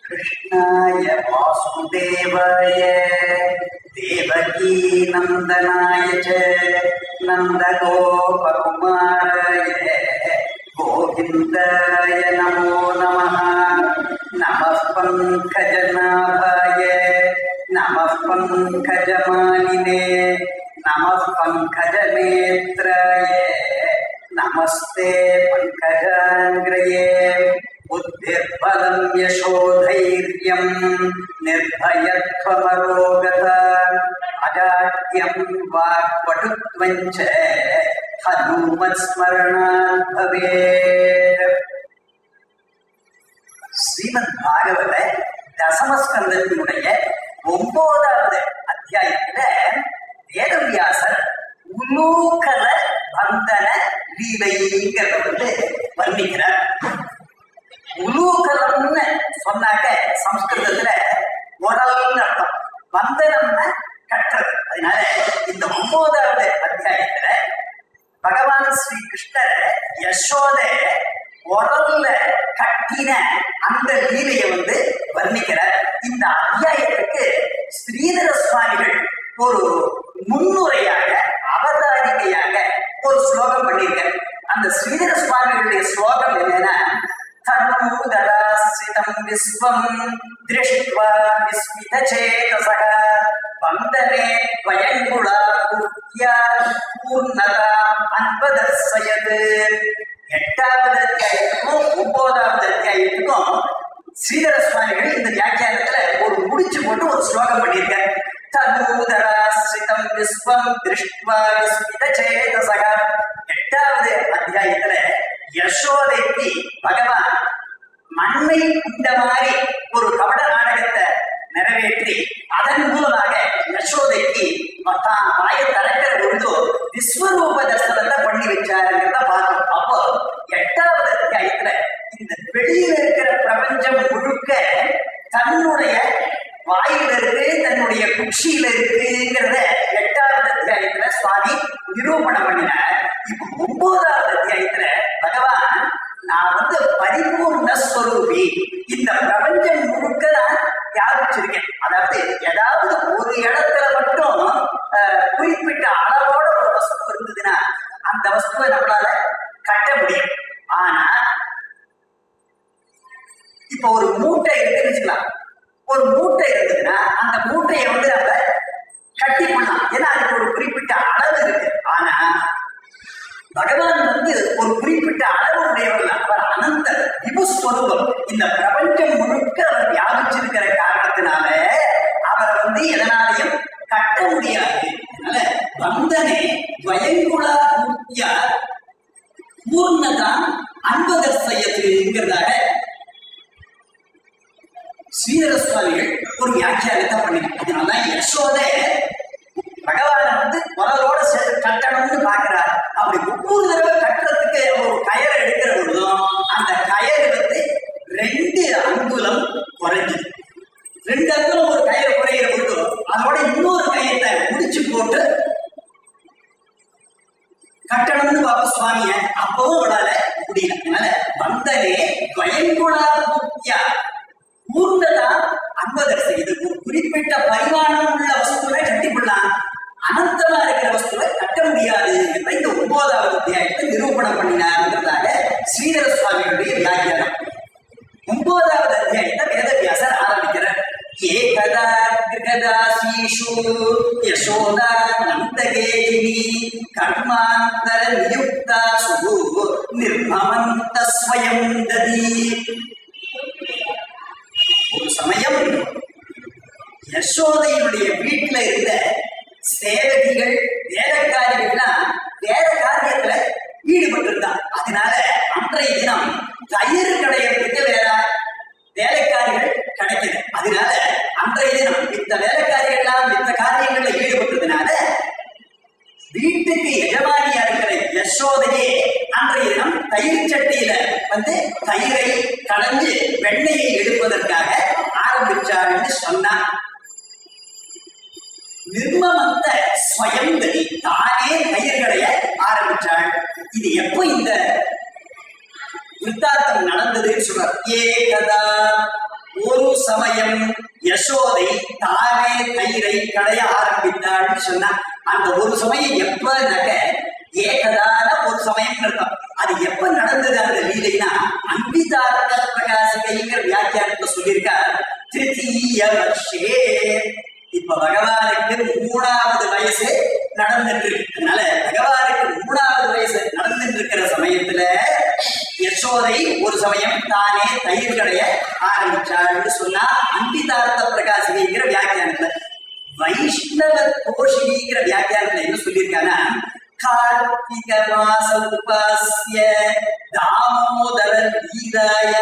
कृष्णाय वासुदेवाय देवकी नन्दनाय च नन्दगोपकुमाराय गोविन्दाय नमो नमः नमः पङ्कजनाभाय नमः पङ्कजमालिने नमः पङ्कजनेत्राय नमस्ते पङ्कजाङ्ग्रये बुद्धिर्बलं यशोधैर्यं निर्भयत्वमरोगता अजाड्यं वाक्पटुत्वं च हनुमत्स्मरणात् भवेत् ஸ்ரீமத் பாகவத தசமஸ்கந்தத்தினுடைய ஒன்பதாவது அத்தியாயத்துல வேதவியாசர் உலூக்கல பந்தன லீலைங்கிறத வந்து வர்ணிக்கிறார் உலூகலம்னு சொன்னாக்க சம்ஸ்கிருதத்துல உடல்னு அர்த்தம் பந்தனம்னா கட்டுறது அதனால இந்த ஒன்பதாவது அத்தியாயத்துல பகவான் ஸ்ரீ கிருஷ்ணர் யசோத உடல்ல கட்டின அந்த லீலையை வந்து வர்ணிக்கிறார் இந்த அத்தியாயத்துக்கு ஸ்ரீதர சுவாமிகள் ஒரு முன்னுரையாக அவதாரிகையாக ஒரு ஸ்லோகம் பண்ணியிருக்கார் அந்த ஸ்ரீதர சுவாமிகளுடைய ஸ்லோகம் என்னன்னா தனூதராசிதம் விஸ்வம் திருஷ்ட்வா விஸ்மித சேதசக வந்தனே வயங்குளா பூர்த்தியா பூர்ணதா அன்பதர்சயது எட்டாவது அத்தியாயத்துக்கும் ஒன்பதாவது அத்தியாயத்துக்கும் ஸ்ரீதர சுவாமிகள் இந்த வியாக்கியானத்துல ஒரு முடிச்சு போட்டு ஒரு ஸ்லோகம் பண்ணியிருக்கார் தனூதராசிதம் விஸ்வம் திருஷ்ட்வா விஸ்மித சேதசக எட்டாவது அத்தியாயத்துல யசோதைக்கு பகவான் மண்ணை இந்த மாதிரி ஒரு கபட நாடகத்தை நிறைவேற்றி அதன் மூலமாக யசோதைக்கு தான் வாயை திறக்கிற பொழுது விஸ்வரூப தர்சனத்தை பண்ணி வச்சாருங்கிறத பார்த்தோம் அப்போ எட்டாவது அத்தியாயத்துல இந்த வெளியில இருக்கிற பிரபஞ்சம் முழுக்க தன்னுடைய வாயில இருக்கு தன்னுடைய குச்சியில இருக்குங்கிறத எட்டாவது அத்தியாயத்துல சுவாமி நிரூபணம் பண்ணினார் இப்ப ஒன்பதாவது அத்தியாயத்துல பகவான் நான் வந்து பரிபூர்ண ஸ்வரூபி இந்த பிரபஞ்சம் முழுக்க நான் வியாபிச்சிருக்கேன் அதாவது ஏதாவது ஒரு இடத்துல மட்டும் அஹ், குறிப்பிட்ட அளவோட ஒரு வஸ்து இருந்ததுன்னா அந்த வஸ்துவை நம்மளால கட்ட முடியும் ஆனா இப்ப ஒரு மூட்டை இருக்குன்னு வச்சுக்கலாம் ஒரு மூட்டை இருந்ததுன்னா அந்த மூட்டையை வந்து நம்ம கட்டி பண்ணலாம் ஏன்னா அதுக்கு ஒரு குறிப்பிட்ட அளவு இருக்கு ஆனா பகவான் வந்து ஒரு குறிப்பிட்ட அளவு உடையவர் அவர் அனந்த விபுஸ்வரூபம் இந்த பிரபஞ்சம் முழுக்க அவர் வியாபிச்சிருக்கிற காரணத்தினால அவர் வந்து எதனாலையும் கட்ட முடியாது அதனால வந்தனே துவயங்குலா பூர்த்தியா பூர்ணதான் அன்பதர்சயத்துங்கிறதாக ஸ்ரீதர சுவாமிகள் ஒரு வியாக்கியானத்தை பண்ணிருக்காங்க அதனாலதான் யசோதை பகவானை வந்து முதலோட சேர்த்து கட்டணும்னு பாக்குறாரு அப்படி ஒவ்வொரு தடவை கட்டுறதுக்கு ஒரு கயரை எடுக்கிற பொழுதும் அந்த கயறு வந்து ரெண்டு அங்குலம் குறைஞ்சுது ரெண்டு அங்குலம் ஒரு கயிறு குறையிற பொழுதும் அதோட இன்னொரு கயத்தை முடிச்சு போட்டு கட்டணும்னு பாப்ப சுவாமிய அப்பவும் அவளால முடியல அதனால வந்தனே துவயங்குணா பூத்தியா பூர்ணதா அன்பதர்சி இது ஒரு குறிப்பிட்ட பரிமாணம் உள்ள வஸ்துவை கட்டிவிடலாம் அனந்தமா இருக்கிற வஸ்துவை கட்ட முடியாது என்ற இந்த ஒன்பதாவது அத்தியாயத்தை நிரூபணம் பண்ணினார்ன்றதாக ஸ்ரீதர சுவாமிகளுடைய வியாக்கியானம் ஒன்பதாவது அத்தியாயத்தை வேதவியாசர் ஆரம்பிக்கிறார் ஏகதா கிருகதாசீஷு யசோதா நந்தகேஜினி கர்மாந்தர நியுக்தா சுகு நிர்மமந்த ஸ்வயம் ததி ஒரு சமயம் யசோதையினுடைய வீட்டுல இருந்த சேவகிகள் வேலைக்காரிகள்லாம் வேற காரியத்துல ஈடுபட்டு இருந்தான் அதனால அன்றைய தினம் தயிர் கடையிறதுக்கு வேற வேலைக்காரிகள் கிடைக்கல அதனால அன்றைய தினம் இந்த வேலைக்காரிகள்லாம் இந்த காரியங்கள்ல ஈடுபட்டதுனால வீட்டுக்கு எஜமானியா இருக்கிற யசோதையே அன்றைய தினம் தயிர் சட்டியில வந்து தயிரை கடைஞ்சு வெண்ணெயை எடுப்பதற்காக ஆரம்பிச்சாருன்னு சொன்னான் நிர்மமந்த ஸ்வயங்கதி தானே தயிர்களைய ஆரம்பிச்சாள் இது எப்போ இந்த விருத்தாந்தம் நடந்ததுன்னு சொல்றார் ஏகதா ஒரு சமயம் யசோதை தானே தயிரை கடைய ஆரம்பித்தாள்னு சொன்னா அந்த ஒரு சமயம் எப்பனாக்க ஏகதான ஒரு சமயம் இருக்கும் அது எப்ப நடந்தது அந்த லீலைனா அன்பிதார்த்த பிரகாசிகைங்கிற வியாக்கியானத்தை சொல்லியிருக்கார் திருத்தீய வருஷே இப்ப பகவானுக்கு மூணாவது வயசு நடந்துட்டு இருக்கு அதனால பகவானுக்கு மூணாவது வயசு நடந்துட்டு இருக்கிற சமயத்துல யசோதை ஒரு சமயம் தானே தயிர் கடைய ஆரம்பிச்சாள்னு சொன்னா அன்பிதார்த்த பிரகாசிகைங்கிற வியாக்கியானத்துல வைஷ்ணவ கோஷினிங்கிற வியாக்கியானத்துல என்ன சொல்லியிருக்காங்கன்னா கார்த்திக மாச உபாசிய தாமோதர லீலாயா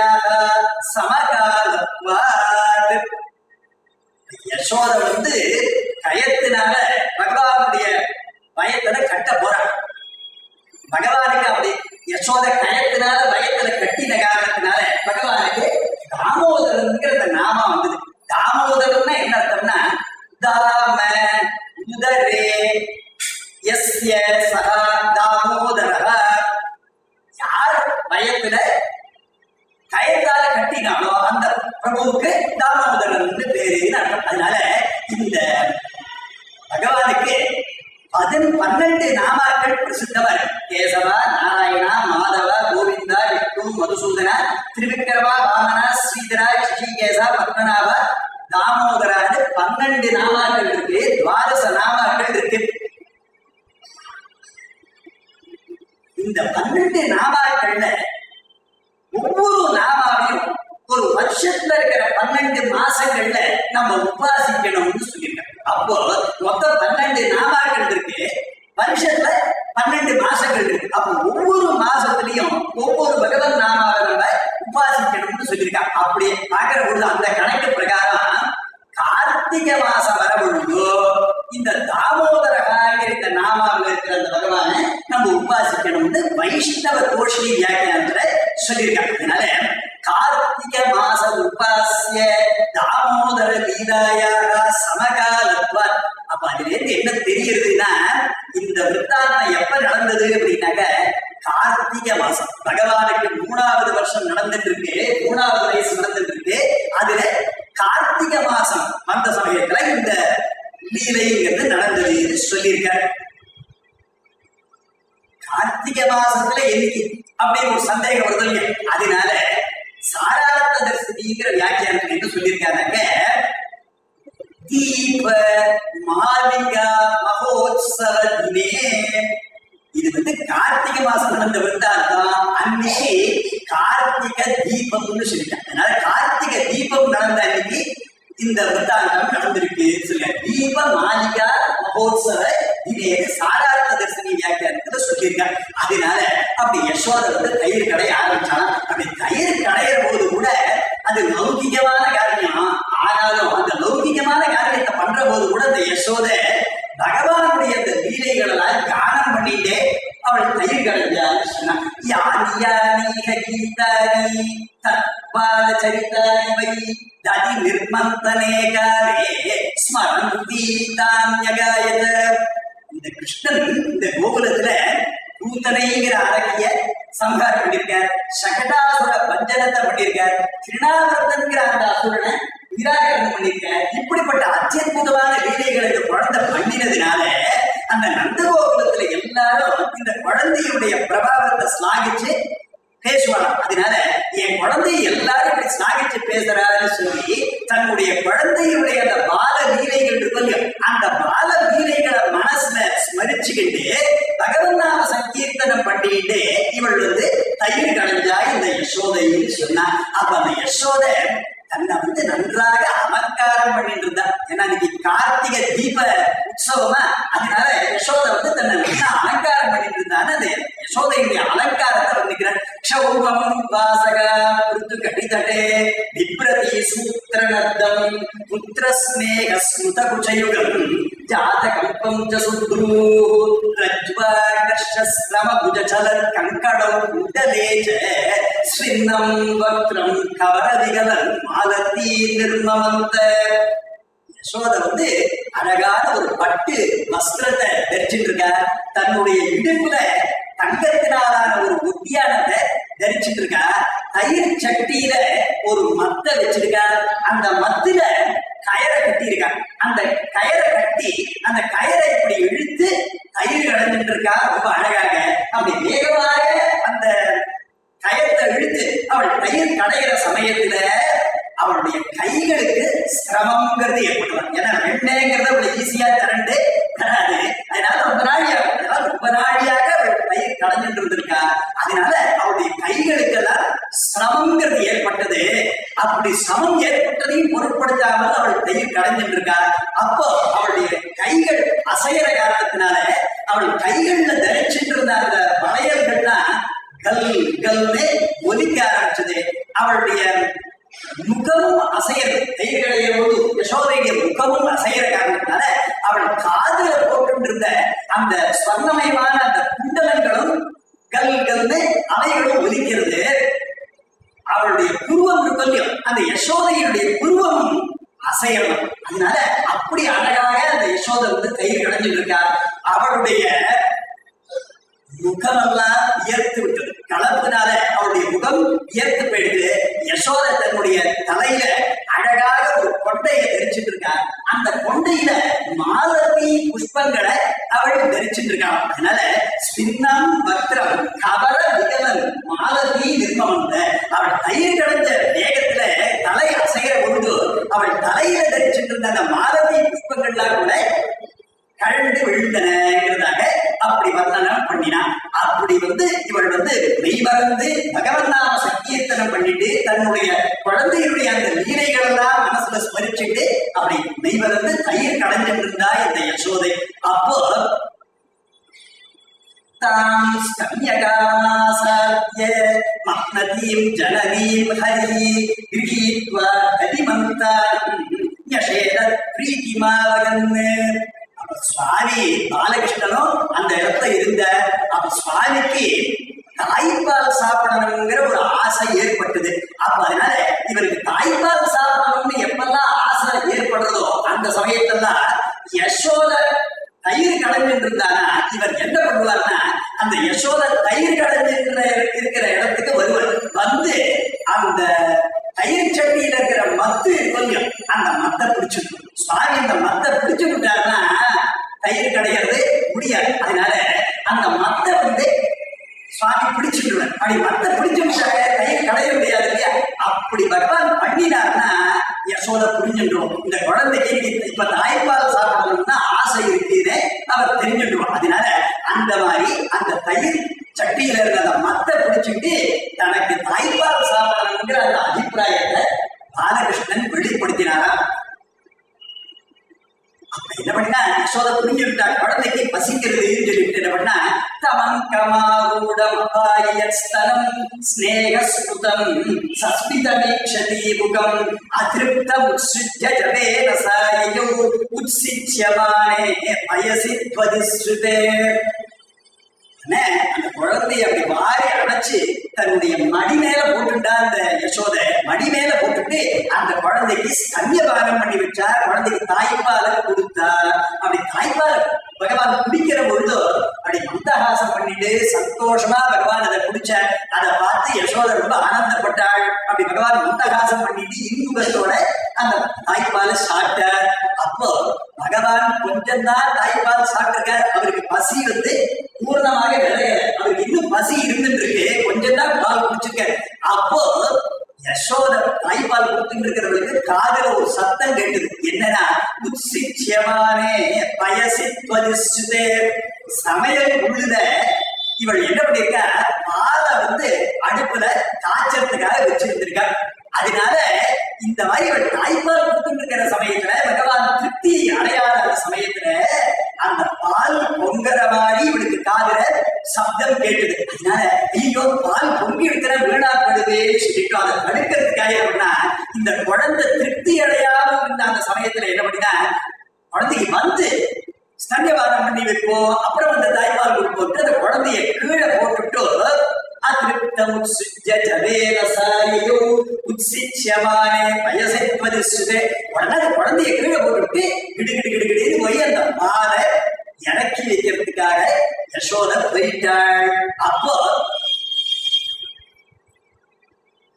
சமகாலத்வாத் யசோத வந்து கயத்தினால பகவானுடைய பயத்துல கட்ட போறான் பகவானுக்கு அப்படி யசோத கயத்தினால பயத்துல கட்டின காரணத்தினால பகவானுக்கு தாமோதரன்கிற அந்த நாமம் வந்தது தாமோதரம்னா என்ன அர்த்தம்னா தாம உதரே எஸ்ய சகா தாமோதர யார் பயத்துல கயத்தால கட்டினாலோ அந்த பிரபுவுக்கு தாமோதரன் பேருன்னு அர்த்தம் அதனால இந்த பகவானுக்கு பதின் பன்னெண்டு நாமாக்கள் பிரசித்தமா இருக்கு கேசவா நாராயணா மாதவா கோவிந்தா விஷ்ணு மதுசூதனா திருவிக்கிரமா வாமனா ஸ்ரீதரா ரிஷிகேசா பத்மநாபா தாமோதரான்னு பன்னெண்டு நாமாக்கள் இருக்கு துவாதச நாமாக்கள் இருக்கு இந்த பன்னெண்டு நாமாக்கள்ல ஒவ்வொரு நாமாவையும் ஒரு வருஷத்துல இருக்கிற பன்னெண்டு மாசங்கள்ல நம்ம உபாசிக்கணும்னு சொல்லியிருக்காங்க அப்போ மொத்தம் பன்னெண்டு நாமாக்கள் இருக்கு வருஷத்துல பன்னெண்டு மாசங்கள் இருக்கு அப்போ ஒவ்வொரு மாசத்துலயும் ஒவ்வொரு பகவன் நாமாவை நம்ம உபாசிக்கணும்னு சொல்லியிருக்காங்க அப்படியே பார்க்கிற பொழுது அந்த கணக்கு பிரகாரம் கார்த்திகை மாசம் வர பொழுதோ இந்த தாமோதரகாங்கிற இந்த நாமாவில் இருக்கிற அந்த பகவானை நம்ம உபாசிக்கணும்னு வைஷ்ணவ கோஷினி வியாக்கியானத்துல சொல்லியிருக்காங்க அதனால கார்த்திக மாச உபாசிய தாமோதர லீலாயாக சமகாலத்வா அப்ப அதுல இருந்து என்ன தெரியுதுன்னா இந்த விற்த்தாந்தம் எப்ப நடந்தது அப்படின்னாக்க கார்த்திகை மாசம் பகவானுக்கு மூணாவது வருஷம் நடந்துட்டு இருக்கு மூணாவது வயசு நடந்துட்டு இருக்கு அதுல கார்த்திகை மாசம் வந்த சமயத்துல இந்த லீலைங்கிறது நடந்ததுன்னு சொல்லியிருக்காரு கார்த்திகை மாசத்துல என்னைக்கு அப்படின்னு ஒரு சந்தேகம் வருது இல்லையா அதனால சாரார்த்த தரிசனிங்கிற வியாக்கியானத்துல என்ன சொல்லியிருக்காங்க தீப மாலிகா மகோத்சவ தினே இது வந்து கார்த்திகை மாசம் நடந்த விருத்தாந்தம் அன்னைக்கு கார்த்திக தீபம்னு சொல்லிட்டாங்க அதனால கார்த்திக தீபம் நடந்த அன்னைக்கு இந்த விருத்தாந்தம் நடந்திருக்கு சொல்ல தீப மாலிகா மகோத்சவ இது சாதாரண தரிசனி வியாக்கியானத்துல சொல்லியிருக்காங்க அதனால அப்படி யசோத வந்து தயிர் கடைய ஆரம்பிச்சாலும் அப்படி தயிர் கடையிற போது கூட அது லௌகிகமான காரியம் ஆனாலும் அந்த லௌகிகமான காரியத்தை பண்ற போது கூட அந்த யசோத பகவானுடைய அந்த லீலைகள் எல்லாம் தியானம் பண்ணிட்டே அவள் தயிர் கடைஞ்சான்னு சொன்னா யானி யானி கீதானி தத்பால சரிதானி வை ததி நிர்மந்தனே காலே ஸ்மரந்தி தான்யகாயத இந்த கிருஷ்ணன் இந்த கோகுலத்துல கூத்தனைங்கிற அரக்கிய சம்ஹாரம் பண்ணியிருக்கார் சகடாசுர பஞ்சனத்தை பண்ணியிருக்கார் திருநாவர்த்தன்கிற அந்த அசுரனை நிராகரணம் பண்ணியிருக்கார் இப்படிப்பட்ட அத்தியுதமான லீலைகளை இந்த குழந்தை பண்ணினதுனால அந்த நந்தகோகுலத்துல எல்லாரும் இந்த குழந்தையுடைய பிரபாவத்தை ஸ்லாகிச்சு பேசுவாராம் அதனால என் குழந்தையை எல்லாரும் இப்படி ஸ்லாகிச்சு பேசுறாருன்னு சொல்லி தன்னுடைய குழந்தையுடைய அந்த பால லீலைகள் இருக்கும் இல்லையோ, அந்த பால லீலைகளை மனசுல ஸ்மரிச்சுக்கிட்டு பகவன் நாம சங்கீர்த்தனம் பண்ணிட்டு இவள் வந்து தயிர் கடைஞ்சா இந்த யசோதைன்னு சொன்னா அப்ப அந்த யசோதை தன்னை வந்து நன்றாக அலங்காரம் பண்ணிட்டு இருந்தா ஏன்னா இன்னைக்கு கார்த்திகை தீப உற்சவமா அதனால யசோத வந்து தன்னை நல்லா அலங்காரம் பண்ணிட்டு இருந்தான்னு அந்த யசோதையுடைய அலங்காரத்தை வர்ணிக்கிறார் க்ஷௌபம் வாசக ருத்து கடிதட்டே விப்ரதி சூத்திரநத்தம் புத்திர ஸ்நேக ஸ்மிருத குச்சயுகம் ஜாதகம்பம் ச சுத்ரு ரஜ்வாகர்ஷஸ்ரம புஜச்சல கங்கடௌ குண்டலே ச ஸ்வின்னம் வக்ரம் கவரதிகலன் மாலத்தீ நிர்மமந்த யசோத வந்து அழகான ஒரு பட்டு வஸ்திரத்தை தரிச்சுட்டு இருக்கா தன்னுடைய இடுப்புல தங்கத்தினாலான ஒரு உத்தியானத்தை தரிச்சுட்டு இருக்கா தயிர் சட்டியில ஒரு மத்தை வச்சிருக்கார் அந்த மத்துல கயரை கட்டி இருக்கார் அந்த கயரை கட்டி அந்த கயரை இப்படி இழுத்து தயிர் கடைஞ்சிட்டு இருக்கா ரொம்ப அழகாக அப்படி வேகமாக அந்த கயத்தை இழுத்து அவள் தயிர் கடையிற சமயத்துல அவளுடைய கைகளுக்கு சிரமங்கிறது ஏற்படுவார் ஏன்னா வெண்ணெய்ங்கிறத அவளை ஈஸியா திரண்டு வராது அதனால ரொம்ப நாழியா அதனால ரொம்ப நாழியாக அவள் தயிர் கடைஞ்சிட்டு இருந்திருக்கா அதனால அவளுடைய கைகளுக்கெல்லாம் சிரமங்கிறது ஏற்பட்டது அப்படி சிரமம் ஏற்பட்டதையும் பொருட்படுத்தாமல் அவள் தயிர் கடைஞ்சிட்டு இருக்கா அப்போ அவளுடைய கைகள் அசைகிற காரணத்தினால அவள் கைகள்ல தரிச்சிட்டு இருந்த அந்த வளையல்கள்லாம் கல் கல்னு ஒலிக்க ஆரம்பிச்சது அவளுடைய முகமும் அசையது தயிர் கடையிற போது யசோதையுடைய முகமும் அசைகிற காரணத்தினால அவள் காதுல போட்டு இருந்த அந்த ஸ்வர்ணமயமான அந்த குண்டலங்களும் கல் கல்னு அவைகளும் ஒலிக்கிறது அவளுடைய புருவம் இருக்கல்லையும் அந்த யசோதையுடைய புருவம் அசையணும் அதனால அப்படி அழகாக அந்த யசோதை வந்து தயிர் கடைஞ்சிட்டு இருக்கா அவளுடைய முகமெல்லாம் வியர்த்து விட்டது கலப்பினால அவருடைய முகம் வியர்த்து போயிடுது யசோத தன்னுடைய தலையில அழகாக ஒரு கொண்டையை தரிச்சிட்டு இருக்கா அந்த கொண்டையில மாலதி புஷ்பங்களை அவள் தரிச்சிட்டு இருக்காள் அதனால ஸ்பின்னம் பக்திரம் கபர விகலன் மாலதி நிர்மமந்த அவள் தயிர் கடந்த வேகத்துல தலை அசைகிற பொழுது அவள் தலையில தரிச்சிட்டு இருந்த அந்த மாலதி புஷ்பங்கள்லாம் கூட கழண்டு விழுந்தனங்கிறதாக அப்படி வர்ணனம் பண்ணினான் அப்படி வந்து இவள் வந்து மெய்மறந்து பகவன் நாம சங்கீர்த்தனம் பண்ணிட்டு தன்னுடைய குழந்தையுடைய அந்த லீலைகள் எல்லாம் மனசுல ஸ்மரிச்சுட்டு அப்படி மெய்மறந்து தயிர் கடைஞ்சிட்டு இருந்தா இந்த யசோதை அப்போ தாம் ஸ்தம்யகாசாத்ய மக்னதீம் ஜனனீம் ஹரி கிரகீத்வா ஹரிமந்தாம் யசேத பிரீதிமாவகன்னு அப்ப சுவாமி பாலகிருஷ்ணனும் அந்த இடத்துல இருந்த அப்ப சுவாமிக்கு தாய்ப்பால் சாப்பிடணுங்கிற ஒரு ஆசை ஏற்பட்டது அப்ப அதனால இவருக்கு தாய்ப்பால் சாப்பிடணும்னு எப்பெல்லாம் ஆசை ஏற்படுறதோ அந்த சமயத்தெல்லாம் யசோத தயிர் கடைஞ்சிட்டு இருந்தானா இவர் என்ன பண்ணுவார்னா அந்த யசோத தயிர் கடைஞ்சின்ற இருக்கிற இடத்துக்கு வருவார் வந்து அந்த தயிர் சட்டியில இருக்கிற மத்து கொஞ்சம் அந்த மத்தை பிடிச்சிருக்கும் சுவாமி அந்த மத்தை பிடிச்சு விட்டாருன்னா தயிர் கடைகிறது முடியாது அதனால அந்த மத்தை வந்து சுவாமி பிடிச்சிடுவார் அப்படி மத்த பிடிச்சு விட்டாங்க தயிர் கடைய முடியாது இல்லையா அப்படி பகவான் பண்ணினார்னா யசோத புரிஞ்சுன்றோம் இந்த குழந்தைக்கு இன்னைக்கு இப்ப தாய்ப்பால் சாப்பிடணும்னா ஆசை இருக்குன்னு அவர் தெரிஞ்சுடுவோம் அதனால அந்த மாதிரி அந்த தயிர் சட்டியில இருந்த அந்த மத்தை பிடிச்சிட்டு தனக்கு தாய்ப்பால் சாப்பிடணுங்கிற அந்த அபிப்பிராயத்தை பாலகிருஷ்ணன் வெளிப்படுத்தினாரா அப்ப என்ன பண்ணா யசோத புரிஞ்சு விட்டா குழந்தைக்கு பசிக்கிறதுன்னு சொல்லிட்டு என்ன பண்ணா தமன் கமாரூடம் பாரியஸ்தனம் ஸ்நேகஸ்புதம் சஸ்மிதமீக்ஷதி முகம் அதிருப்தம் உத்சித்ய ஜவேன சாயோ உத்சிச்சியமானே பயசி துவதிஸ்ருதே என்ன, அந்த குழந்தைய அப்படி வாரி அணைச்சு தன்னுடைய மடி மேல போட்டுட்டா அந்த யசோத மடி மேல போட்டுட்டு அந்த குழந்தைக்கு ஸ்தன்யபானம் பண்ணி வச்சா குழந்தைக்கு தாய்ப்பால கொடுத்தா அப்படி தாய்ப்பால பகவான் குடிக்கிற பொழுது அப்படி மந்தஹாசம் பண்ணிட்டு சந்தோஷமா பகவான் அதை குடிச்ச அதை பார்த்து யசோத ரொம்ப ஆனந்தப்பட்டாள் அப்படி பகவான் மந்தஹாசம் பண்ணிட்டு இன்பத்தோட அந்த தாய்ப்பால சாப்பிட்டார் அப்போ பகவான் கொஞ்சம் தான் தாய்ப்பால் சாப்பிட்டிருக்கார் அவருக்கு பசி வந்து பூர்ணமாக விளையல அவருக்கு இன்னும் பசி இருந்துட்டு இருக்கு கொஞ்சம் தான் பால் குடிச்சிருக்காரு அப்போ யசோத தாய்ப்பால் கொடுத்துட்டு இருக்கிறவங்களுக்கு காதுல ஒரு சத்தம் கேட்டுது என்னன்னா உச்சியமானே பயசித்வதிஷ்டே சமையல் உள்ளுத இவள் என்ன பண்ணிருக்கா பாலை வந்து அடுப்புல காய்ச்சறதுக்காக வச்சிருந்திருக்கா அதனால இந்த மாதிரி இவள் தாய்ப்பால் கொடுத்துட்டு இருக்கிற சமயத்துல பகவான் திருப்தி அடையாத அந்த சமயத்துல அந்த பால் பொங்குற மாதிரி இவளுக்கு காதுல சப்தம் கேட்டுது அதனால ஐயோ பால் பொங்கி இருக்கிற வீணாப்படுதே சொல்லிட்டு அதை தடுக்கிறதுக்காக என்ன இந்த குழந்தை திருப்தி அடையாம இருந்த அந்த சமயத்துல என்ன பண்ணினா குழந்தைக்கு வந்து ஸ்தன்யவாதம் பண்ணி வைப்போம் அப்புறம் வந்து தாய்ப்பால் கொடுப்போம் அந்த குழந்தைய கீழே போட்டுட்டு அதிருப்தம் உத்சுஜ ஜவேன சாரியோ உத்சிச்சியமானே பயசைத்வதிசுதே உடனே அந்த குழந்தைய கீழே போட்டுட்டு கிடு கிடு கிடு கிடுன்னு போய் அந்த மாலை இறக்கி வைக்கிறதுக்காக யசோத போயிட்டாள் அப்போ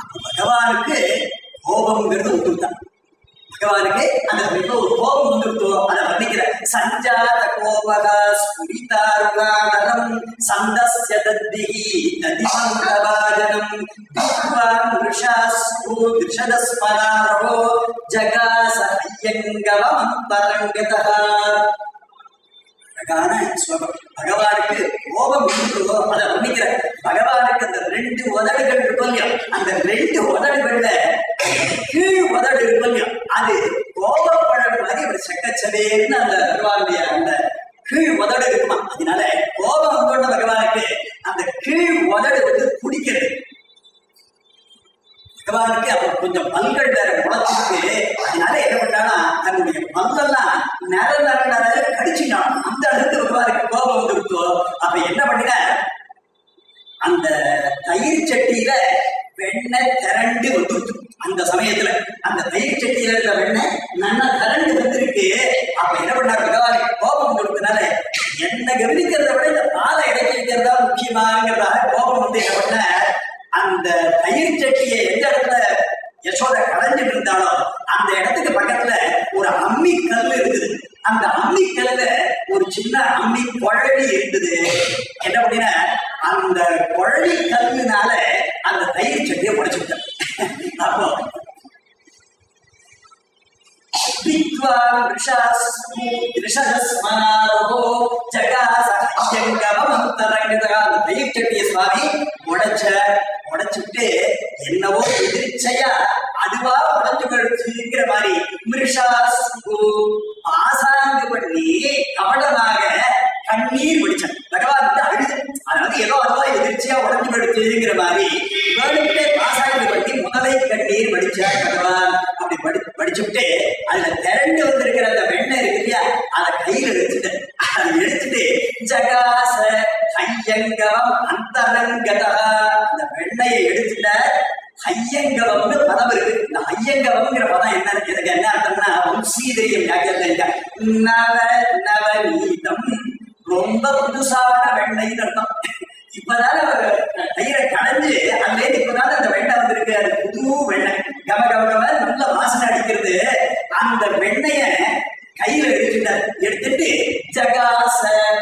பகவானுக்கு கோபம்ங்கிறது ஒத்துத்தான் பகவானுக்கு அந்த இப்போ ஒரு கோபம் வந்துருத்தோ அதை வர்ணிக்கிற சஞ்சாத கோபக ஸ்புரிதாருகாடலம் சந்தஸ்ய தத்திஹி ததிமந்தபாஜனம் வித்வான் ரிஷாஸ்பு திரிஷதஸ்மராரோ ஜகாச ஐயங்கவமந்தரங்கதः அழகான ஸ்லோகம் பகவானுக்கு கோபம் இருக்குதோ அதை வர்ணிக்கிற பகவானுக்கு அந்த ரெண்டு உதடுகள் இருக்கும் இல்லையா அந்த ரெண்டு உதடுகள்ல கீழ் உதடு இருக்கும் இல்லையா அது கோபப்பழம் மாதிரி ஒரு செக்கச்சவேன்னு அந்த பகவானுடைய அந்த கீழ் உதடு இருக்குமா அதனால கோபம் வந்தோட பகவானுக்கு அந்த கீழ் உதடு வந்து குடிக்கிறது பகவானுக்கு அவர் கொஞ்சம் பல்கள் வேற முளைச்சிருக்கு அதனால என்ன பண்ணானா தன்னுடைய பல்லெல்லாம் நிற நிற நிற கடிச்சுட்டான் அந்த அளவுக்கு பகவானுக்கு கோபம் வந்துருத்தோ அப்ப என்ன பண்ணின அந்த தயிர் சட்டியில வெண்ணெய் திரண்டு வந்துருச்சு அந்த சமயத்துல அந்த தயிர் சட்டியில இருக்க வெண்ணெய் நல்லா திரண்டு வந்திருக்கு அப்ப என்ன பண்ணார் பகவானுக்கு கோபம் கொடுத்தனால என்ன கவனிக்கிறத விட இந்த பாலை இறக்கி வைக்கிறதா முக்கியமாங்கிறதாக கோபம் வந்து என்ன பண்ண அந்த தயிர் சட்டியை எந்த இடத்துல யசோத களைஞ்சிட்டு இருந்தாலோ அந்த இடத்துக்கு பக்கத்துல ஒரு அம்மி கல் இருக்குது அந்த அம்மி கல்ல ஒரு சின்ன அம்மி குழவி இருந்தது என்ன அப்படின்னா அந்த குழவி கல்லுனால அந்த தயிர் சட்டியை உடைச்சுட்டேன் அப்போ வித்வான் ரிஷாஸ்மு ரிஷதஸ்மாரோ ஜகாச ஐயங்கவமந்தரங்கதா அந்த தயிர் சட்டியை சுவாமி உடைச்ச உடைச்சுட்டு என்னவோ எதிர்ச்சையா அதுவா உடஞ்சு போயிடுச்சுங்கிற மாதிரி மிருஷாஸ்மு ஆசாங்கு பண்ணி கவனமாக கண்ணீர் வடிச்சான் பகவான் வந்து அழுது அதாவது ஏதோ அதுவா எதிர்ச்சியா உடஞ்சு போயிடுச்சுங்கிற மாதிரி வேணுக்கிட்டே பாசாங்கு பண்ணி முதலை கண்ணீர் வடிச்சார் பகவான் அப்படி படி படிச்சுட்டு அதுல திரண்டு வந்திருக்கிற அந்த வெண்ணெய் இருக்கு இல்லையா அதை கையில எடுத்துட்டு அதை எடுத்துட்டு ஜகாச ஐயங்கவம் அந்தரங்கதா அந்த வெண்ணையை எடுத்துட்ட ஐயங்கவம்னு பதம் இருக்கு இந்த ஐயங்கவம்ங்கிற பதம் என்ன எனக்கு என்ன அர்த்தம்னா வம்சீதரியம் வியாக்கியம் நவ நவநீதம் ரொம்ப புதுசான வெண்ணைன்னு அர்த்தம் இப்பதானே தயிரை கடைஞ்சு அதுல இப்பதானே அந்த வெண்ணெய் வந்திருக்கு அது புது வெண்ணெய் கம கம கம நல்ல வாசனை அடிக்கிறது அந்த வெண்ணெய கையில எடுத்துட்டார் எடுத்துட்டு ஜகாச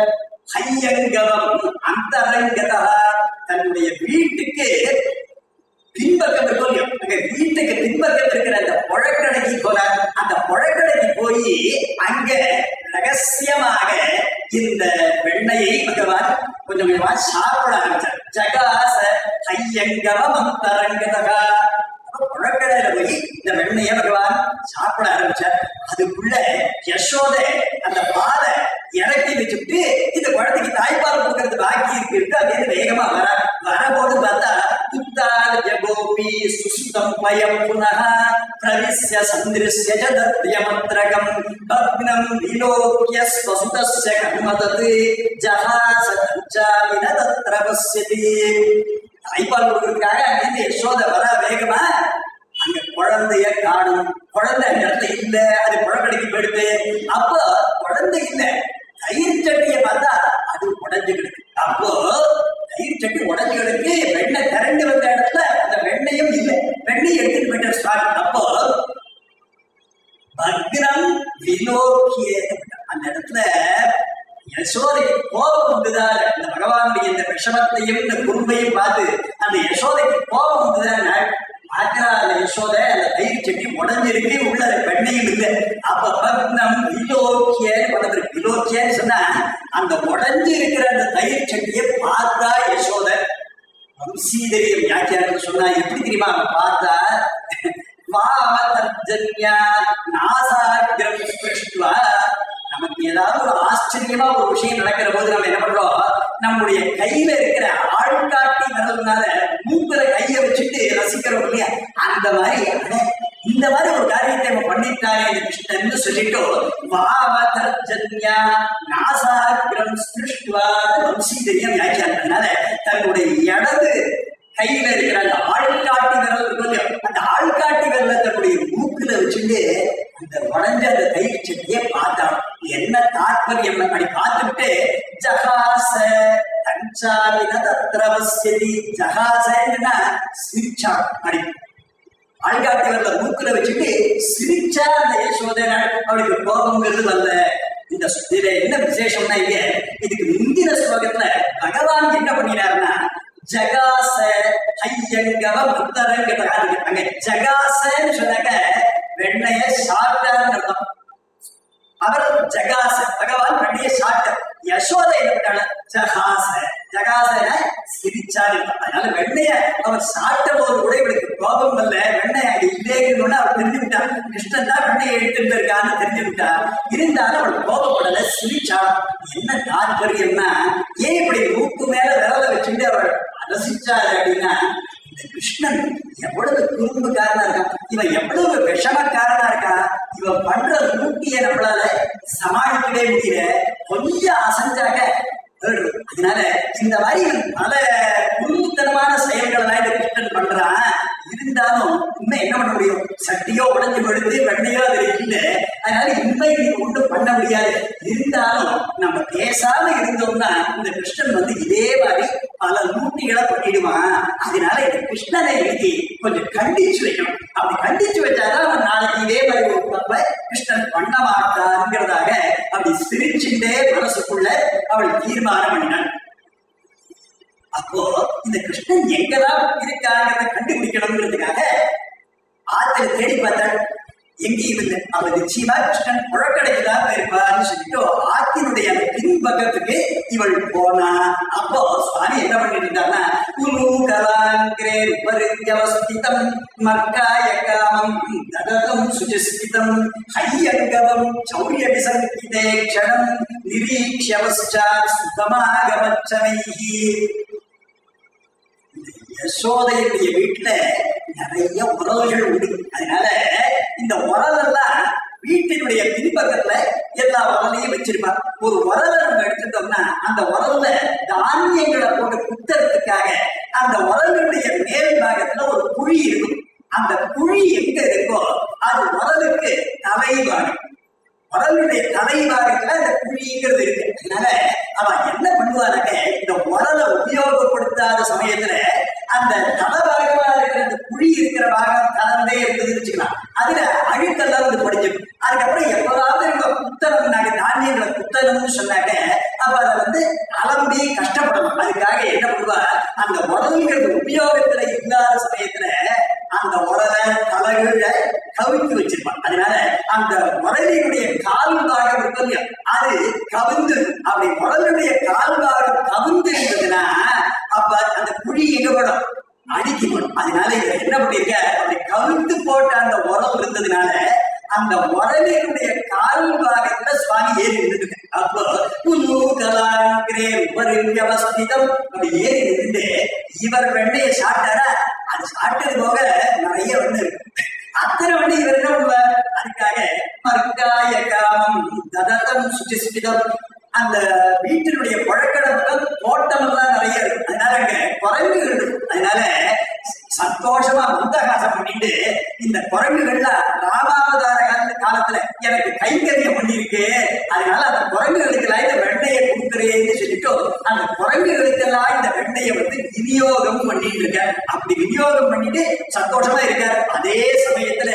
ஐயங்கவம் அந்தரங்கதா தன்னுடைய வீட்டுக்கு பின்பக்கம் இருக்கும் இல்லையா? அங்க வீட்டுக்கு பின்பக்கம் இருக்கிற அந்த புழக்கடைக்கு போனார் அந்த புழக்கடைக்கு போய் அங்க ரகசியமாக இந்த வெண்ணையை பகவான் கொஞ்சம் கொஞ்சமா சாப்பிட ஆரம்பிச்சார் ஜகாச ஐயங்கவம் அந்தரங்கதா அப்ப புழக்கடையில போய் இந்த வெண்ணைய பகவான் சாப்பிட ஆரம்பிச்சார் அதுக்குள்ள யசோத அந்த பாலை இறக்கி வச்சுட்டு இந்த குழந்தைக்கு தாய்ப்பால் கொடுக்கறது பாக்கி இருக்கு இருக்கு அப்படின்னு வேகமா வர வரபோது பார்த்தா புத்தார ஜகோபி சுஸ்தம் பயம் புனः பிரவிஷ்ய சந்திரஸ்ய ச தத்யமத்ரகம் பக்னம் விலோக்ய ஸ்வசுதஸ்ய கர்மதத் ஜஹாச தஞ்சாமின தத்ர பஸ்யதி தாய்ப்பால் கொடுக்கறதுக்காக அங்கிருந்து யசோத வர வேகமா அங்க குழந்தைய காணும் குழந்தை அந்த இடத்துல இல்ல அது புழக்கடைக்கு போயிடுது அப்போ குழந்தை இல்ல தயிர் சட்டியை பார்த்தா அது உடஞ்சு கிடக்கு அப்போ தயிர் சட்டி உடஞ்சு கிடக்கு வெண்ணெய் திரண்டு வந்த இடத்துல அந்த வெண்ணையும் இல்ல வெண்ணெய் எடுத்துட்டு போயிட்டார் சுவாமி அப்போ பக்னம் விலோக்கிய அந்த இடத்துல யசோதைக்கு கோபம் வந்துதான் இந்த பகவானுடைய இந்த விஷமத்தையும் இந்த குறும்பையும் பார்த்து அந்த யசோதைக்கு கோபம் வந்துதான் பார்க்கிறா அந்த யசோத அந்த தயிர் சட்டி உடஞ்சிருக்கு உள்ள அந்த பெண்ணையும் இல்லை அப்ப பக்னம் விலோக்கியன்னு படத்துல விலோக்கியன்னு சொன்னா அந்த உடஞ்சு இருக்கிற அந்த தயிர் சட்டியை பார்த்தா யசோத வம்சீதரியம் வியாக்கியானம் சொன்னா எப்படி தெரியுமா அவன் பார்த்தா வாமதர்ஜன்யா நாசாகிரம் ஸ்பிருஷ்டுவா நமக்கு ஏதாவது ஒரு ஆச்சரியமா ஒரு விஷயம் நடக்கிற போது நம்ம என்ன பண்றோம் நம்முடைய கையில இருக்கிற ஆள்காட்டி விரல்னால மூக்குல கைய வச்சுட்டு ரசிக்கிறோம் இல்லையா அந்த மாதிரி அட, இந்த மாதிரி ஒரு காரியத்தை நம்ம பண்ணிட்டாரே இந்த கிருஷ்ணன் சொல்லிட்டு வாமதர்ஜன்யா நாசாகிரம் ஸ்பிருஷ்டுவா வம்சீதரியம் வியாக்கியானம் அதனால தன்னுடைய இடது கையில இருக்கிற அந்த ஆள்காட்டி விரல் இருக்கும் இல்லையா? அந்த ஆள்காட்டி விரல தன்னுடைய மூக்குல வச்சுட்டு அந்த உடஞ்ச அந்த தயிர் சட்டியை பார்த்தான் என்ன தாற்பயம் அப்படி பார்த்துட்டு ஜகாச பிரச்சாவின தத்ரவசியதி ஜகாசன்னா சிரிச்சா அப்படி ஆள்காட்டி வரல மூக்குல வச்சுட்டு சிரிச்சா அந்த யசோதனா அவளுக்கு கோபங்கிறது வரல இந்த இதுல என்ன விசேஷம்னா இங்க இதுக்கு முந்தின ஸ்லோகத்துல பகவான் என்ன பண்ணினாருன்னா ஜகாச ஐயங்கவ முத்தரங்க அங்க ஜகாசன்னு சொன்னாக்க வெண்ணைய சாப்பிட்டாருன்னு அர்த்தம் அவர் ஜகாச பகவான் ரெண்டைய சாட்ட யசோதை என்ன பண்ணாங்க ஜகாச ஜகாசன சிரிச்சாரு அதனால வெண்ணைய அவர் சாப்பிட்ட போது கூட இவளுக்கு கோபம் இல்ல வெண்ணெய் அங்க இல்லைன்னு அவர் தெரிஞ்சு விட்டார் கிருஷ்ணன் தான் வெண்ணையை எடுத்துட்டு இருக்கான்னு தெரிஞ்சு விட்டார் இருந்தாலும் அவள் கோபப்படல சிரிச்சா என்ன தாற்பயம்னா ஏன் இப்படி மூக்கு மேல விரல வச்சுட்டு அவள் ரசிச்சாரு அப்படின்னா இந்த கிருஷ்ணன் எவ்வளவு குறும்புக்காரனா இருக்கான் இவன் எவ்வளவு விஷமக்காரனா இருக்கா இவன் பண்ற மூட்டிய நம்மளால சமாளிக்கவே முடியல கொஞ்சம் அசஞ்சாக ஏறும். அதனால இந்த மாதிரி இவன் பல குறும்புத்தனமான செயல்களை எல்லாம் இந்த கிருஷ்ணன் பண்றான் இருந்தாலும் இன்னும் என்ன பண்ண முடியும் சட்டியோ உடஞ்சு படுத்து வெண்ணையோ அது இல்லை அதனால இன்மை நீ ஒன்றும் பண்ண முடியாது இருந்தாலும் நம்ம பேசாம இருந்தோம்னா இந்த கிருஷ்ணன் வந்து இதே மாதிரி பல மூட்டிகளை பண்ணிடுவான் அதனால இந்த கிருஷ்ணனை இன்னைக்கு கொஞ்சம் கண்டிச்சு வைக்கணும் அப்படி கண்டிச்சு வச்சாதான் அவன் நாளைக்கு இதே மாதிரி ஒரு தப்ப கிருஷ்ணன் பண்ண மாட்டாருங்கிறதாக அப்படி சிரிச்சுட்டே மனசுக்குள்ள அவள் தீர்மானம் பண்ணினாள் அப்போ இந்த கிருஷ்ணன் எங்கதான் இருக்காங்கிறத கண்டுபிடிக்கணுங்கிறதுக்காக ஆத்துல தேடி பார்த்தாள் எங்கேயும் இல்லை அவ நிச்சயமா கிருஷ்ணன் புழக்கடைக்கு தான் போயிருப்பான்னு சொல்லிட்டு ஆத்தினுடைய அந்த பின்பக்கத்துக்கு இவள் போனா அப்போ சுவாமி என்ன பண்ணிட்டு இருந்தாருன்னா குலூகலாங்கிரே பரித்யவஸ்திதம் மர்க்காய காமம் தததம் சுஜஸ்திதம் ஹையங்கவம் சௌரிய விசங்கிதே க்ஷணம் நிரீக்ஷவஸ்சாத் சுகமாகமச்சனைஹி யசோதையுடைய வீட்டுல நிறைய உறவுகள் உண்டு அதனால இந்த உரல் எல்லாம் வீட்டினுடைய பின்பக்கத்துல எல்லா உரலையும் வச்சிருப்பான் ஒரு உரலை நம்ம எடுத்துட்டோம்னா அந்த உரல்ல தானியங்களை போட்டு குத்துறதுக்காக அந்த உரலுடைய மேல் பாகத்துல ஒரு குழி இருக்கும் அந்த குழி எங்க இருக்கோ அது உரலுக்கு தலைவாகும் உரலுடைய தலைவாகத்துல அந்த குழிங்கிறது இருக்கு அதனால அவன் என்ன பண்ணுவானாக்க இந்த உரலை உபயோகப்படுத்தாத சமயத்துல அந்த தலைபாகமா இருக்கிற அந்த குழி இருக்கிற பாகம் கலந்தே இருந்ததுன்னு வச்சுக்கலாம் அதுல அழுக்கெல்லாம் வந்து படிச்சிடும் அதுக்கப்புறம் எப்பவாவது நம்ம குத்தனம் நாங்க தானியங்களை குத்தணும்னு சொன்னாக்க அப்ப அதை வந்து அலம்பி கஷ்டப்படணும் அதுக்காக என்ன பண்ணுவா அந்த உரல்ங்கிறது உபயோகத்துல இல்லாத சமயத்துல அந்த உரலை தலைகளை கவிழ்த்து வச்சிருப்பான் அதனால அந்த உரலினுடைய கால் பாகம் இருக்கு இல்லையா அது கவிந்து அப்படி உரலுடைய கால் பாகம் கவிந்து இருந்ததுன்னா அப்ப அந்த குழி எங்க படும் அடிக்கி படும் அதனால இவர் என்ன பண்ணிருக்க அப்படி கவிழ்த்து போட்ட அந்த உரம் இருந்ததுனால அந்த உரலினுடைய கால் பாகத்துல சுவாமி ஏறி நின்றுட்டு அப்போ குலு கலாங்கிரே உபரிவஸ்திதம் அப்படி ஏறி நின்று இவர் வெண்ணையை சாப்பிட்டாரா அது சாப்பிட்டது போக நிறைய வெண்ணெய் இருக்கு அத்தனை வந்து இவர் என்ன பண்ணுவார் அதுக்காக மர்க்காய காமம் தததம் சுச்சிஸ்பிதம் அந்த வீட்டினுடைய புழக்கடம் தோட்டம் எல்லாம் நிறைய இருக்கு அதனால அங்க குரங்குகள் இருக்கும் அதனால சந்தோஷமா மந்தகாசம் பண்ணிட்டு இந்த குரங்குகள்லாம் ராமாவதார கால- காலத்துல எனக்கு கைங்கரியம் பண்ணிருக்கு அதனால அந்த குரங்குகளுக்கெல்லாம் இந்த வெண்ணையை கொடுக்குறேன்னு சொல்லிட்டு அந்த குரங்குகளுக்கெல்லாம் இந்த வெண்ணையை வந்து விநியோகம் பண்ணிட்டு இருக்கார் அப்படி விநியோகம் பண்ணிட்டு சந்தோஷமா இருக்கார் அதே சமயத்துல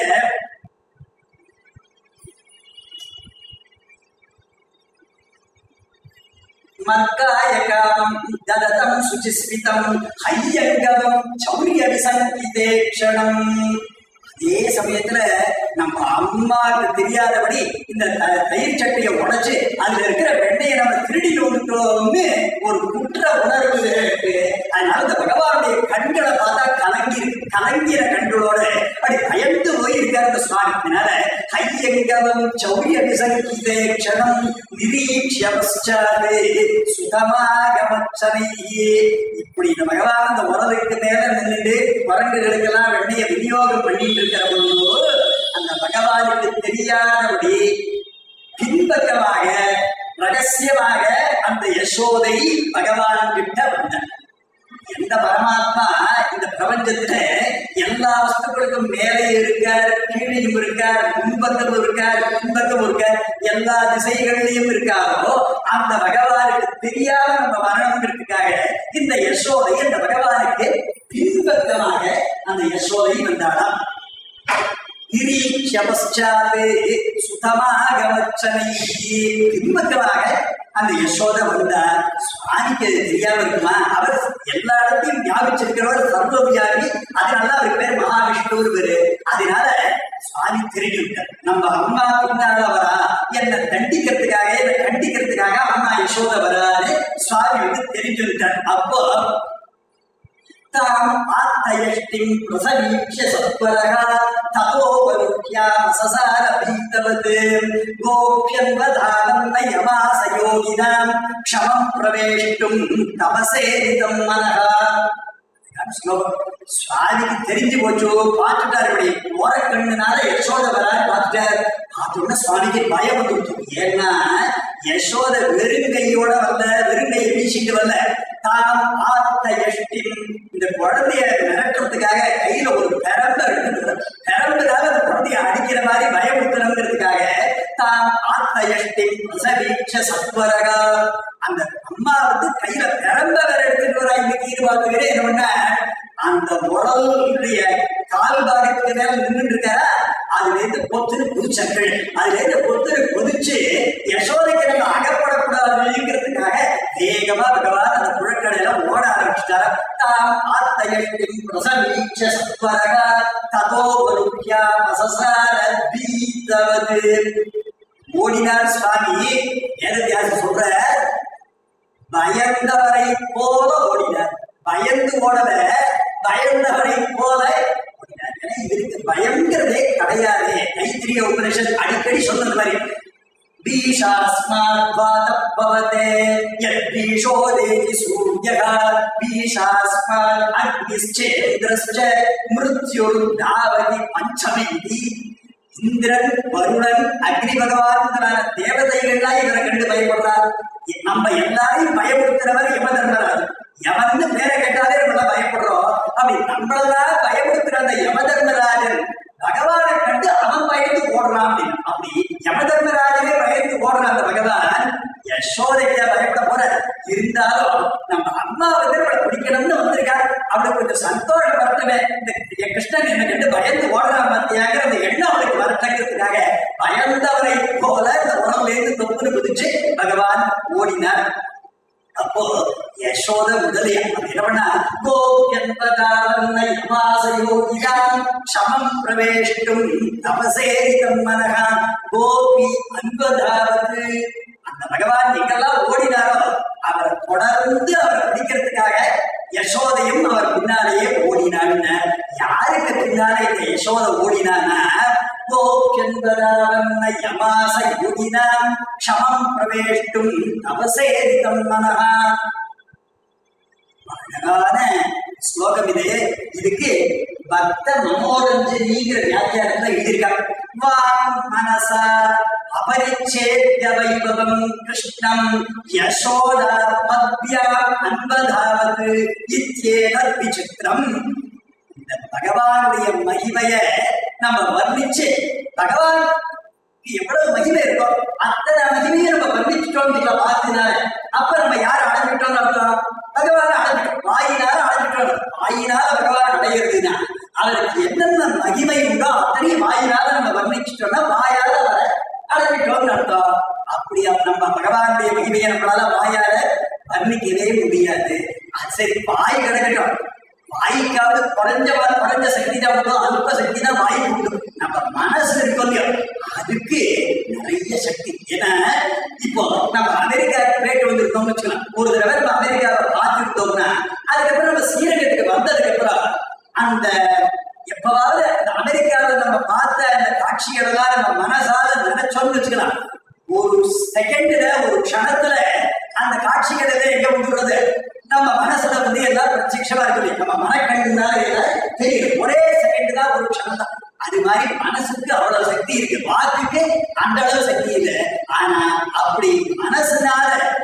மர்க்காய காமம் தததம் சுச்சிஸ்மிதம் ஹையங்கவம் சௌரிய விசங்கிதே க்ஷணம் அதே சமயத்துல நம்ம அம்மாவுக்கு தெரியாதபடி இந்த த- தயிர் சட்டையை உடைச்சு அதுல இருக்கிற வெண்ணையை நம்ம திருடி வந்துட்டோம்னு ஒரு குற்ற உணர்வு இருக்கு அதனால இந்த பகவானுடைய கண்களை பார்த்தா கலங்கி கலங்கிற கண்களோட அப்படி பயந்து போய் இருக்காரு இந்த சுவாமி அதனால ஹையங்கவம் சௌரிய விசங்கிதே க்ஷணம் நிரீக்ஷவஸ்சாது சுகமாகமச்சனை இப்படி இந்த பகவான் அந்த உரலுக்கு மேல நின்றுட்டு குரங்குகளுக்கெல்லாம் வெண்ணையை விநியோகம் பண்ணிட்டு இருக்கிற பொழுது அந்த பகவானுக்கு தெரியாதபடி பின்பக்கமாக ரகசியமாக அந்த யசோதை பகவான் கிட்ட வந்தார் எந்த பரமாத்மா இந்த பிரபஞ்சத்துல எல்லா வஸ்துக்களுக்கும் மேலே இருக்கார் கீழையும் இருக்கார் முன்பக்கமும் இருக்கார் பின்பக்கமும் இருக்கார் எல்லா திசைகளிலும் இருக்காரோ அந்த பகவானுக்கு தெரியாம நம்ம வரணுங்கிறதுக்காக இந்த யசோதை அந்த பகவானுக்கு பின்பக்கமாக அந்த யசோதை வந்தாளாம் நிரீட்ச பశ్చాத் சுதமாகமச்சனை பின்பக்கமாக அந்த யசோத வந்தார் சுவாமிக்கு அது தெரியாம இருக்குமா அவர் எல்லா இடத்தையும் வியாபிச்சிருக்கிறவர் சர்வவியாபி அதனால அவருக்கு பேர் மகாவிஷ்ணுவர் பேரு அதனால சுவாமி தெரிஞ்சுட்டார் நம்ம அம்மா பின்னால வரா என்னை தண்டிக்கிறதுக்காக என்னை கண்டிக்கிறதுக்காக அம்மா யசோத வரான்னு சுவாமி வந்து தெரிஞ்சுட்டார் அப்போ தாம் ஆத்தயஷ்டிம் பிரசவீக்ஷ சத்வரः ததோ வருக்யாமசசார பீத்தவத் கோப்யன்வதானந்த யமாச யோகினாம் க்ஷமம் பிரவேஷ்டும் தபசேரிதம் மனः ஸ்லோகம். சுவாமிக்கு தெரிஞ்சு போச்சு பார்த்துட்டாரு இப்படி ஓர கண்ணுனால யசோத வரான்னு பார்த்துட்டாரு பார்த்தோன்னா சுவாமிக்கு பயம் வந்துருச்சு ஏன்னா யசோத வெறுங்கையோட வரல வெறுங்கையை வீசிட்டு வரல தாம் ஆத்த யஷ்டிம் இந்த குழந்தைய மிரட்டுறதுக்காக கையில ஒரு பெரம்ப இருக்குது பெரம்புக்காக அந்த குழந்தைய அடிக்கிற மாதிரி பயமுறுத்தணுங்கிறதுக்காக தாம் ஆத்த யஷ்டிம் பிரசவீட்ச சத்வரகா அந்த அம்மா வந்து கையில பெரம்ப வேற எடுத்துட்டு வரா இன்னைக்கு ஈடுபாத்துக்கிட்டே என்ன பண்ண அந்த உடலுடைய கால் பாகத்துக்கு மேல நின்றுட்டு இருக்காரா அதுல இருந்து பொத்துன்னு குதிச்சங்கள் அதுல இருந்து பொத்துன்னு குதிச்சு யசோதைக்கு நம்ம அகப்படக்கூடாதுங்கிறதுக்காக வேகமா பகவான் அந்த புழக்கடையில ஓட ஆரம்பிச்சிட்டாரா தாம் ஆத்தயஷ்டிம் பிரசவீட்ச சத்வரகா ததோ வருக்கியா மசசார பீத்தவது ஓடினார் சுவாமி வேதவியாசம் சொல்ற பயந்தவரை போல ஓடினார் பயந்து ஓடல பயந்தவரை போல ஓடினார் ஏன்னா இவருக்கு பயங்கிறதே கிடையாது தைத்திரிய உபனிஷத் அடிக்கடி சொன்னது மாதிரி பீஷாஸ்மாத் வாதப்பவதே யத்பீஷோ தேதி சூரியः பீஷாஸ்மாத் அக்னிश्चेन्द्रश्च மிருத்யுர்தாவதி பஞ்சமிதி இந்திரன் வருணன் அக்னி பகவான் தேவதைகள்லாம் இவரை கண்டு பயப்படுறார் நம்ம எல்லாரையும் பயப்படுத்துறவர் யம தர்மராஜ் யமன்னு பேரை கேட்டாலே நம்மள பயப்படுறோம் அப்படி நம்மளெல்லாம் பயப்படுத்துற அந்த யம தர்மராஜன் பகவானை கண்டு அவன் பயந்து ஓடுறான் அப்படின்னு அப்படி யம தர்மராஜனே பயந்து ஓடுற அந்த பகவான் யசோதைக்கு பயப்பட போற இருந்தாலும் நம்ம அம்மா வந்து நம்மளை பிடிக்கணும்னு வந்திருக்கா அவளுக்கு கொஞ்சம் சந்தோஷம் வரட்டுமே இந்த என் கிருஷ்ணன் என்ன கண்டு பயந்து ஓடுறான் மத்தியாங்கிற அந்த எண்ணம் அவளுக்கு வரட்டங்கிறதுக்காக பயந்தவரை போல இந்த உணவுல இருந்து தொப்புன்னு குதிச்சு பகவான் ஓடினார் அப்போ யசோத முதலிய என்ன பண்ணா கோபியன்பதாரயோகியாம் சமம் பிரவேஷ்டும் தபசேரிதம் மனகா கோபி அன்பதாவது அந்த பகவான் எங்கெல்லாம் ஓடினாரோ அவரை தொடர்ந்து அவரை பிடிக்கிறதுக்காக யசோதையும் அவர் பின்னாலேயே ஓடினான்னு யாருக்கு பின்னாலே இந்த யசோத ஓடினானா கோபியன்பதாரன்ன யமாச யோகினாம் க்ஷமம் பிரவேஷ்டும் தபசேரிதம் மனஹா அழகான ஸ்லோகம் இது இதுக்கு பக்த மனோரஞ்சனிங்கிற வியாக்கியானத்துல எழுதியிருக்காங்க வாம் மனசா அபரிச்சேத்ய வைபவம் கிருஷ்ணம் யசோதா பத்யா அன்பதாவது இத்யேதத் விசித்திரம் இந்த பகவானுடைய மகிமைய நம்ம வர்ணிச்சு பகவான் எவ்வளவு மகிமை இருக்கோ அத்தனை மகிமையை நம்ம வர்ணிச்சிட்டோம் வார்த்தினால அப்ப நம்ம யார் அடைஞ்சிட்டோம்னு அர்த்தம் பகவான் அடைஞ்சிட்டோம் வாயினால அடைஞ்சிட்டோம் வாயினால பகவான் அடையிறதுன்னா அவருக்கு என்னென்ன மகிமை உண்டோ அத்தனையும் வாயினால நம்ம வர்ணிச்சிட்டோம்னா வாயால வர அடைஞ்சிட்டோம்னு அர்த்தம் அப்படி நம்ம பகவானுடைய மகிமையை நம்மளால வாயால வர்ணிக்கவே முடியாது அது சரி வாய் கிடக்கட்டும் வாய்க்காவது குறைஞ்ச குறைஞ்ச சக்தி தான் உண்டோ அல்ப சக்தி தான் வாய்க்கு உண்டு நம்ம மனசு இருக்கும் இல்லையோ அதுக்கு நிறைய சக்தி ஏன்னா இப்போ நம்ம அமெரிக்கா போயிட்டு வந்திருக்கோம்னு வச்சுக்கலாம் ஒரு தடவை நம்ம அமெரிக்காவை பார்த்துருந்தோம்னா அதுக்கப்புறம் நம்ம ஸ்ரீரங்கத்துக்கு வந்ததுக்கு அப்புறம் அந்த எப்பவாவது அந்த அமெரிக்காவில் நம்ம பார்த்த அந்த காட்சிகள் எல்லாம் நம்ம மனசால நினைச்சோம்னு வச்சுக்கலாம் ஒரு செகண்ட்ல ஒரு க்ஷணத்துல அந்த காட்சிகள் எல்லாம் எங்க வந்துடுறது நம்ம மனசுல வந்து எல்லாம் பிரத்யட்சமா இருக்குது நம்ம மனக்கண்ணுனால எல்லாம் தெரியும் ஒரே செகண்ட் தான் ஒரு க்ஷணம் தான் அது மாதிரி மனசுக்கு அவ்வளவு சக்தி இருக்கு வாக்குக்கு அந்த அளவு சக்தி இல்லை ஆனா அப்படி மனசுனால எப்படி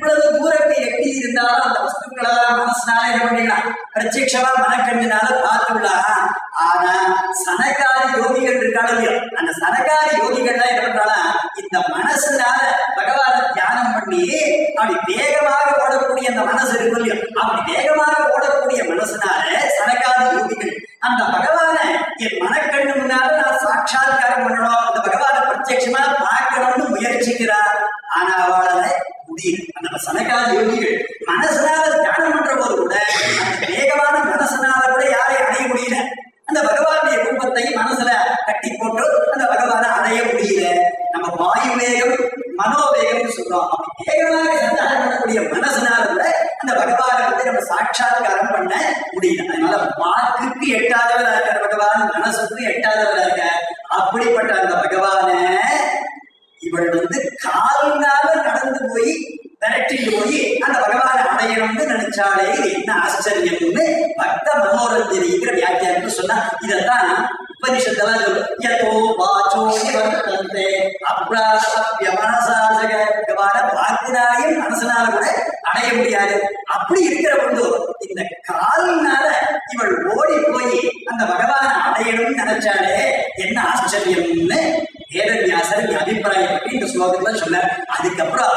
எவ்வளவு தூரத்தை எட்டி இருந்தாலும் அந்த வஸ்துக்களெல்லாம் மனசுனால என்ன பண்ணிடலாம் பிரத்யட்சமா மனக்கண்ணினால பார்த்து விடலாம் ஆனா சனகாரி யோகிகள் இருக்காங்க இல்லையோ அந்த சனகாரி யோகிகள்லாம் என்ன பண்றாங்க இந்த மனசுனால பகவான தியானம் பண்ணி அப்படி வேகமாக ஓடக்கூடிய அந்த மனசு இருக்கும் இல்லையோ அப்படி வேகமாக ஓடக்கூடிய மனசுனால சனகாரி யோகிகள் அந்த பகவான என் மனக்கண்ணு முன்னால நான் சாட்சாத்காரம் பண்ணணும் அந்த பகவான பிரத்யட்சமா பார்க்கணும்னு முயற்சிக்கிறார் ஆனா அவளால முடியல அந்த சனகால யோகிகள் மனசனால தியானம் பண்ற போது கூட அந்த வேகமான மனசனால கூட யாரை அடைய முடியல அந்த பகவானுடைய ரூபத்தை மனசுல கட்டி போட்டு அந்த பகவானை அடைய முடியல நம்ம வாயு வேகம் மனோவேகம்னு சொல்றோம் அப்படி வேகமாக சஞ்சாரம் பண்ணக்கூடிய மனசனால கூட அந்த பகவானை வந்து நம்ம சாட்சாத்காரம் பண்ண முடியல அதனால வாக்குக்கு எட்டாதவரா இருக்கார் பகவான் மனசுக்கு எட்டாதவரா இருக்கார் அப்படிப்பட்ட அந்த பகவானை இவள் வந்து காலினால நடந்து போய் விரட்டிட்டு போய் அந்த பகவானை அடையணும்னு நினைச்சாலே இது என்ன ஆச்சரியம்னு பக்த மனோரஞ்சனிங்கிற வியாக்கியானம்னு சொன்னா இதத்தான் உபனிஷத்தெல்லாம் சொல்லும் யதோ வாச்சோ நிவர்த்தந்தே அப்ராப்ய மனசாசக பகவான வாக்குனாலையும் மனசனால கூட அடைய முடியாது அப்படி இருக்கிற பொழுது இந்த காலினால இவள் ஓடி போய் அந்த பகவானை அடையணும்னு நினைச்சாலே என்ன ஆச்சரியம்னு வேதவியாசர் இங்க அபிப்பிராயப்பட்டு இந்த ஸ்லோகத்துல சொன்னார் அதுக்கப்புறம்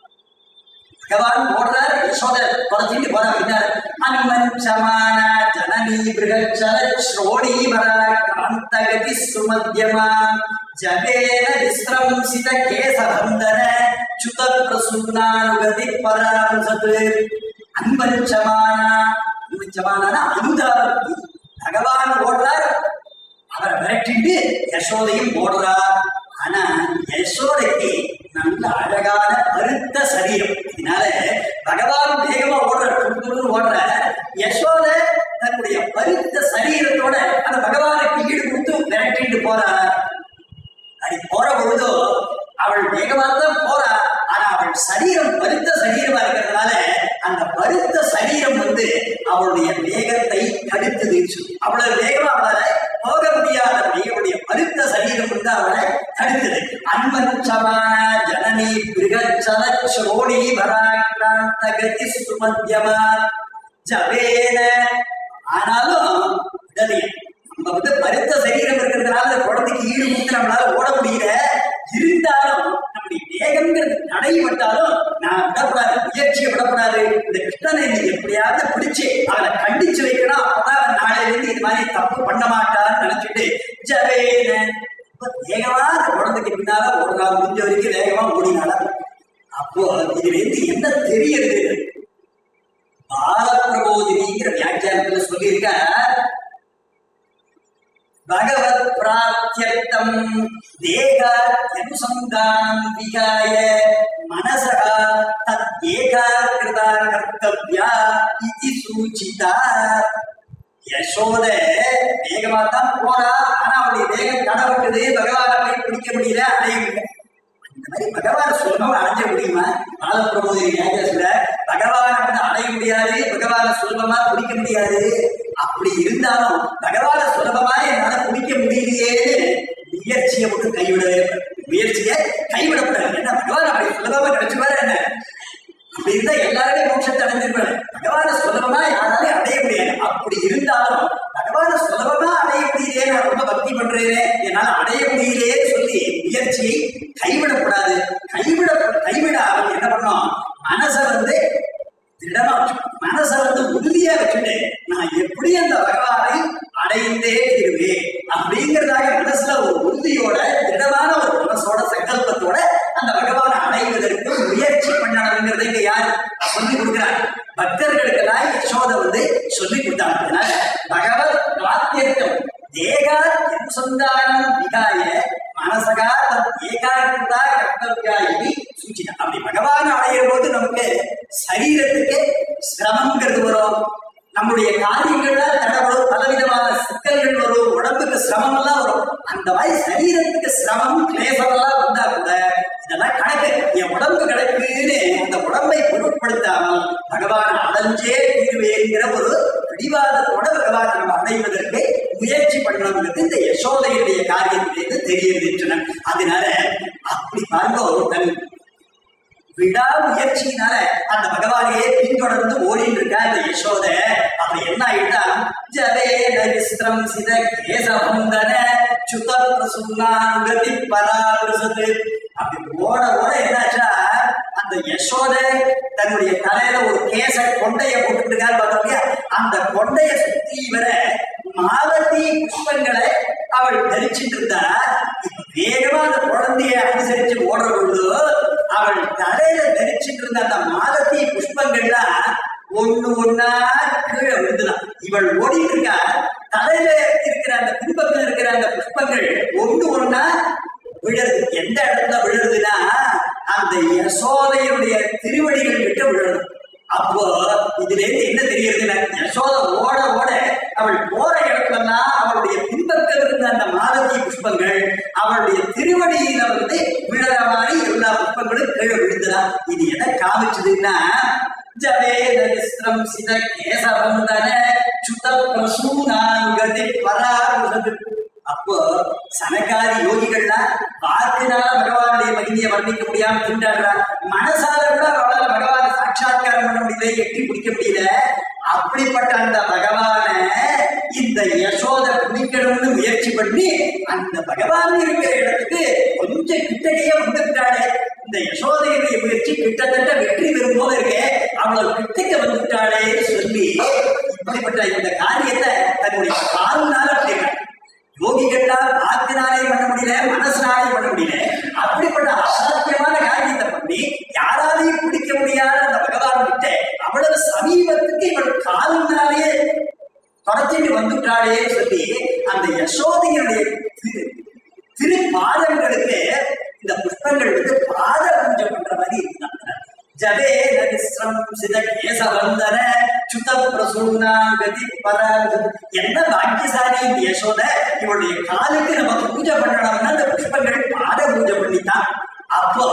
பகவான் ஓடுறார் யசோத குறைச்சிட்டு போறா பின்னார் அன்மன் சமான ஜனனி பிருகச்சல ஸ்ரோணீவர காந்தகதி சுமத்யமா ஜவேன விஸ்ரம்சித கேசபந்தன சுத பிரசூனானுகதி பராம்சத்து அன்பன் சமானா அன்பன் சமானா அனுதாபி பகவான் ஓடுறார் அவரை விரட்டிட்டு யசோதையும் ஓடுறார் ஆனா யசோதைக்கு நல்ல அழகான பருத்த சரீரம் இதனால பகவான் வேகமா ஓடுற துருதுருன்னு ஓடுற யசோத தன்னுடைய பருத்த சரீரத்தோட அந்த பகவானுக்கு ஈடு கொடுத்து விரட்டிட்டு போறார் அப்படி போற பொழுதோ அவள் வேகமா தான் போறா ஆனா அவள் சரீரம் பருத்த சரீரமா இருக்கிறதுனால அந்த பருத்த சரீரம் வந்து அவளுடைய வேகத்தை தடுத்தது அவ்வளவு வேகமா அவளால போக முடியாதபடி அவளுடைய பருத்த சரீரம் வந்து அவளை தடுத்தது அன்பன் சமான ஜனனி பிருகச்சல சோழி வராக்ராந்த கதி சுமத்தியமா ஜவேன ஆனாலும் விடலையே நம்ம வந்து பருத்த சரீரம் இருக்கிறதுனால அந்த குழந்தைக்கு ஈடு கொடுத்து நம்மளால ஓட முடியல இருந்தாலும் நம்முடைய வேகம்ங்கிறது தடைப்பட்டாலும் நான் விடக்கூடாது முயற்சியை விடக்கூடாது இந்த கிருஷ்ணனை நீ எப்படியாவது பிடிச்சு அவனை கண்டிச்சு வைக்கணும் அப்பதான் அவன் நாளையில இருந்து இது மாதிரி தப்பு பண்ண மாட்டான்னு நினைச்சிட்டு ஜவேன இப்ப வேகமா அந்த குழந்தைக்கு பின்னால ஓடுறா முடிஞ்ச வரைக்கும் வேகமா ஓடினால அப்போ இதுல இருந்து என்ன தெரியுது பாலப்பிரபோதினிங்கிற வியாக்கியானத்துல சொல்லியிருக்க பகவத் பிராப்தியர்த்தம் தேகாத்யனுசந்தானம் விகாய மனசக தத் ஏகாகிருதா கர்த்தவ்யா இது சூச்சிதா யசோத வேகமா தான் போறா ஆனா அவளுடைய வேகம் தடப்பட்டது பகவானை போய் பிடிக்க முடியல அடைய முடியல இந்த மாதிரி பகவான் சுலபமா அடைஞ்ச முடியுமா பாலப்பிரபோதி வியாக்கியாசத்துல பகவானை வந்து அடைய முடியாது பகவானை சுலபமா பிடிக்க முடியாது அப்படி இருந்தாலும் பகவானை சுலபமா என்னால பிடிக்க முடியலையேன்னு முயற்சியை மட்டும் கைவிடவே கூடாது. முயற்சியை கைவிடக்கூடாது என்ன பகவான் அப்படி சுலபமா கிடைச்சுவாரு என்ன அப்படி இருந்தா எல்லாருமே மோட்சத்தை அடைஞ்சிருப்பாரு பகவான சுலபமா யாராலையும் அடைய முடியாது அப்படி இருந்தாலும் பகவான சுலபமா அடைய முடியலையே நான் ரொம்ப பக்தி பண்றேனே என்னால அடைய முடியலையேன்னு சொல்லி முயற்சியை கைவிடக்கூடாது கைவிட கைவிடாம என்ன பண்ணோம் மனசை வந்து திடமா வச்சுக்கணும். மனசை வந்து உறுதியா வச்சுட்டு நான் எப்படி அந்த பகவானை அடைந்தே தீருவேன் அப்படிங்கிறதாக மனசுல ஒரு உறுதியோட திடமான ஒரு மனசோட சங்கல்பத்தோட அந்த பகவானை அடைவதற்கு முயற்சி பண்ணணுங்கிறதை இங்க யார் சொல்லி கொடுக்கிறார் பக்தர்களுக்கெல்லாம் யசோதை வந்து சொல்லி கொடுத்தாங்க அதனால பகவத் வாத்தியர்த்தம் தேகா சந்தானம் விகாய மனசகா தத் ஏகாகிருதா கர்த்தவ்யா இது சூச்சிதா அப்படி பகவான் அடையிற போது நமக்கு சரீரத்துக்கு சிரமங்கிறது வரும் நம்முடைய காரியங்கள்ல தடவரும் பலவிதமான சிக்கல்கள் வரும் உடம்புக்கு சிரமம் எல்லாம் வரும் அந்த மாதிரி சரீரத்துக்கு சிரமம் கிளேசம் எல்லாம் வந்தா கூட இதெல்லாம் கணக்கு என் உடம்பு கிடக்குன்னு அந்த உடம்பை பொருட்படுத்தாமல் பகவான் அடைஞ்சே தீர்வேங்கிற ஒரு பிடிவாதத்தோட பகவான் நம்ம அடைவதற்கு முயற்சி பண்ணணுங்கிறது இந்த யசோதையுடைய காரியத்திலிருந்து தெரியுதுன்றன அதனால அப்படி பாருங்க ஒரு தன் விடா முயற்சியினால அந்த பகவானையே பின்தொடர்ந்து ஓடிட்டு இருக்கா இந்த யசோத அப்ப என்ன ஆயிட்டா ஜவே நரிஸ்திரம் சித கேசபந்தன சுத பிரசுன்னாங்கதி பராபிரசது அப்படி ஓட ஓட என்னாச்சா அந்த யசோத தன்னுடைய தலையில ஒரு கேச கொண்டைய போட்டுட்டு இருக்காரு பார்த்தோம் இல்லையா அந்த கொண்டைய சுத்தி வர மாலதி புஷ்பங்களை அவள் தரிச்சிட்டு இருந்தா இப்ப வேகமா அந்த குழந்தைய அனுசரிச்சு ஓடுற பொழுது அவள் தலையில தரிச்சிட்டு இருந்த அந்த மாலத்தி புஷ்பங்கள்லாம் ஒண்ணு ஒண்ணா கீழே விழுந்துதான் இவள் ஓடிட்டு இருக்கா தலையில இருக்கிற அந்த பின்பக்கம் இருக்கிற அந்த புஷ்பங்கள் ஒண்ணு ஒண்ணா விழுறது எந்த இடத்துல விழுறதுன்னா அந்த யசோதையுடைய திருவடிகள் விட்டு விழுறது அப்போ இதுல இருந்து என்ன தெரியுதுன்னா யசோத ஓட ஓட அவள் போற இடத்துலலாம் அவளுடைய பின்பக்கம் இருந்த அந்த மாலதி புஷ்பங்கள் அவளுடைய திருவடியில வந்து விழற மாதிரி எல்லா புஷ்பங்களும் கீழே விழுந்துதான் இது எதை காமிச்சதுன்னா ஜவேதரிஸ்ரம் சித கேசவந்தன சுத பிரசூனாங்கதி பராருசது அப்போ சனகாரி யோகிகள்லாம் வாக்குனால பகவானுடைய மகிமையை வர்ணிக்க முடியாம திண்டாடுறா மனசால கூட அவளால பகவானை சாட்சாத்காரம் பண்ண முடியல எட்டி பிடிக்க முடியல அப்படிப்பட்ட அந்த பகவானை இந்த யசோத பிடிக்கணும்னு முயற்சி பண்ணி அந்த பகவான் இருக்கிற இடத்துக்கு கொஞ்சம் கிட்டக்கையே வந்துட்டாளே இந்த யசோதையுடைய முயற்சி கிட்டத்தட்ட வெற்றி பெறும் போல இருக்கே அவளை கிட்டக்க வந்துட்டாளே சொல்லி இப்படிப்பட்ட இந்த காரியத்தை தன்னுடைய கால்னால பண்ணிருக்காள் யோகிகள்லாம் வாக்கினாலே பண்ண முடியல மனசினாலே பண்ண முடியல அப்படிப்பட்ட அசாத்தியமான காரியத்தை பண்ணி யாராலையும் பிடிக்க முடியாத அந்த பகவான் கிட்ட அவ்வளவு சமீபத்துக்கு இவள் காலினாலே தொடச்சிட்டு வந்துட்டாளே சொல்லி அந்த யசோதையுடைய திரு திருப்பாதங்களுக்கு இந்த புஷ்பங்கள் வந்து பாத பூஜை பண்ற மாதிரி இருந்தாங்க ஜவே நகிஸ்ரம் சித கேசவந்தன சுத பிரசூனா கதி பராக என்ன பாக்கியசாலி இந்த யசோத இவளுடைய காலுக்கு நமக்கு பூஜை பண்ணணும்னா அந்த புஷ்பங்கள் பாத பூஜை பண்ணித்தான் அப்போ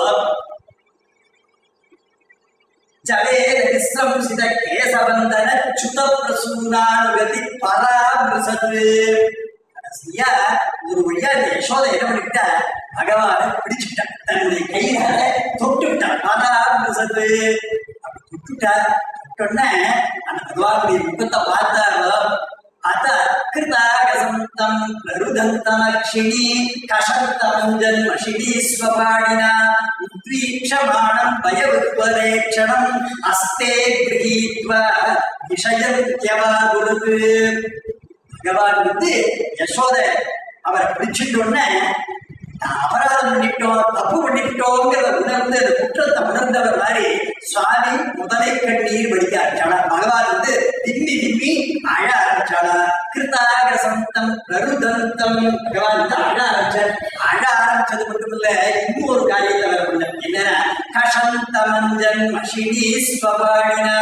ஜவே நகிஸ்ரம் சித கேசவந்தன சுத பிரசூனானுகதி பராமிருசத்து கடைசியா ஒரு வழியா இந்த யசோதை என்ன பண்ணிட்டா பகவானை பிடிச்சுட்டா தன்னுடைய கையால தொட்டு விட்டா பாதாமிருசத்து அப்படி தொட்டுட்டா தொட்டோடனே அந்த பகவானுடைய முகத்தை பார்த்தாரோ அத கிருதாகசந்தம் பிரருதந்தமக்ஷிணி கஷந்தமஞ்சன் மஷினி ஸ்வபாணினா உத்வீக்ஷமாணம் பயவுத்வரேக்ஷணம் அஸ்தே கிரகீத்வா விஷயத்யவாகுருது பகவான் வந்து யசோத அவரை பிடிச்சிட்டோன்னே நான் அபராதம் பண்ணிட்டோம் தப்பு பண்ணிட்டோங்கிறத உணர்ந்து அந்த குற்றத்தை உணர்ந்தவர் மாதிரி சுவாமி முதலை கண்ணீர் வடிக்க ஆரம்பிச்சாளா பகவான் வந்து திம்மி திம்மி அழ ஆரம்பிச்சாளா கிருதாக சந்தம் பிரருதந்தம் பகவான் வந்து அழ ஆரம்பிச்சார் அழ ஆரம்பிச்சது மட்டும் இல்ல இன்னும் ஒரு காரியத்தை வேற பண்ண என்னன்னா கஷந்தமஞ்சன் மஷினி ஸ்வபாணினா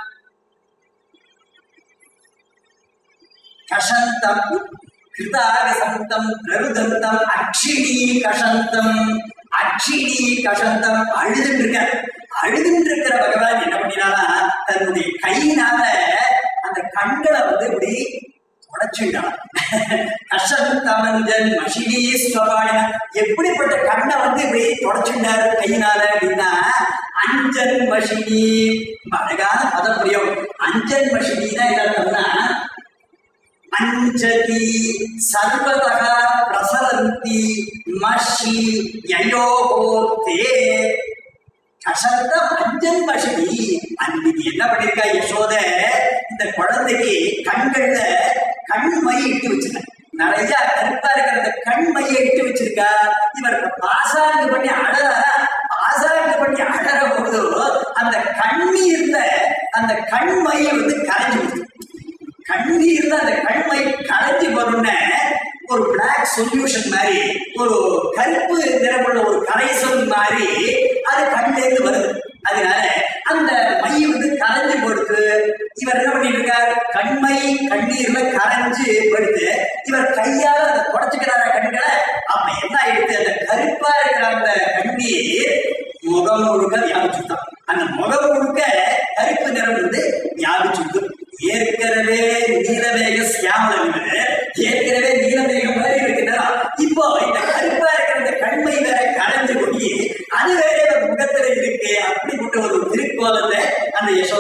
கஷந்தம் கிருதாகசந்தம் பிரருதந்தம் அக்ஷிணி கஷந்தம் அக்ஷிணி கஷந்தம் அழுதுன்னு இருக்க அழுதுன்னு இருக்கிற பகவான் என்ன பண்ணினானா தன்னுடைய கையினால அந்த கண்களை வந்து இப்படி உடைச்சுட்டான் கஷந்தமஞ்சன் மஷினி ஸ்வபாணின எப்படிப்பட்ட கண்ணை வந்து இப்படி தொடச்சுட்டாரு கையினால அப்படின்னா அஞ்சன் மஷினி அழகான பதப்பிரியம் அஞ்சன் மஷினின்னா என்ன அர்த்தம்னா அஞ்சதி சர்வதக பிரசரந்தி மஷி யயோகோ தே கசந்த அஞ்சன் மஷினி அன்னைக்கு என்ன பண்ணிருக்கா யசோத இந்த குழந்தைக்கு கண்கள்ல கண் மை இட்டு வச்சிருக்க நிறைய கருப்பா இருக்கிற அந்த கண் மையை இட்டு வச்சிருக்கா இவர் பாசாங்கு பண்ணி அழறாரா பாசாங்கு பண்ணி அழற போது அந்த கண்ணீர்ல அந்த கண்மை வந்து கரைஞ்சு போகுது கண்ணீர்ல அந்த கண்மை கரைஞ்சி வரும்னு ஒரு பிளாக் சொல்யூஷன் மாதிரி ஒரு கருப்பு நிறமுள்ள ஒரு கரைசல் மாதிரி அது கண்ணிலேருந்து வருது அதனால அந்த மை வந்து கரைஞ்சு போடுது இவர் என்ன பண்ணிட்டு இருக்கார் கண்மை கண்ணீர்ல கரைஞ்சு படுத்து இவர் கையால அதை தொடச்சுக்கிறார கண்களை அப்ப என்ன ஆயிடுது அந்த கருப்பா இருக்கிற அந்த கண்ணீர் முகம் முழுக்க வியாபிச்சுட்டான் அந்த முகம் முழுக்க கருப்பு நிறம் வந்து வியாபிச்சுட்டு ஏற்கனவே நீலமேக சியாமலம் ஏற்கனவே நீலமேகம் மாதிரி இருக்கிறதா இப்போ இந்த கருப்பா இருக்கிற இந்த கண்மை வேற கரைஞ்சு போய் அது வேற இவர் முகத்துல இருக்கு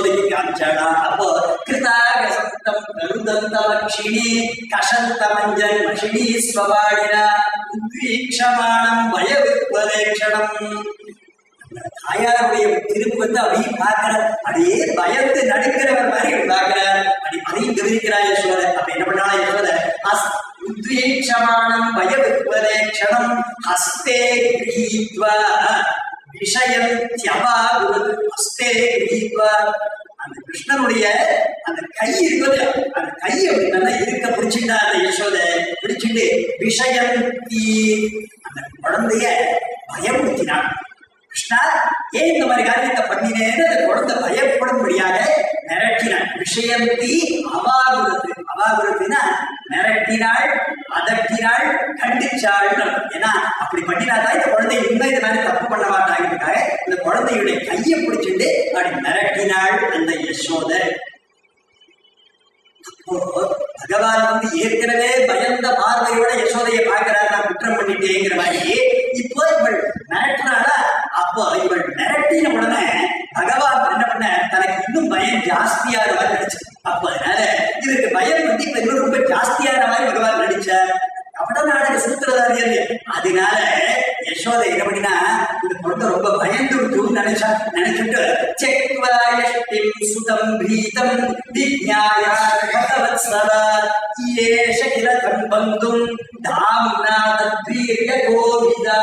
யசோதைக்கு காமிச்சாடா அப்போ கிருதாகசந்தம் கருதந்த லக்ஷிணி கஷந்த மஞ்சள் மஷினி ஸ்வபாடினா உத்வீக்ஷமானம் பயவிப்பரேக்ஷணம் தாயாருடைய திருப்பு வந்து அப்படியே பார்க்கிறார் அப்படியே பயந்து நடுக்கிறவர் மாதிரி பார்க்கிறார் அப்படி அதையும் கவனிக்கிறார் யசோதர் அப்ப என்ன பண்ணா யசோதர் அஸ் உத்வீக்ஷமானம் பயவிப்பரேக்ஷணம் ஹஸ்தே கிரீத்வா விஷயம் தியபாகுவது ஹஸ்தே கிரீத்வா அந்த கிருஷ்ணனுடைய அந்த கை இருக்குது அந்த கை அப்படி நல்லா இருக்க பிடிச்சிட்டா அந்த யசோத பிடிச்சிட்டு விஷயம் தீ அந்த குழந்தைய பயமுறுத்தினான் கிருஷ்ணா ஏன் இந்த மாதிரி காரியத்தை பண்ணினேன்னு அந்த குழந்தை பயப்படும்படியாக மிரட்டினாள் விஷயந்தி அவாகுரத்து அவாகுரத்துனா மிரட்டினாள் அதட்டினாள் கண்டிச்சாள் ஏன்னா அப்படி பண்ணினாதான் இந்த குழந்தை இன்னும் இந்த மாதிரி தப்பு பண்ண மாட்டாங்கிறதுக்காக இந்த குழந்தையுடைய கையை பிடிச்சிட்டு அப்படி மிரட்டினாள் அந்த யசோதர் அப்போ பகவான் வந்து ஏற்கனவே பயந்த பார்வையோட யசோதையை பார்க்கிறார் நான் குற்றம் பண்ணிட்டேங்கிற மாதிரி இப்போ இவள் மிரட்டுறாளா அப்போ இவள் மிரட்டின உடனே பகவான் என்ன பண்ண தனக்கு இன்னும் பயம் ஜாஸ்தியான மாதிரி நடிச்சு அப்போ அதனால இவருக்கு பயம் வந்து இப்ப இன்னும் ரொம்ப ஜாஸ்தியான மாதிரி பகவான் நடிச்சார் அவட நாடக சூத்திரதாரியர் அதனால யசோதை என்ன பண்ணினா இந்த குழந்தை ரொம்ப பயந்து விட்டு நினைச்சா நினைச்சுட்டு செக்வாயஷ்டிம் சுதம் பீதம் விஜ்ஞாய பகவத் சதா ஏஷ கிரதம் பந்தும் தாம்னா தத்வீரிய கோவிதா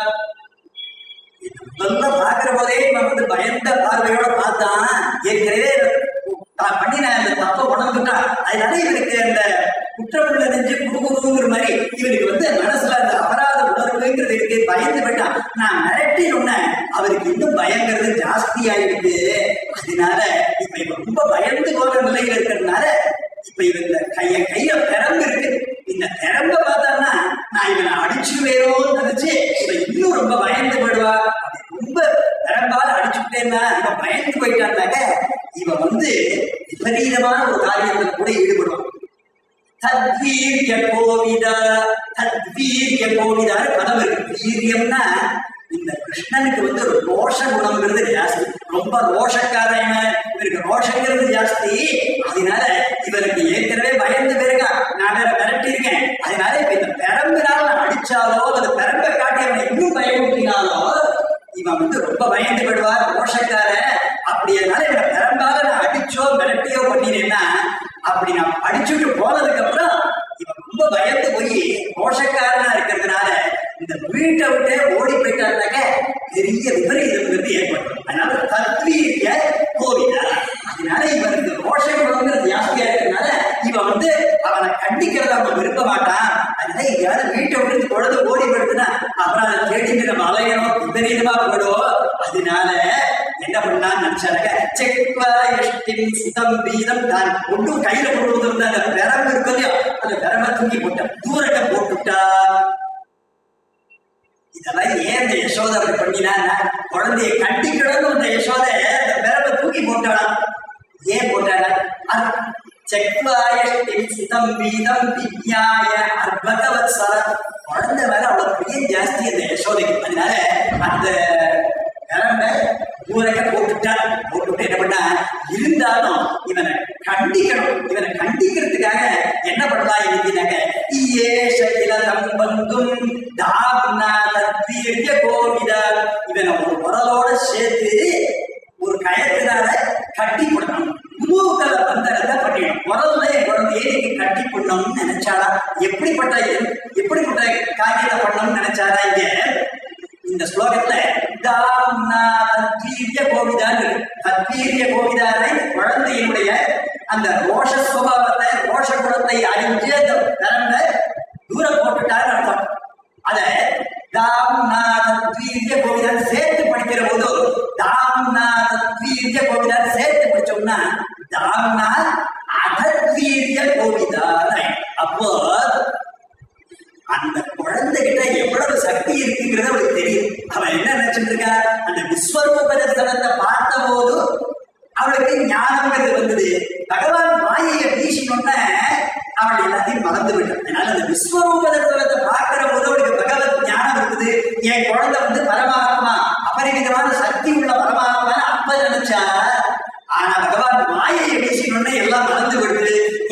நல்லா பாக்குற போதே இவன் வந்து பயந்த பார்வையோட பார்த்தான் ஏற்கனவே தான் பண்ணின அந்த தப்ப உணர்ந்துட்டான் அதனால இவனுக்கு அந்த குற்றமுள்ள நெஞ்சு குடுகுடுங்கிற மாதிரி இவனுக்கு வந்து மனசுல அந்த அபராத உணர்வுங்கிறது இருக்கு பயந்து போயிட்டான் நான் மிரட்டினோன்ன அவருக்கு இன்னும் பயங்கிறது ஜாஸ்தி ஆயிடுது அதனால இப்ப இவன் ரொம்ப பயந்து போன நிலையில இருக்கிறதுனால இப்ப இவன் இந்த கைய கையில பெரம்பு இருக்கு இந்த பெரம்ப பார்த்தான்னா நான் இவனை அடிச்சுவேரோன்னு நினைச்சு இவன் இன்னும் ரொம்ப பயந்து போயிடுவா அப்படி ரொம்ப பெரம்பால அடிச்சுட்டேன்னா இவன் பயந்து போயிட்டான்னாக்க இவன் வந்து விபரீதமான ஒரு காரியத்துல கூட ஈடுபடுவான் தத்வீரிய கோவிதா தத்வீரிய கோவிதான்னு பதம் இருக்கு வீரியம்னா இந்த கிருஷ்ணனுக்கு வந்து ஒரு ரோஷ குணம்ங்கிறது ஜாஸ்தி ரொம்ப ரோஷக்காரன் இவருக்கு ரோஷங்கிறது ஜாஸ்தி அதனால இவருக்கு ஏற்கனவே பயந்து போயிருக்கா நான் வேற மிரட்டி இருக்கேன் அதனால இப்ப இந்த பெரம்பினால நான் அடிச்சாலோ அல்லது பெரம்பை காட்டி அவனை இன்னும் பயமுறுத்தினாலோ இவன் வந்து ரொம்ப பயந்து விடுவார் ரோஷக்காரன் அப்படியனால இவனை பெரம்பால நான் அடிச்சோ மிரட்டியோ பண்ணினேன்னா அப்படி நான் அடிச்சுட்டு போனதுக்கு அப்புறம் இவன் ரொம்ப பயந்து போய் ரோஷக்காரனா இருக்கிறதுனால இந்த வீட்டை விட்டே ஓடி போயிட்டாருனாக்க பெரிய விபரீதம்ங்கிறது ஏற்படும் அதனால தத்வீரிய கோவிதா அதனால இவனுக்கு ரோஷ குணம்ங்கிறது ஜாஸ்தியா இருக்கிறதுனால இவன் வந்து அவனை கண்டிக்கிறத அவன் விரும்ப மாட்டான் அதனால எங்கேயாவது வீட்டை விட்டு குழந்தை ஓடி போயிடுதுன்னா அப்புறம் அதை தேடிட்டு நம்ம அலையணும் விபரீதமா போயிடும் அதனால என்ன பண்ணான்னு நினைச்சாருங்க செக்வா எஷ்டின் சுதம் வீதம் தான் ஒன்றும் கையில கொண்டு வந்திருந்த அந்த பெரம்பு இருக்கு இல்லையா அந்த பெரம்ப தூக்கி போட்டான் தூரத்தை போட்டுட்டா இதெல்லாம் ஏன் இந்த யசோதை அப்படி பண்ணினா குழந்தைய கட்டிக்கிடணும் அந்த யசோதை அந்த பெரம்ப தூக்கி போட்டாளாம் ஏன் போட்டாளா செக்வாயஷ்டின் சுதம் வீதம் விஜ்ஞாய அர்பகவத் சரம் குழந்தை மேல அவ்வளவு பிரியம் ஜாஸ்தி அந்த யசோதைக்கு அதனால அந்த கிளம்ப ஊரக போட்டுட்டான் போட்டுட்டு என்ன பண்ணா இருந்தாலும் இவனை கண்டிக்கணும் இவனை கண்டிக்கிறதுக்காக என்ன பண்ணலாம் இன்னைக்குனாக்க ஏஷ இளதம் வந்தும் தாப்னா தத்வீரிய கோவிதா இவனை ஒரு உரலோட சேர்த்து ஒரு கயத்தினால கட்டி போடணும் மூக்கல பந்தரத்தை பண்ணிடணும் உரல்ல என் குழந்தையை நீங்க கட்டி போடணும்னு நினைச்சாளா எப்படிப்பட்ட எப்படிப்பட்ட காரியத்தை பண்ணணும்னு நினைச்சாரா இங்க இந்த ஸ்லோகத்துல தாம்னா தத்வீரிய கோவிதான் தத்வீரிய கோவிதான இந்த குழந்தையினுடைய அந்த ரோஷ சுபாவத்தை ரோஷ குணத்தை அறிஞ்சு அந்த நரம்ப தூரம் போட்டுட்டாருன்னு அர்த்தம் அத தாம்னா தத்வீரிய கோவிதான் சேர்த்து படிக்கிற போது தாம்னா தத்வீரிய கோவிதான் சேர்த்து படிச்சோம்னா தாம்னா அதத்வீரிய கோவிதான் அப்போ அந்த குழந்தைகிட்ட எவ்வளவு சக்தி இருக்குங்கிறது அவளுக்கு தெரியும் அவன் என்ன நினைச்சிட்டு இருக்கா அந்த விஸ்வரூப தரிசனத்தை பார்த்த போது அவளுக்கு ஞானம்ங்கிறது வந்தது பகவான் மாயையை வீசினோன்ன அவள் எல்லாத்தையும் மறந்து விட்டான் அதனால அந்த விஸ்வரூப தரிசனத்தை பார்க்கிற போது அவளுக்கு பகவத் ஞானம் இருக்குது என் குழந்தை வந்து பரமாத்மா அபரிமிதமான சக்தி உள்ள பரமாத்மா அப்ப நினைச்சா ஆனா பகவான்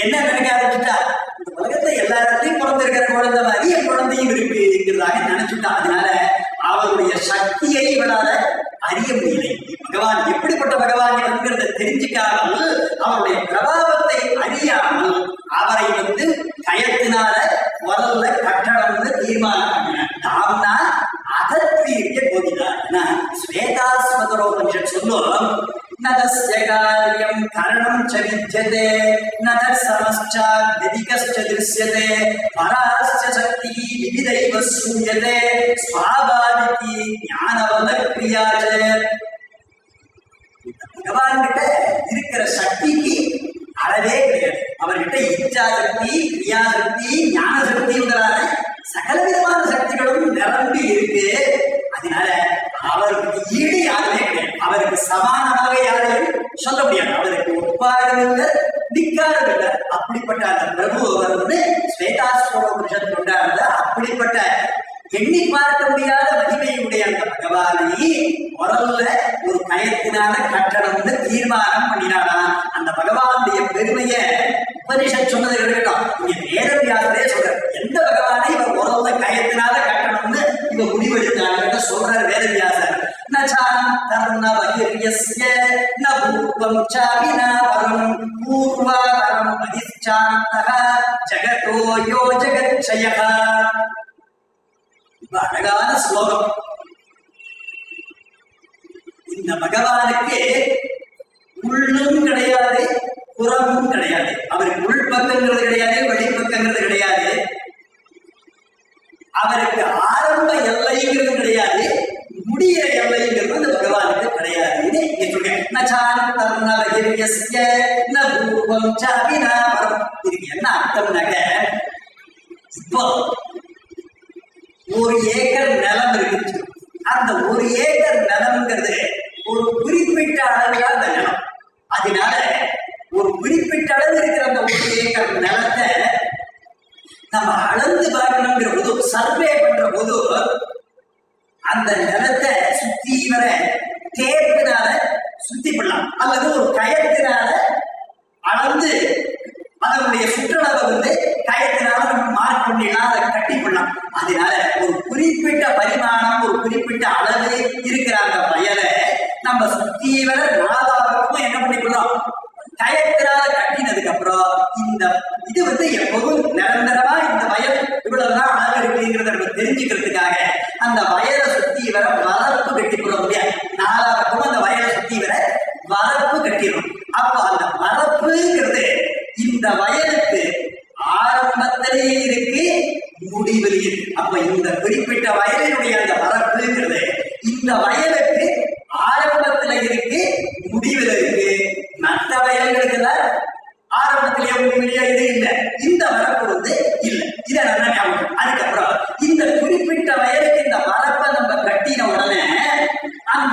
என்ன நினைக்க ஆரம்பிச்சுட்டா இந்த உலகத்துல எல்லா இடத்துலயும் பிறந்திருக்கிற குழந்தை மாதிரி என் குழந்தையும் இருக்குங்கிறதாக நினைச்சுட்டா அதனால அவருடைய சக்தியை இவளால அறிய முடியலை பகவான் எப்படிப்பட்ட பகவான் என்கிறத தெரிஞ்சுக்காமல் அவருடைய பிரபாவத்தை அறியாமல் அவரை வந்து கயத்தினால முதல்ல கட்டணம்னு தீர்மானம் பண்ணினார் தாம்னா அதற்கீரிய கோபிதார் ஸ்வேதாஸ்வதரோபனிஷத் சொல்லும் நதஸ்ய காரியம் கரணம் ச வித்யதே நதர்சமஸ்சாத் வெதிகஸ்ச திருஷ்யதே பராஸ்ச சக்தி விவிதைவ சூயதே ஸ்வாபாவிகி ஞானவத கிரியாச்ச பகவான் கிட்ட இருக்கிற சக்திக்கு அளவே கிடையாது அவர்கிட்ட இச்சா சக்தி கிரியா சக்தி ஞான சக்திங்கிறான சகல விதமான சக்திகளும் நிரம்பி இருக்கு அதனால அவருக்கு ஈடு யாருமே கிடையாது அவருக்கு சமானமாக யாரையும் சொல்ல முடியாது அவருக்கு ஒப்பாரும் இல்லை நிக்காரும் இல்லை அப்படிப்பட்ட அந்த பிரபு அவர் வந்து ஸ்வேதாஸ்வர புருஷன் கொண்டாடுற அப்படிப்பட்ட எண்ணி பார்க்க முடியாத மகிமையுடைய அந்த பகவானை முதல்ல ஒரு கயத்தினால கட்டணம்னு தீர்மானம் பண்ணினாராம் அந்த பகவானுடைய பெருமைய உபனிஷத் சொன்னதை இருக்கட்டும் இங்க வேதவியாசரே சொல்ற எந்த பகவானை இவர் முதல்ல கயத்தினால கட்டணம்னு இவ முடிவெடுத்தாங்க சொல்றார் வேதவியாசர் நச்சாந்தர்ணவகிர்யஸ்ய ந பூர்வம் சாவினா பரம் பூர்வாபரம் அதிச்சாந்தः ஜகதோ யோ ஜகச்சயः ரொம்ப அழகான ஸ்லோகம் இந்த பகவானுக்கு உள்ளும் கிடையாது புறமும் கிடையாது அவருக்கு உள் பக்கங்கிறது கிடையாது வெளிப்பக்கங்கிறது கிடையாது அவருக்கு ஆரம்ப எல்லைங்கிறது கிடையாது முடிகிற எல்லைங்கிறது அந்த பகவானுக்கு கிடையாதுன்னு இங்க சொல்றேன் நச்சாந்தர்ணவகிர்யஸ்ய ந பூர்வம் சாவினா பரம் இதுக்கு என்ன அர்த்தம்னாக்க இப்போ ஒரு ஏக்கர் நிலம் இருக்கு அந்த ஒரு ஏக்கர் நிலம்ங்கிறது ஒரு குறிப்பிட்ட அளவுல அந்த நிலம் அதனால ஒரு குறிப்பிட்ட அளவு இருக்கிற அந்த ஒரு ஏக்கர் நிலத்தை நம்ம அளந்து பார்க்கணுங்கிற போது சர்வே பண்ற போது அந்த நிலத்தை சுத்தி வர தேர்வினால சுத்தி பண்ணலாம் அல்லது ஒரு கயத்தினால அளந்து அதனுடைய சுற்றளவை வந்து கயத்தினால நம்ம மார்க் பண்ணிடலாம் அதை கட்டி பண்ணலாம் அதனால ஒரு குறிப்பிட்ட பரிமாணம் ஒரு குறிப்பிட்ட அளவு இருக்கிற அந்த வயலை நம்ம சுத்தி வர நாலாவதுக்கும் என்ன பண்ணிக்கலாம் கயத்தினால கட்டினதுக்கு அப்புறம் இந்த இது வந்து எப்போதும் நிரந்தரமா இந்த வயல் இவ்வளவுதான் அளவு இருக்குங்கிறத நம்ம தெரிஞ்சுக்கிறதுக்காக அந்த வயலை சுத்தி வர வரப்பு கட்டி போட முடியாது நாலாவதுக்கும் அந்த வயலை சுத்தி வர வரப்பு கட்டிடும் அப்போ அந்த வரப்புங்கிறது இந்த வயலுக்கு ஆரம்பத்திலேயே இருக்கு முடிவில் இருக்கு அப்ப இந்த குறிப்பிட்ட வயலினுடைய அந்த வரப்புங்கிறது இந்த வயலுக்கு ஆரம்பத்துல இருக்கு முடிவில் இருக்கு மற்ற வயல்களுக்கு ஆரம்பத்திலேயே முடிவிலேயே இது இல்லை இந்த வரப்பு வந்து இல்லை இதை நல்லா ஞாபகம் அதுக்கப்புறம் இந்த குறிப்பிட்ட வயலுக்கு இந்த வரப்பை நம்ம கட்டின உடனே அந்த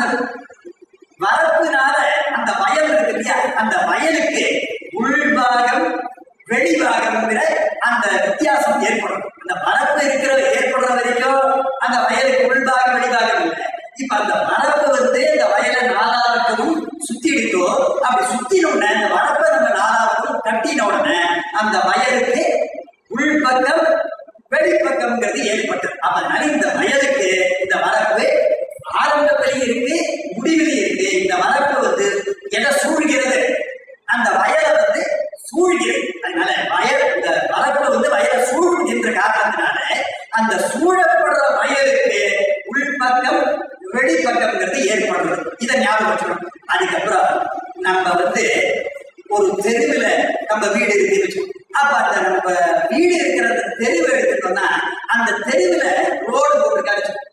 வரப்புனால அந்த வயல் இருக்கு இல்லையா அந்த வயலுக்கு உள்பாகம் வெளிபாகம்ங்கிற அந்த வித்தியாசம் ஏற்படும் அந்த பரப்பு இருக்கிற ஏற்படுற வரைக்கும் அந்த வயலுக்கு உள்பாகம் வெளிபாகம் இல்லை இப்ப அந்த பரப்பு வந்து இந்த வயலை நாலாவட்டமும் சுத்தி எடுத்தோ அப்படி சுத்தின உடனே அந்த வரப்பை நம்ம நாலாவட்டம் கட்டின உடனே அந்த வயலுக்கு உள்பக்கம் வெளிப்பக்கம்ங்கிறது ஏற்பட்டது அதனால இந்த வயலுக்கு இந்த வரப்பு ஆரம்பத்திலையும் இருக்கு முடிவிலையும் இருக்கு இந்த வரப்பு வந்து எதை சூழ்கிறது அந்த வயலை வந்து சூழ்கிறது அதனால வயல் இந்த வரப்பு வந்து வயலை சூழ்கின்ற காரணத்தினால அந்த சூழப்படுற வயலுக்கு உள்பக்கம் வெளிப்பக்கம்ங்கிறது ஏற்படுறது இதை ஞாபகம் வச்சுக்கணும் அதுக்கப்புறம் நம்ம வந்து ஒரு தெருவில் நம்ம வீடு இருக்குன்னு வச்சுக்கோம் அப்ப அந்த நம்ம வீடு இருக்கிற அந்த தெருவை எடுத்துட்டோம்னா அந்த தெருவில் ரோடு போட்டிருக்காரு வச்சுக்கோ.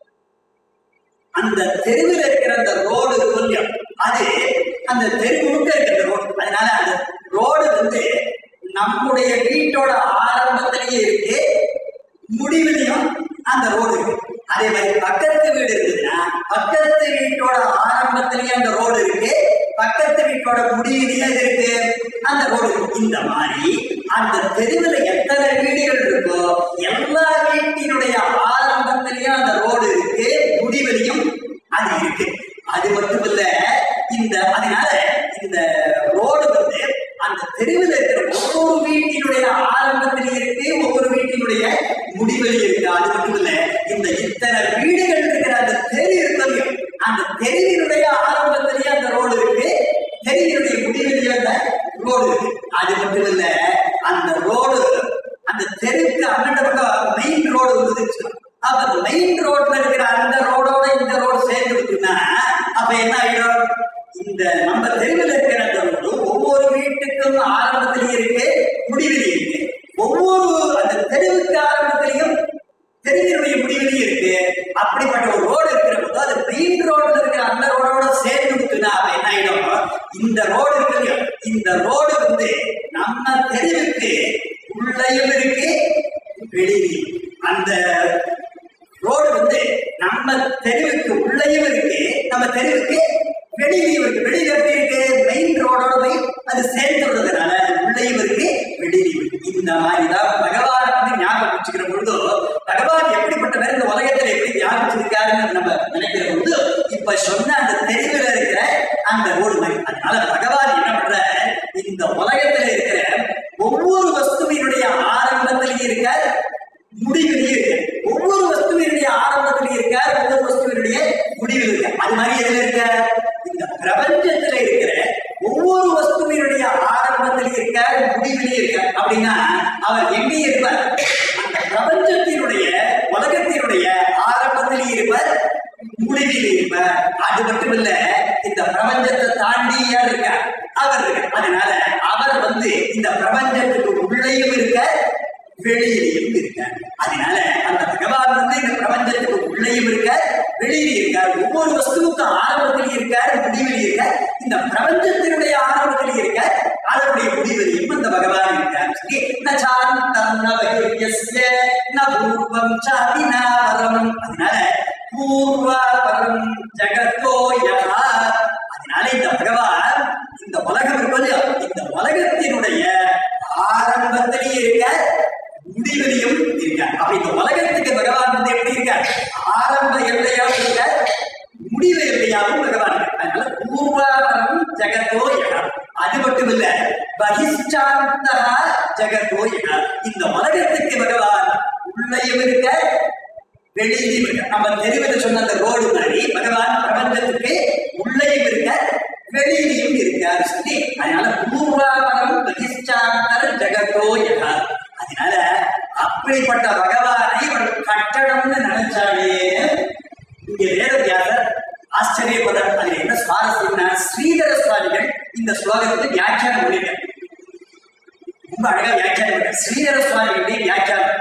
அந்த தெருவில் இருக்கிற அந்த ரோடு கொஞ்சம் அது அந்த தெரு முழுக்க இருக்கிற ரோடு அதனால அந்த ரோடு வந்து நம்முடைய வீட்டோட ஆரம்பத்திலேயே இருக்கு முடிவிலையும் அந்த ரோடு இருக்கு அதே மாதிரி பக்கத்து வீடு இருக்குதுன்னா பக்கத்து வீட்டோட ஆரம்பத்திலேயே அந்த ரோடு இருக்கு பக்கத்து வீட்டோட முடிவிலேயே இது இருக்கு அந்த ரோடு இருக்கு இந்த மாதிரி அந்த தெருவில் எத்தனை வீடுகள் இருக்கோ எல்லா வீட்டினுடைய ஆரம்பத்திலேயும் அந்த ரோடு இருக்கு முடிவிலையும் அது இருக்கு அது மட்டும் இல்ல இந்த அதனால இந்த ரோடு வந்து அந்த தெருவில் இருக்கிற ஒவ்வொரு வீட்டினுடைய ஆரம்பத்தில் இருக்கு ஒவ்வொரு வீட்டினுடைய முடிவில் இருக்கு அது மட்டும் இல்ல இந்த இத்தனை வீடுகள் இருக்கிற அந்த தெரு இருக்கிறது அந்த தெருவினுடைய ஆரம்பத்திலேயே அந்த ரோடு இருக்கு தெருவினுடைய முடிவிலேயே அந்த ரோடு இருக்கு அது மட்டும் இல்ல அந்த ரோடு அந்த தெருக்கு அங்கிட்ட பக்கம் மெயின் ரோடு வந்துச்சு அப்ப அந்த மெயின் ரோட்ல இருக்கிற அந்த ரோடோட இந்த ரோடு சேர்ந்து இருக்குன்னா அப்ப என்ன ஆயிடும் இந்த நம்ம தெருவில் இருக்கிற அந்த ரோடு ஒவ்வொரு வீட்டுக்கும் ஆரம்பத்திலேயே இருக்கு முடிவிலையும் இருக்கு ஒவ்வொரு அந்த தெருவுக்கு ஆரம்பத்திலையும் தெருவினுடைய முடிவிலையும் இருக்கு அப்படிப்பட்ட ஒரு ரோடு இருக்கிற போது அது மெயின் ரோட்ல இருக்கிற அந்த ரோடோட சேர்ந்து இருக்குன்னா அப்ப என்ன ஆயிடும் இந்த ரோடு இருக்கு இல்லையா இந்த ரோடு வந்து நம்ம தெருவுக்கு உள்ளேயும் இருக்கு வெளியிலையும் அந்த ரோடு வந்து நம்ம தெருவுக்கு உள்ளேயும் இருக்கு நம்ம தெருவுக்கு வெளியிலையும் இருக்கு வெளியில எப்படி இருக்கு மெயின் ரோடோட போய் அது சேர்ந்து விடுறதுனால உள்ளேயும் இருக்கு வெளியிலையும் இருக்கு இந்த மாதிரி தான் பகவான் வந்து ஞாபகம் வச்சுக்கிற பொழுது பகவான் எப்படிப்பட்டவர் இந்த உலகத்துல எப்படி ஞாபகம் வச்சிருக்காருன்னு நம்ம நினைக்கிற பொழுது இப்ப சொன்ன அந்த தெருவில் இருக்கிற அந்த ரோடு மாதிரி அதனால பகவான் என்ன பண்ற இந்த உலகத்துல இருக்கிற ஒவ்வொரு வஸ்துவினுடைய ஆரம்பத்திலேயே இருக்க முடிவிலேயே இருக்கு ஒவ்வொரு வஸ்துவினுடைய ஆரம்பத்திலேயே இருக்க ஒவ்வொரு வஸ்துவினுடைய முடிவில் இருக்க அது மாதிரி எதுல இருக்க இந்த பிரபஞ்சத்துல இருக்கிற ஒவ்வொரு வஸ்துவினுடைய ஆரம்பத்திலேயே இருக்க முடிவிலேயே இருக்க அப்படின்னா அவர் எங்கே இருப்பார் அந்த பிரபஞ்சத்தினுடைய உலகத்தினுடைய ஆரம்பத்திலேயே இருப்பார் முடிவிலே இருப்பார் அது மட்டும் இல்ல இந்த பிரபஞ்சத்தை தாண்டி யார் இருக்கார் அவர் இருக்கார் அதனால அவர் வந்து இந்த பிரபஞ்சத்துக்கு உள்ளேயும் இருக்க வெளியிலையும் இருக்க அதனால அந்த பகவான் வந்து இந்த பிரபஞ்சத்துக்கு உள்ளேயும் இருக்க வெளியில இருக்கார் ஒவ்வொரு வஸ்துவுக்கும் ஆரம்பத்தில் இருக்கார் முடிவில் இருக்க இந்த பிரபஞ்சத்தினுடைய ஆரம்பத்தில் இருக்க அதனுடைய முடிவிலையும் அந்த பகவான் இருக்கார் சொல்லி ந சாந்தம் ந பகிர்யஸ்ய ந பூர்வம் சாதி ந பரம் அதனால பூர்வபரம் ஜகத்தோ யதா அதனால இந்த பகவான் இந்த உலகம் இருப்பது இந்த உலகத்தினுடைய ஆரம்பத்திலேயே இருக்க முடிவிலையும் இருக்க அப்ப இந்த உலகத்துக்கு பகவான் வந்து எப்படி இருக்க ஆரம்ப எல்லையாவும் இருக்க முடிவு எல்லையாவும் பகவான் இருக்க அதனால பூர்வாபரம் ஜெகத்தோ யதா அது மட்டும் இல்ல பகிஷ்டாந்தா ஜெகத்தோ யதா இந்த உலகத்துக்கு பகவான் உள்ளேயும் இருக்க வெளியிலையும் இருக்க நம்ம தெருவில் சொன்ன அந்த ரோடு மாதிரி பகவான் பிரபஞ்சத்துக்கு உள்ளேயும் இருக்க வெளியிலையும் இருக்காரு சொல்லி அதனால பூர்வாபரம் பிரதிஷ்டாந்தர ஜெகத்தோ யதா அதனால அப்படிப்பட்ட பகவானை ஒரு கட்டடம்னு நினைச்சாலே இங்க வேதவியாசர் ஆச்சரியப்பதார் அதுல என்ன சுவாரஸ்யம்னா ஸ்ரீதர சுவாமிகள் இந்த ஸ்லோகத்துக்கு வியாக்கியானம் பண்ணிருக்கார் ரொம்ப அழகா வியாக்கியானம் பண்ணார் ஸ்ரீதர சுவாமிகளுடைய வியாக்கியானம்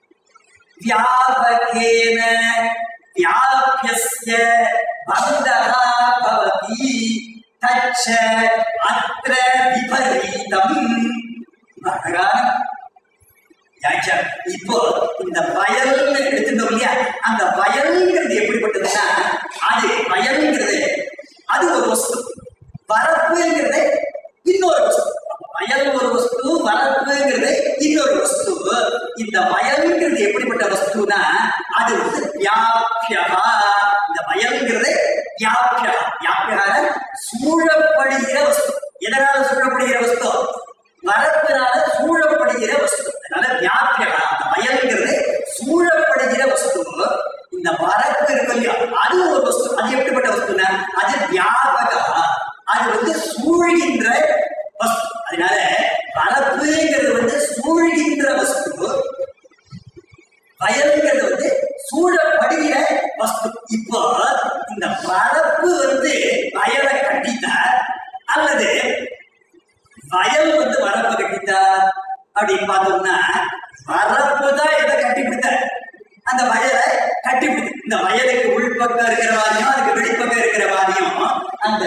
व्यापकेन व्याप्यस्य बन्धः भवति तच्च अत्र विपरीतम् அழகான வியாக்கியானம். இப்போ இந்த வயல்னு எடுத்துட்டோம் இல்லையா அந்த வயல்ங்கிறது எப்படிப்பட்டதுன்னா அது வயல்ங்கிறது அது ஒரு வஸ்து வரப்புங்கிறது இன்னொரு வஸ்து வயல் ஒரு வஸ்து வரப்புங்கிறது இன்னொரு வஸ்து இந்த வயல்ங்கிறது எப்படிப்பட்ட வஸ்துனா அது வந்து வியாபியா இந்த வயல்ங்கிறது வியாபியா வியாபியான சூழப்படுகிற வஸ்து எதனால சூழப்படுகிற வஸ்து வரப்பினால சூழப்படுகிற வஸ்து அதனால வியாபியா அந்த வயல்ங்கிறது சூழப்படுகிற வஸ்து இந்த வரப்பு இருக்கு இல்லையா அது ஒரு வஸ்து அது எப்படிப்பட்ட வஸ்துனா அது வியாபகா அது வந்து சூழ்கின்ற வஸ்து அதனால வரப்புங்கிறது வந்து சூழ்கின்ற வஸ்து வயல்ங்கிறது வந்து சூழப்படுகிற வஸ்து இப்போ இந்த வரப்பு வந்து வயலை கட்டித்தா அல்லது வயல் வந்து வரப்பு கட்டித்தா அப்படின்னு பார்த்தோம்னா வரப்பு தான் இதை கட்டி பிடித்த அந்த வயலை கட்டி பிடித்து இந்த வயலுக்கு உள்பக்கம் இருக்கிற மாதிரியும் அதுக்கு வெளிப்பக்கம் இருக்கிற மாதிரியும் அந்த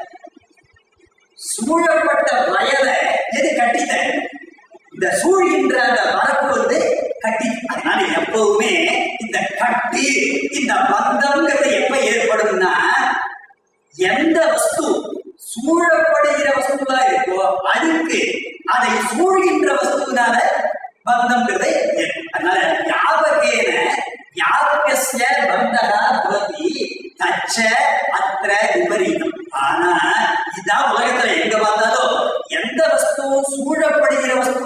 சூழப்பட்ட வயலை எது கட்டித்த இந்த சூழ்கின்ற அந்த வரப்பு வந்து கட்டி அதனால எப்பவுமே இந்த கட்டி இந்த பந்தம்ங்கிறது எப்ப ஏற்படும்னா எந்த வஸ்து சூழப்படுகிற வஸ்துவா இருக்கோ அதுக்கு அதை சூழ்கின்ற வஸ்துவினால பந்தம்ங்கிறது ஏற்படும். அதனால யாவகேன யாவகஸ்ய பந்தகா பவதி தச்ச அத்திர விபரீதம் ஆனா இதான் உலகத்துல எங்க பார்த்தாலும் எந்த வஸ்துவும் சூழப்படுகிற வஸ்து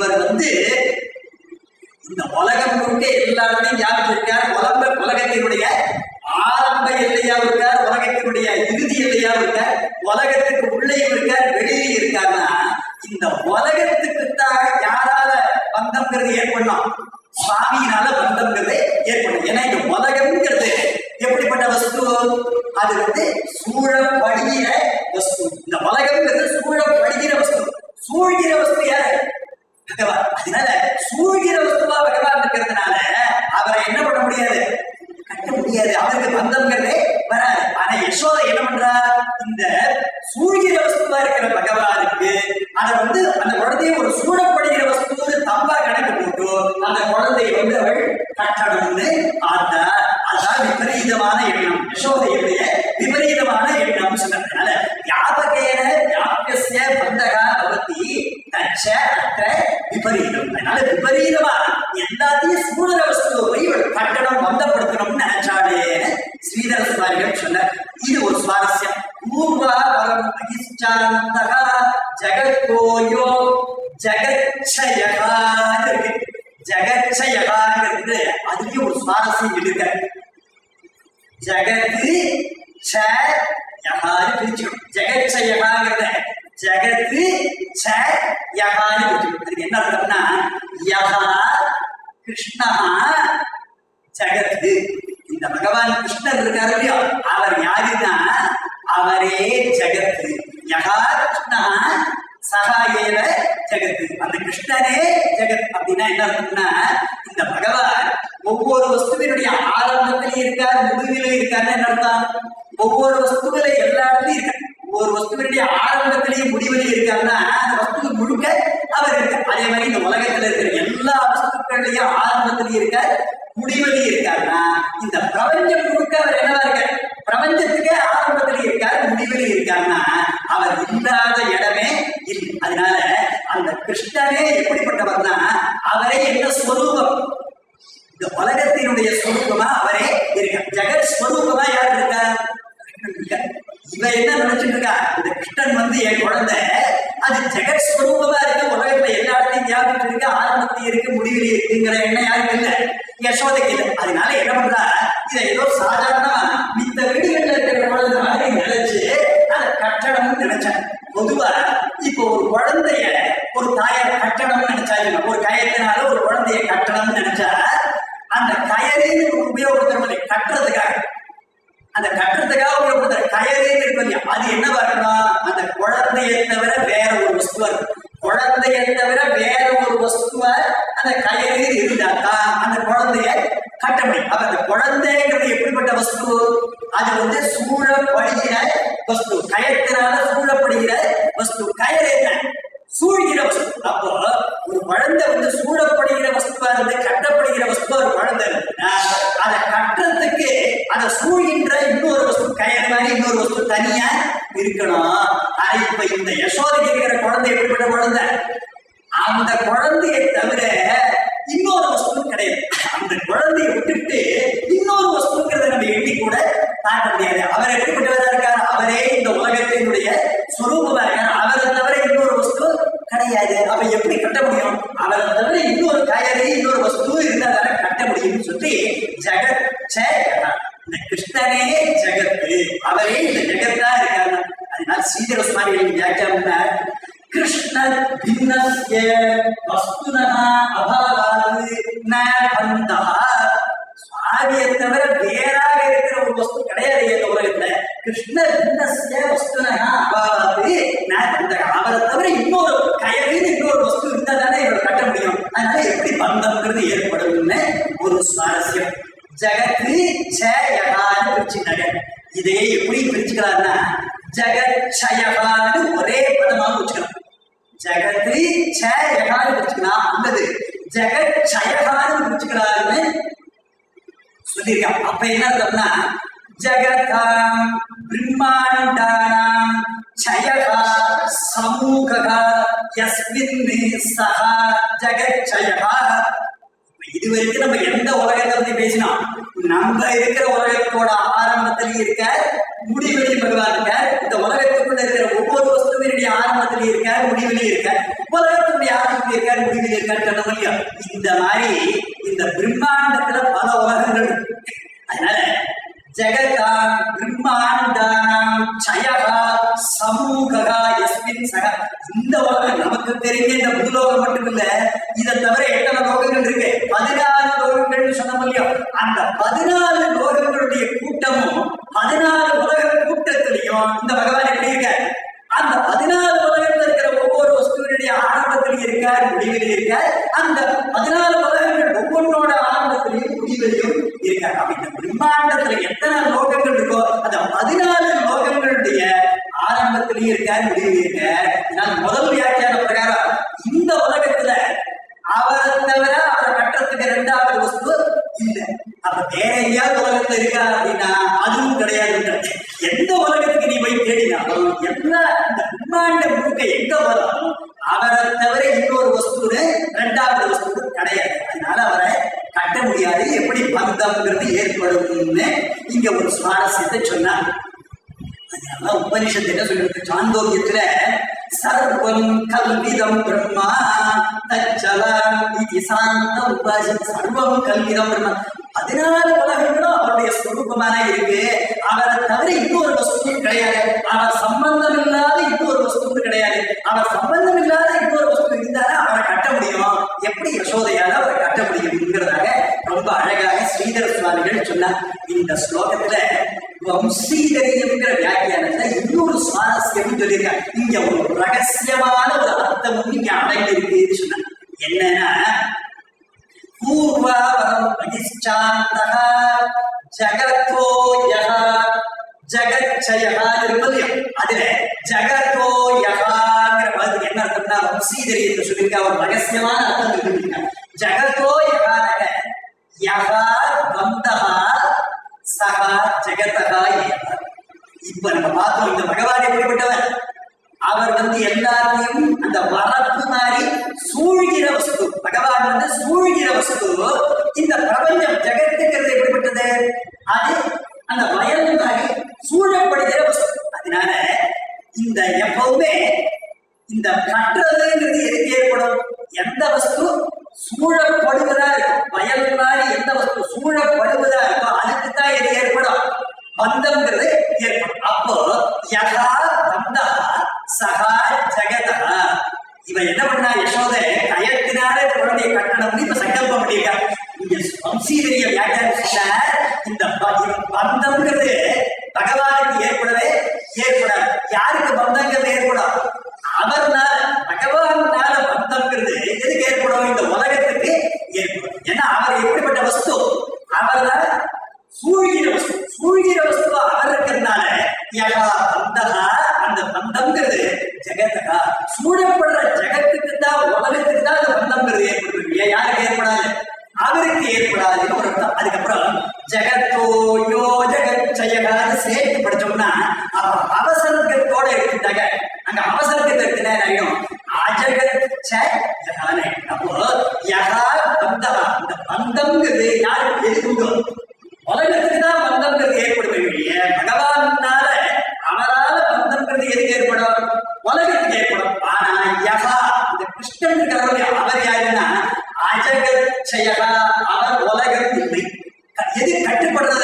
இவர் வந்து இந்த உலகம் முழுக்க எல்லாத்தையும் ஞாபகம் இருக்கார் உலக உலகத்தினுடைய ஆரம்ப எல்லையாவும் இருக்கார் உலகத்தினுடைய இறுதி எல்லையாவும் இருக்கார் உலகத்துக்கு உள்ளேயும் இருக்கார் வெளியிலும் இருக்காருன்னா இந்த உலகத்துக்குத்தாக யாரால பந்தம்ங்கிறது ஏற்படணும் சுவாமியினால பந்தம்ங்கிறது ஏற்படும் ஏன்னா இந்த உலகம்ங்கிறது எப்படிப்பட்ட வஸ்து அது வந்து சூழப்படுகிற வஸ்து இந்த உலகம்ங்கிறது சூழப்படுகிற வஸ்து சூழ்கிற வஸ்து யாரு பகவான் அதனால சூழ்கிற வஸ்துவா பகவான் இருக்கிறதுனால அவரை என்ன பண்ண முடியாது கட்ட முடியாது அவருக்கு பந்தம்ங்கிறதே வராது ஆனா யசோதை என்ன பண்றா இந்த சூழ்கிற வஸ்துவா இருக்கிற பகவானுக்கு அதை வந்து அந்த குழந்தைய ஒரு சூழப்படுகிற வஸ்துன்னு தப்பா கணக்கு போட்டு அந்த குழந்தையை வந்து அவள் கட்டணும்னு பார்த்தா அதான் விபரீதமான எண்ணம் யசோதையுடைய விபரீதமான எண்ணம் சொன்னதுனால வியாபகேன வியாபிய பந்தகா பவதி தச்ச அத்த விபரீதம் அதனால விபரீதமா எல்லாத்தையும் சூழல வஸ்துவை போய் இவள் கட்டணம் பந்தப்படுத்தணும்னு நினைச்சாலே ஸ்ரீதர சுவாமிகள் சொன்னார் இது ஒரு சுவாரஸ்யம் பூர்வா வரம் மகிஷ்டாந்தகா ஜகத்கோயோ ஜகச்சயகான்னு இருக்கு ஜகச்சயகாங்கிறது அதுலயும் ஒரு சுவாரஸ்யம் இருக்கு ஜகத்து ச யகான்னு பிரிச்சுக்கணும் ஜெகத் ச யகாங்கிறத ஜகத்து ச யகான்னு பிரிச்சுக்கணும் அதுக்கு என்ன அர்த்தம்னா யகா கிருஷ்ணா ஜகத்து இந்த பகவான் கிருஷ்ணர் இருக்காரு இல்லையோ அவர் யாருன்னா அவரே ஜகத்து யகா கிருஷ்ணா சகா ஏவ ஜெகத்து அந்த கிருஷ்ணனே ஜெகத் அப்படின்னா என்ன அர்த்தம்னா இந்த பகவான் ஒவ்வொரு வஸ்துவினுடைய ஆரம்பத்திலையும் இருக்கார் முடிவிலும் இருக்காருன்னு என்ன அர்த்தம் ஒவ்வொரு வஸ்துவில எல்லா இடத்துலயும் இருக்கார் ஒவ்வொரு வஸ்துவினுடைய ஆரம்பத்திலையும் முடிவிலையும் இருக்காருன்னா அந்த வஸ்து முழுக்க அவர் இருக்கார் அதே மாதிரி இந்த உலகத்துல இருக்கிற எல்லா வஸ்துக்கள்லயும் ஆரம்பத்திலையும் இருக்கார் முடிவிலையும் இருக்காருன்னா இந்த பிரபஞ்சம் முழுக்க அவர் என்னவா இருக்கார் பிரபஞ்சத்துக்கே ஆரம்பத்திலையும் இருக்கார் முடிவிலையும் இருக்காருன்னா அவர் இல்லாத இடமே இல்லை அதனால அந்த கிருஷ்ணனே எப்படிப்பட்டவர்னா அவரே என்ன ஸ்வரூபம் இந்த உலகத்தினுடைய ஸ்வரூபமா அவரே இருக்கார் ஜெகத் ஸ்வரூபமா யார் இருக்கா கிருஷ்ணன் இருக்கார். இவ என்ன நினைச்சிட்டு இருக்கா இந்த கிருஷ்ணன் வந்து என் குழந்தை அது ஜெகத் ஸ்வரூபமா இருக்கு உலகத்துல எல்லா இடத்தையும் ஞாபகம் இருக்கு ஆரம்பத்திலையும் இருக்கு முடிவிலையும் இருக்குங்கிற எண்ணம் யாருக்கு இல்ல யசோதைக்கு இல்லை அதனால என்ன பண்றா இதை ஏதோ சாதாரணமா மித்த வீடுகள்ல இருக்கிற குழந்தை மாதிரி நினைச்சு அதை கட்டணம்னு நினைச்சேன் பொதுவா இப்போ ஒரு குழந்தைய ஒரு தாயார் கட்டணம்னு நினைச்சாங்க ஒரு கயத்தினால ஒரு குழந்தைய கட்டணம்னு நினைச்சா அந்த கயறின்னு உபயோகப்படுத்துற மாதிரி கட்டுறதுக்காக அந்த கட்டுறதுக்காக உபயோகப்படுத்துற கயறின்னு இருக்கு இல்லையா அது என்ன வரணும் அந்த குழந்தையை தவிர வேற ஒரு வஸ்துவா இருக்கும் குழந்தையை தவிர வேற ஒரு வஸ்துவா அந்த கயறு இருந்தாதான் அந்த குழந்தைய கட்ட முடியும் அப்ப அந்த குழந்தைங்கிறது எப்படிப்பட்ட வஸ்து அது வந்து சூழப்படுகிற வஸ்து கயத்தினால சூழப்படுகிற வஸ்து கயறு என்ன சூழ்கிற வஸ்து அப்போ ஒரு குழந்தை வந்து சூழப்படுகிற வஸ்துவா இருந்து கட்டப்படுகிற வஸ்துவா ஒரு குழந்தை இருந்துன்னா அதை கட்டுறதுக்கு அதை சூழ்கின்ற இன்னொரு வஸ்து கயிறு மாதிரி இன்னொரு வஸ்து தனியா இருக்கணும் ஆனா இப்ப இந்த யசோதைக்கு இருக்கிற குழந்தை எப்படிப்பட்ட குழந்தை அந்த குழந்தையை தவிர இன்னொரு வஸ்து கிடையாது அந்த குழந்தையை விட்டுட்டு இன்னொரு வஸ்துங்கிறத நம்ம எண்ணி கூட தாண்ட முடியாது அவர் எப்படிப்பட்டவரா இருக்கார் அவரே இந்த உலகத்தினுடைய சுரூபமா இருக்கார் அவரை தவிர இன்னொரு வஸ்து கிடையாது அப்ப எப்படி கட்ட முடியும் அவரை தவிர இன்னொரு கயறு இன்னொரு வஸ்து இருந்தா தானே கட்ட முடியும்னு சொல்லி ஜெகத் ச யதா. இந்த கிருஷ்ணனே ஜெகத்து அவரே இந்த ஜெகத்தா இருக்காரு அதனால ஸ்ரீதர சுவாமிகளின் வியாக்கியானம் கிருஷ்ண பின்னஸ்ய வஸ்துனः அபாவாது ந பந்தः சுவாமியை தவிர வேறாக இருக்கிற ஒரு வஸ்து கிடையாது இந்த உலகத்துல கிருஷ்ண பின்னஸ்ய வஸ்துனः அபாவாது ந பந்தः அவரை தவிர இன்னொரு கயறின்னு இன்னொரு வஸ்து இருந்தா தானே இவரை கட்ட முடியும் அதனால எப்படி பந்தம்ங்கிறது ஏற்படும்னு ஒரு சுவாரஸ்யம் ஜகத்து ச யகான்னு பிரிச்சுட்டாங்க இதையே எப்படி பிரிச்சுக்கலாம்னா ஜகத் சயகான்னு ஒரே பதமாக வச்சுக்கலாம் ஜகத்து ச யகான்னு பிரிச்சுக்கலாம் அல்லது ஜகத் சயகான்னு பிரிச்சுக்கலாம்னு சொல்லியிருக்கான் அப்ப என்ன அர்த்தம்னா ஜகதாம் பிரம்மாண்டானாம் சயகா சமூகா யஸ்மின் சஹா ஜகச்சயகா இது வரைக்கும் நம்ம எந்த உலகத்தை பத்தி பேசினோம் நம்ம இருக்கிற உலகத்தோட ஆரம்பத்திலையும் இருக்க முடிவெளி பகவான் இருக்க இந்த உலகத்துக்குள்ள இருக்கிற ஒவ்வொரு வஸ்துவினுடைய சூரியனுடைய ஆரம்பத்தில் இருக்கார் முடிவிலே இருக்கார் உலகத்தினுடைய ஆரம்பத்தில் இருக்கார் முடிவில் இருக்கார் சொன்ன முடியும் இந்த மாதிரி இந்த பிரம்மாண்டத்துல பல உலகங்கள் இருக்கு. அதனால ஜெகதான் பிரம்மாண்டானாம் ஜயகா சமூகா எஸ்மின் சக இந்த உலகம் நமக்கு தெரிஞ்ச இந்த பூலோகம் மட்டும் இல்ல இதை தவிர எத்தனை லோகங்கள் இருக்கு பதினாறு லோகங்கள் சொன்ன முடியும் அந்த பதினாலு லோகங்களுடைய கூட்டமும் பதினாலு உலக கூட்டத்திலையும் இந்த பகவான் எப்படி இருக்க அந்த பதினாலு உலகத்தில் இருக்கிற ஒவ்வொரு வஸ்துவினுடைய ஆரம்பத்திலையும் இருக்கார் முடிவிலும் இருக்கார் அந்த பதினாலு உலகங்கள் ஒவ்வொன்றோட ஆரம்பத்திலையும் முடிவிலையும் இருக்கார் அப்ப இந்த பிரம்மாண்டத்துல எத்தனை லோகங்கள் இருக்கோ அந்த பதினாலு லோகங்களுடைய ஆரம்பத்திலையும் இருக்கார் முடிவிலும் இருக்கார் நான் முதல் வியாக்கியான பிரகாரம் இந்த உலகத்துல அவரை தவிர அவரை கட்டுறதுக்கு ரெண்டாவது வஸ்து இல்ல அப்ப வேற எங்கேயாவது உலகத்துல இருக்கா அப்படின்னா அதுவும் கிடையாது எந்த உலகத்துக்கு நீ போய் தேடினாலும் எல்லா இந்த பிரம்மாண்ட முழுக்க எங்க வரும் அவரை தவிர இன்னொரு வஸ்து ரெண்டாவது வஸ்து கிடையாது அதனால அவரை கட்ட முடியாது எப்படி பந்தம்ங்கிறது ஏற்படும்னு இங்க ஒரு சுவாரஸ்யத்தை சொன்னார் அதனால உபனிஷத்து என்ன சொல்லிருக்கு சாந்தோக்கியத்துல சர்வம் கல்விதம் பிரம்மா தச்சலம் இது சாந்த உபாசி சர்வம் கல்விதம் பிரம்மா பதினாலு உலகங்களும் அவருடைய ஸ்வரூபமான இருக்கு அவரை தவிர இன்னொரு வஸ்துவும் கிடையாது அவர் சம்பந்தம் இல்லாத இன்னொரு வஸ்துவும் கிடையாது அவர் சம்பந்தம் இல்லாத இன்னொரு வஸ்து இருந்தாலும் அவரை கட்ட முடியும் எப்படி யசோதையால அவரை கட்ட முடியும்ங்கிறதாக ரொம்ப அழகாக ஸ்ரீதர சுவாமிகள் சொன்னார் இந்த ஸ்லோகத்துல வம்சீதரியம்ங்கிற வியாக்கியானத்துல இன்னொரு சுவாரஸ்யம் சொல்லியிருக்காங்க இங்க ஒரு ரகசியமான ஒரு அர்த்தமும் இங்க அடங்கி இருக்குன்னு சொன்னாங்க என்னன்னா பூர்வாவரம் பகிஷ்டாந்தக ஜகத்தோ யக ஜகச்சயகா இருப்பது அதுல ஜகத்தோ யகாங்கிற பதத்துக்கு என்ன அர்த்தம்னா வம்சீதரி என்று சொல்லியிருக்க ஒரு ரகசியமான அர்த்தம் சொல்லியிருக்காங்க ஜகத்தோ யகானக யகா வந்தகா சகா ஜெகதகா ஏவ இப்ப நம்ம பார்த்தோம் இந்த பகவான் எப்படிப்பட்டவர் அவர் வந்து எல்லாத்தையும் அந்த வரப்பு மாதிரி சூழ்கிற வஸ்து பகவான் வந்து சூழ்கிற வஸ்து இந்த பிரபஞ்சம் ஜெகத்துக்கிறது எப்படிப்பட்டது அது அந்த வயல் மாதிரி சூழப்படுகிற வஸ்து அதனால இந்த எப்பவுமே இந்த கட்டுறதுங்கிறது எதுக்கு ஏற்படும் எந்த வஸ்து சூழப்படுவதா இருக்கும் வயல் மாதிரி எந்த வஸ்து சூழப்படுவதா இருக்கோ அதுக்கு தான் எது ஏற்படும் பந்தம்ங்கிறது ஏற்படும் அப்போ யகா பந்தா சகா ஜெகதா இவன் என்ன பண்ணா யசோத கயத்தினால குழந்தைய கட்டணும்னு இப்ப சங்கல்பம் பண்ணியிருக்கா இங்க வம்சீதரிய வியாக்கியானம் சொன்னார் இந்த ப- இவன் பந்தம்ங்கிறது பகவானுக்கு ஏற்படவே ஏற்படாது யாருக்கு பந்தங்கிறது ஏற்படும் அவர்னால பகவானால பந்தம்ங்கிறது எதுக்கு ஏற்படும் இந்த உலகத்துக்கு ஏற்படும் ஏன்னா அவர் எப்படிப்பட்ட வஸ்து அவர்னால சூழ்கிற வஸ்து சூழ்கிற வஸ்து அவர் இருக்கிறதுனால யகா பந்தகா அந்த பந்தம்ங்கிறது ஜெகத்தகா சூழப்படுற ஜெகத்துக்கு தான் உலகத்துக்கு தான் அந்த பந்தம்ங்கிறது ஏற்படுது ஏன் யாருக்கு ஏற்படாது அவருக்கு ஏற்படாதுன்னு ஒரு அர்த்தம் அதுக்கப்புறம் ஜெகத்தோ யோ ஜெகத் ஜெயகான்னு சேர்த்து படிச்சோம்னா அப்ப அவசரத்தோட இருக்குட்டாங்க அங்க அவசரத்தை இருக்குன்னா ஆயிடும் அஜகத் ச ஜகானே அப்போ யகா பந்தகா இந்த பந்தம்ங்கிறது யாருக்கு எதுக்கு உலகத்துக்கு தான் பந்தம்ங்கிறது ஏற்படுமே ஒழிய பகவானால அவரால பந்தம்ங்கிறது எதுக்கு ஏற்படும் உலகத்துக்கு ஏற்படும் ஆனா யகா இந்த கிருஷ்ணன் இருக்கிறவங்க அவர் யாருன்னா அஜகத் செயகா அவர் உலகம் இல்லை எது கட்டுப்படுறது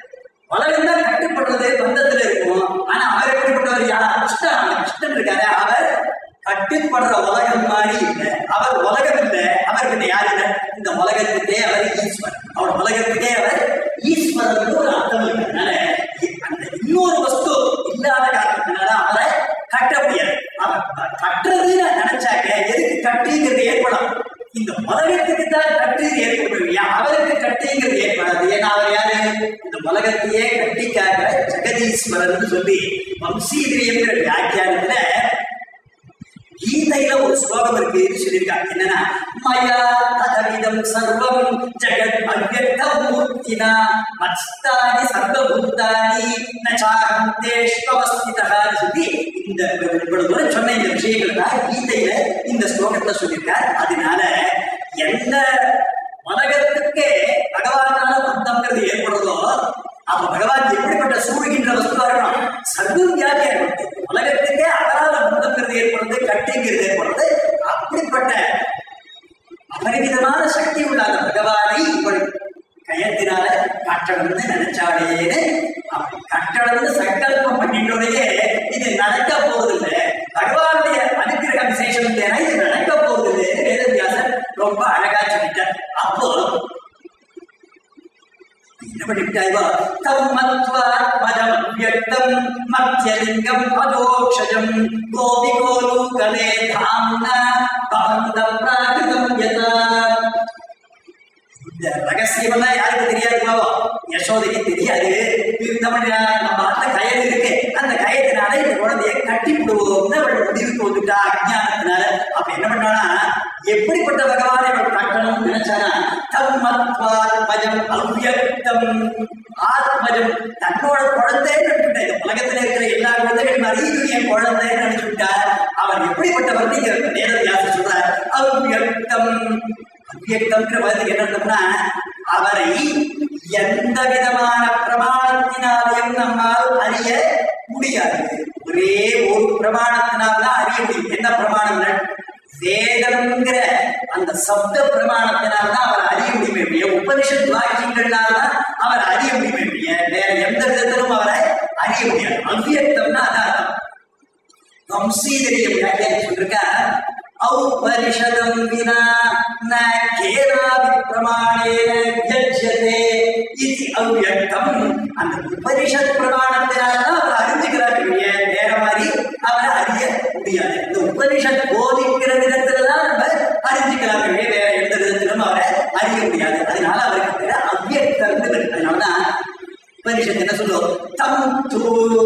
உலகம் தான் கட்டுப்படுறது பந்தத்துல இருக்கும் ஆனா அவர் எப்படிப்பட்டவர் யார் கிருஷ்ணன் அந்த கிருஷ்ணன் இருக்காரு அவர் கட்டுப்படுற உலகம் மாதிரி இல்லை அவர் உலகம் இல்லை அவர்கிட்ட யார் இல்லை இந்த உலகத்துக்கே அவர் ஈஸ்வரன் அவர் உலகத்துக்கே அவர் ஈஸ்வரன் ஒரு அர்த்தம் இருக்கிறதுனால அந்த இன்னொரு வஸ்து இல்லாத காரணத்தினால அவரை கட்ட முடியாது அவர் கட்டுறதுன்னு நினைச்சாக்க எதுக்கு கட்டுங்கிறது ஏற்படும் இந்த உலகத்துக்கு தான் கட்டு ஏற்படும் இல்லையா அவருக்கு கட்டுங்கிறது ஏற்படாது ஏன்னா அவர் யாரு இந்த உலகத்தையே கட்டிக்காக ஜெகதீஸ்வரன் சொல்லி வம்சீதிரியங்கிற வியாக்கியானத்துல கீதையில ஒரு ஸ்லோகம் இருக்கு சொல்லியிருக்காங்க என்னன்னா மயா ததவிதம் சர்வம் ஜெகத் அவ்யக்த மூர்த்தினா மஸ்தானி சர்வபூத்தானி நச்சாகம் தேஷ்வஸ்திதகான்னு சொல்லி இந்த இவ்வளவு தூரம் சொன்ன இந்த விஷயங்கள் தான் கீதையில இந்த ஸ்லோகத்தை சொல்லியிருக்கார் அதனால எந்த உலகத்துக்கே பகவானால பந்தம்ங்கிறது ஏற்படுறதோ அப்ப பகவான் எப்படிப்பட்ட சூழ்கின்ற வஸ்துவா இருக்கணும் சர்வம் வியாதியா இருக்கணும் உலகத்துக்கே அவரால பந்தம்ங்கிறது பரிமிதமான சக்தி உள்ள அந்த பகவானை இவள் கயத்தினால கட்டணும்னு நினைச்சாலேன்னு அப்படி கட்டணும்னு சங்கல்பம் பண்ணிட்டோடையே இது நடக்க போவதில்லை பகவானுடைய அனுகிரக விசேஷம் இல்லைன்னா இது நடக்க போவதில்லை வேதவியாசர் ரொம்ப அழகா சொல்லிட்டார் அப்போ என்ன பண்ணிவிட்டாய்வா தம் மத்வா பதம் வியக்தம் மத்தியலிங்கம் அதோக்ஷஜம் கோபி கோலு கலே தாம்ன பவந்தம் பிராகிருதம் யதா இந்த ரகசியமெல்லாம் யாருக்கு தெரியாது பாவா யசோதைக்கு தெரியாது இருந்தவன் நம்ம அந்த கயறு இருக்கு அந்த கயத்தினால இந்த குழந்தைய கட்டி விடுவோம்னு அவள் முடிவுக்கு வந்துட்டா அஜ்ஞானத்தினால அப்ப என்ன பண்ணானா எப்படிப்பட்ட பகவானை அவள் கட்டணும்னு நினைச்சானா தம் மத்வாத்மஜம் அவ்யக்தம் ஆத்மஜம் தன்னோட குழந்தைன்னு நினைச்சுட்டா இந்த உலகத்துல இருக்கிற எல்லா குழந்தைகள் மாதிரி இது என் குழந்தைன்னு நினைச்சுட்டா அவர் எப்படிப்பட்டவர் நீங்க நேரவியாச சொல்றார் அவ்யக்தம் அவ்வியக்தம்ங்கிற வார்த்தைக்கு என்ன அர்த்தம்னா அவரை எந்த விதமான பிரமாணத்தினாலையும் நம்மால் அறிய முடியாது ஒரே ஒரு பிரமாணத்தினால் தான் அறிய முடியும் என்ன பிரமாணங்கள் வேதம்ங்கிற அந்த சப்த பிரமாணத்தினால் தான் அவர் அறிய முடியுமே ஒழிய உபனிஷத் வாக்கியங்கள்னால தான் அவர் அறிய முடியுமே ஒழிய வேற எந்த விதத்திலும் அவரை அறிய முடியாது அவ்வியக்தம்னா அதான் அர்த்தம் வம்சீதரிய வியாக்கியானம் சொல்லிருக்கார் ஔபனிஷதம் வினா ந கேனாபி பிரமாணேன யஜ்யதே இது அவ்யக்தம் அந்த உபனிஷத் பிரமாணத்தினால தான் அவர் அறிஞ்சுக்கிறார் இல்லையா வேற மாதிரி அவரை அறிய முடியாது இந்த உபனிஷத் போதிக்கிற விதத்துல தான் நம்ம அறிஞ்சுக்கலாம் இல்லையா வேற எந்த விதத்திலும் அவரை அறிய முடியாது அதனால அவருக்கு பேர் அவ்யக்தம் அதனாலதான் உபனிஷத் என்ன சொல்லும் தம் தூ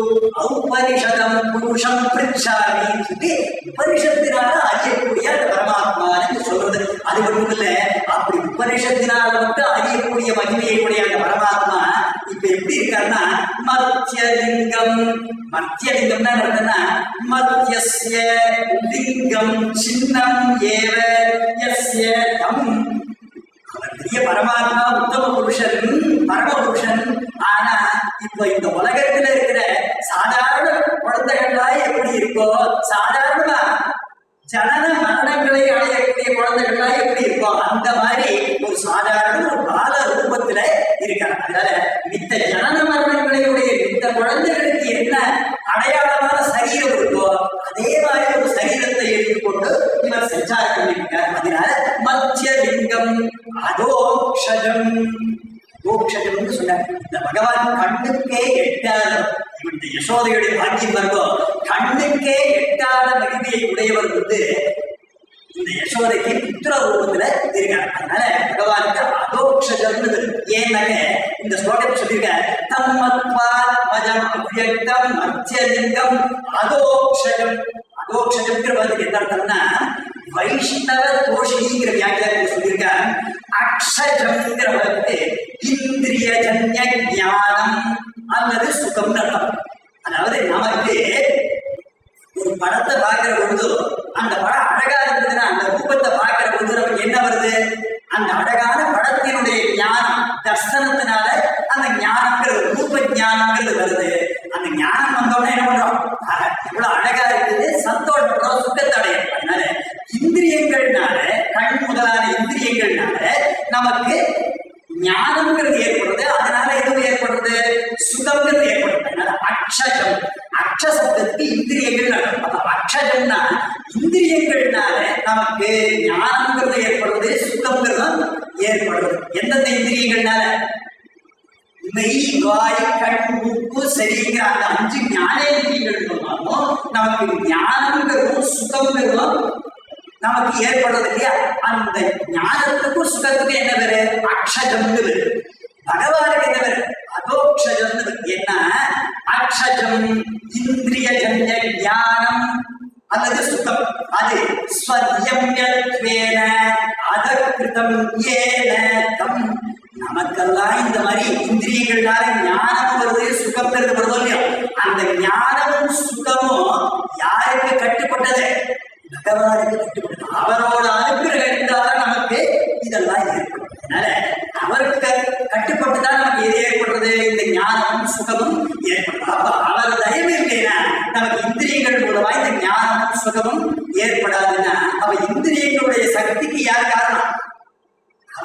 ஔபனிஷதம் புருஷம் பிரிச்சாமி சொல்லி உபனிஷத்தினால அறியக்கூடிய அந்த பரமாத்மான்னு சொல்றது அது மட்டும் இல்ல அப்படி உபனிஷத்தினால மட்டும் அறியக்கூடிய மகிமையை உடைய அந்த பரமாத்மா இப்ப எப்படி இருக்காருன்னா மத்தியலிங்கம் மத்தியலிங்கம்னா என்னன்னா மத்தியஸ்ய லிங்கம் சின்னம் ஏவ யஸ்ய தம் அவர் பெரிய பரமாத்மா உத்தம புருஷன் பரம புருஷன் ஆனா இப்ப இந்த உலகத்துல இருக்கிற சாதாரண குழந்தைகள்லாம் எப்படி இருக்கோ சாதாரணமா ஜனன மரணங்களை அடையக்கூடிய குழந்தைகள்லாம் எப்படி இருக்கோ அந்த மாதிரி ஒரு சாதாரண ஒரு பால ரூபத்துல இருக்காங்க அதனால மித்த ஜனன மரணங்களையுடைய மித்த குழந்தைகளுக்கு என்ன அடையாளமான சரீரம் இருக்கோ அதே மாதிரி ஒரு சரீரத்தை எடுத்துக்கொண்டு இவர் சஞ்சாரம் பண்ணியிருக்கார் அதனால மத்திய லிங்கம் அதோக்ஷஜம் அதோக்ஷஜம்னு சொன்னார் இந்த பகவான் கண்ணுக்கே எட்டாத இந்த யசோதையுடைய பாக்கியம் வருதோ கண்ணுக்கே எட்டாத மகிமையை உடையவர் வந்து இந்த யசோதைக்கு புத்திர ரூபத்துல இருக்காங்க அதனால பகவானுக்கு அதோக்ஷஜம்னு ஏன்னாக்க இந்த ஸ்லோகத்தை சொல்லியிருக்க தம்மத்வா மஜம் அவ்யக்தம் மத்தியலிங்கம் அதோக்ஷஜம் அதோக்ஷஜம்ங்கிற வார்த்தைக்கு என்ன அர்த்தம்னா வைஷ்ணவ தோஷிங்கிற வியாக்கியானத்தை சொல்லியிருக்காங்க அக்ஷஜம்ங்கிற வார்த்தை இந்திரிய ஜன்ய ஞானம் அல்லது சுகம்னு அர்த்தம் அதாவது நமக்கு ஒரு படத்தை பார்க்கிற பொழுது அந்த படம் அழகா இருந்ததுன்னா அந்த ரூபத்தை பார்க்கிற பொழுது நமக்கு என்ன வருது அந்த அழகான படத்தினுடைய ஞானம் தர்சனத்தினால அந்த ஞானம்ங்கிறது ரூப ஞானம்ங்கிறது வருது அந்த ஞானம் வந்தோடனே என்ன பண்றோம் ஆஹா, இவ்வளவு அழகா இருக்குது சந்தோஷப்படுறோம் சுத்தத்தடையும் அதனால இந்திரியங்கள்னால கண் முதலான இந்திரியங்கள்னால நமக்கு ஞானம்ங்கிறது ஏற்படுறது அதனால எதுவும் ஏற்படுறது சுகம்ங்கிறது ஏற்படுறது அதனால அக்ஷஜம் அக்ஷ சப்தத்துக்கு இந்திரியங்கள் அர்த்தம். அப்ப அக்ஷஜம்னா இந்திரியங்கள்னால நமக்கு ஞானம்ங்கிறது ஏற்படுறது சுகம்ங்கிறதும் ஏற்படுறது எந்தெந்த இந்திரியங்கள்னால மெய் வாய் கண் மூக்கு சரிங்கிற அந்த அஞ்சு ஞானேந்திரியங்கள் மூலமாகவும் நமக்கு ஞானம்ங்கிறதும் சுகம்ங்கிறதும் நமக்கு ஏற்படுறது இல்லையா அந்த ஞானத்துக்கும் சுகத்துக்கும் என்ன பேரு அக்ஷஜம்னு பேரு பகவானுக்கு என்ன பேரு அதோக்ஷஜம்னு பேரு என்ன அக்ஷஜம் இந்திரிய ஜன்ய ஞானம் அல்லது சுகம் அது ஸ்வயம்யத்வேன அதகிருதம் ஏன தம் நமக்கெல்லாம் இந்த மாதிரி இந்திரியங்கள்னால ஞானம் வருது சுகம்ங்கிறது வருதோ இல்லையோ அந்த ஞானமும் சுகமும் யாருக்கு கட்டுப்பட்டது பகவானுக்கு கட்டுப்பட்டது அவரோட அனுகிரகம் இருந்தால்தான் நமக்கு இதெல்லாம் ஏற்படும் அதனால அவருக்கு கட்டுப்பட்டு தான் நமக்கு எது ஏற்படுறது இந்த ஞானமும் சுகமும் ஏற்படுது அப்ப அவர் தயவு இல்லைன்னா நமக்கு இந்திரியங்கள் மூலமா இந்த ஞானமும் சுகமும் ஏற்படாதுன்னா அப்ப இந்திரியங்களுடைய சக்திக்கு யார் காரணம்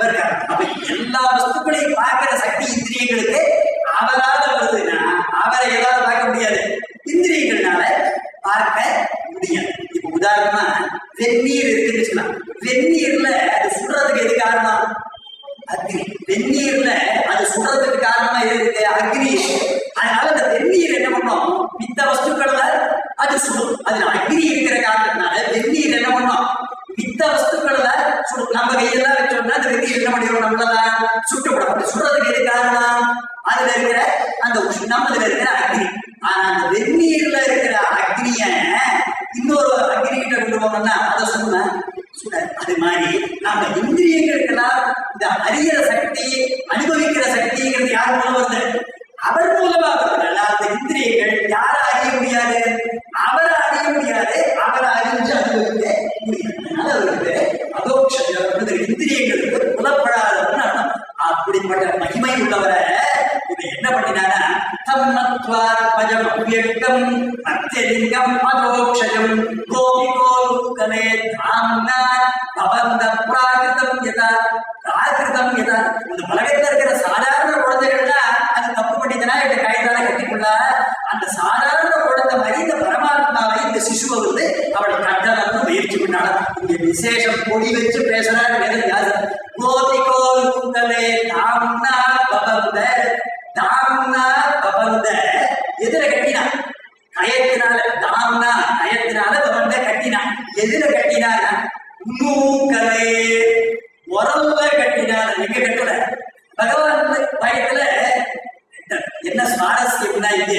இருக்கார் அப்ப எல்லா வஸ்துக்களையும் பார்க்கிற சக்தி இந்திரியங்களுக்கு அவரால வருதுன்னா அவரை ஏதாவது பார்க்க முடியாது இந்திரியங்கள்னால பார்க்க முடியாது இப்ப உதாரணமா வெந்நீர் இருக்குன்னு வச்சுக்கலாம் வெந்நீர்ல அது சுடுறதுக்கு எது காரணம் அக்னி வெந்நீர்ல அது சுடுறதுக்கு காரணமா எது இருக்கு அக்னி இருக்கு. அதனால அந்த வெந்நீர் என்ன பண்ணும் மித்த வஸ்துக்கள்ல அது சுடும் அதுல அக்னி இருக்கிற காரணத்தினால வெந்நீர் என்ன பண்ணும் மித்த வஸ்துக்கள்ல சுடும் நம்ம கையெல்லாம் வச்சோம்னா அந்த வெந்நீர் என்ன பண்ணிடும் நம்மளதான் சுட்டுப்படும் அப்படி சுடுறதுக்கு எது காரணம் அதுல இருக்கிற அந்த உஷ்ணம் நம்மதுல இருக்கிற அக்னி ஆனா அந்த வெந்நீர்ல இருக்கிற அக்னிய இன்னொரு அக்னி கிட்ட கொண்டு போனோம்னா அதை சொன்ன சுடர் அது மாதிரி நம்ம இந்திரியங்களுக்கெல்லாம் இந்த அறிகிற சக்தி அனுபவிக்கிற சக்திங்கிறது யார் மூலம் வருது அவர் மூலமா வருதுனால அந்த இந்திரியங்கள் யாரை அறிய முடியாது அவரை அறிய முடியாது அவரை அறிஞ்சு அனுபவிக்க முடியாது அதனால அவருக்கு அதோக்ஷம் இந்திரியங்களுக்கு புலப்படாதவர்னு அர்த்தம் அப்படிப்பட்ட மகிமை உள்ளவரை இவன் என்ன பண்ணினானா தம்மத்வாத்மஜம் அவ்யக்தம் அத்தியலிங்கம் அதோக்ஷயம் கோபிகோலுக்கலே தாம்னா பவந்த பிராகிருதம் யதா பிராகிருதம் யதா இந்த உலகத்துல இருக்கிற சாதாரண குழந்தைகள்லாம் அது தப்பு பண்ணிட்டனா இந்த கைதால கட்டிக்கொள்ள அந்த சாதாரண குழந்தை மாதிரி இந்த பரமாத்மாவை இந்த சிசுவை வந்து அவளை கட்டணும்னு முயற்சி பண்ணாளா இங்க விசேஷம் பொடி வச்சு பேசுறாரு வேதவியாசர் கோபிகோல் குந்தலே தாம்னா பவந்த தாம்னா பவந்த எதிர கட்டினா கயத்தினால தாம்னா கயத்தினால பவந்த கட்டினா எதிர கட்டினானா நூக்கலே உரல்ல கட்டினார் எங்க கட்டல பகவான் பயத்துல என்ன சுவாரஸ்யம்னா இங்க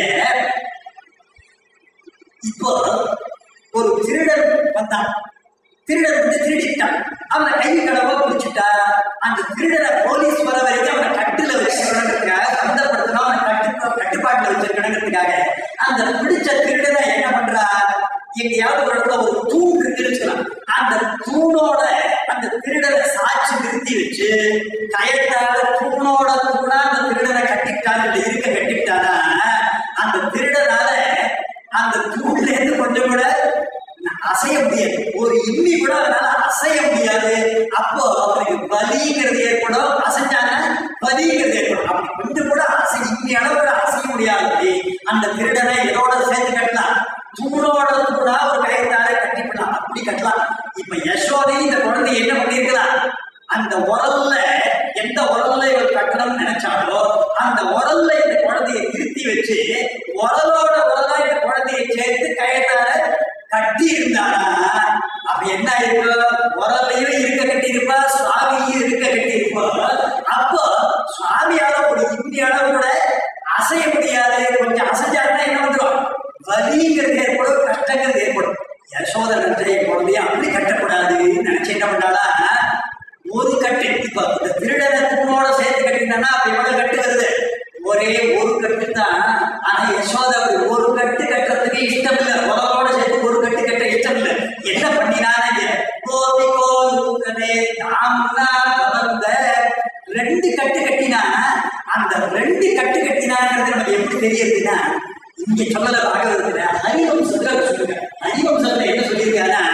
இப்போ ஒரு திருடன் வந்தான் திருடன் வந்து திருடிட்டான் அவனை கை கடவா பிடிச்சிட்டா அந்த திருடனை போலீஸ் வர வரைக்கும் அவனை கட்டுல வச்சிருக்கணுங்கிறதுக்காக சந்தப்படுத்தணும் அவனை கட்டு கட்டுப்பாட்டுல வச்சிருக்கணுங்கிறதுக்காக அந்த பிடிச்ச திருடனை என்ன பண்றா எங்கேயாவது ஒரு இடத்துல ஒரு தூண் இருக்குன்னு வச்சுக்கலாம் அந்த தூணோட அந்த திருடனை சாட்சி நிறுத்தி வச்சு கயத்தால தூணோட தூணா அந்த திருடனை கட்டிட்டான் இல்ல இருக்க கட்டிட்டானா அந்த திருடனால அந்த தூண்ல இருந்து கொஞ்சம் கூட அசைய முடியாது ஒரு இம்மி கூட அவனால அசைய முடியாது அப்போ அவனுக்கு பலிங்கிறது ஏற்படும் அசைஞ்சான பலிங்கிறது ஏற்படும் அப்படி கொஞ்சம் கூட அசை இம்மி அளவு கூட அசைய முடியாது அந்த திருடனை எதோட சேர்த்து கட்டலாம் தூணோட தூணா ஒரு கயத்தால கட்டிவிடலாம் அப்படி கட்டலாம் இப்ப யசோதை இந்த குழந்தை என்ன பண்ணிருக்கலாம் அந்த உரல்ல எந்த உரல்ல இவர் கட்டணும்னு நினைச்சாலோ அந்த உரல்ல இந்த குழந்தையை நிறுத்தி வச்சு உரலோட உரலா இந்த குழந்தையை சேர்த்து கயத்தால கட்டி இருந்தானா அப்ப என்ன ஆயிருக்கும் உரல்லையும் இருக்க கட்டி இருப்பா சுவாமியும் இருக்க கட்டி இருப்பா அப்போ சுவாமியால ஒரு இந்தி அளவு கூட அசைய முடியாது கொஞ்சம் அசைஞ்சாருன்னா என்ன வந்துடும் வலிங்கிறது ஏற்படும் கஷ்டங்கிறது ஏற்படும் யசோத நன்றைய குழந்தைய அப்படி கட்டக்கூடாதுன்னு நினைச்சு என்ன பண்ணாலா ஒரு கட்டு இப்ப இந்த திருடனை தூணோட சேர்த்து கட்டினா அப்ப எவ்வளவு கட்டு வருது ஒரே ஒரு கட்டு தான் ஆனா யசோதா அப்படி ஒரு கட்டு கட்டுறதுக்கு இஷ்டம் இல்ல உலகோட சேர்த்து ஒரு கட்டு கட்ட இஷ்டம் இல்ல என்ன பண்ணினானே கோபி கோலுக்கனே தாம்னா கவர்ந்த ரெண்டு கட்டு கட்டினா அந்த ரெண்டு கட்டு கட்டினாங்கிறது நமக்கு எப்படி தெரியறதுன்னா இங்க சொல்லல பாகவதத்துல ஹரிவம்சத்துல சொல்லுங்க ஹரிவம்சத்துல என்ன சொல்லியிருக்காங்கன்னா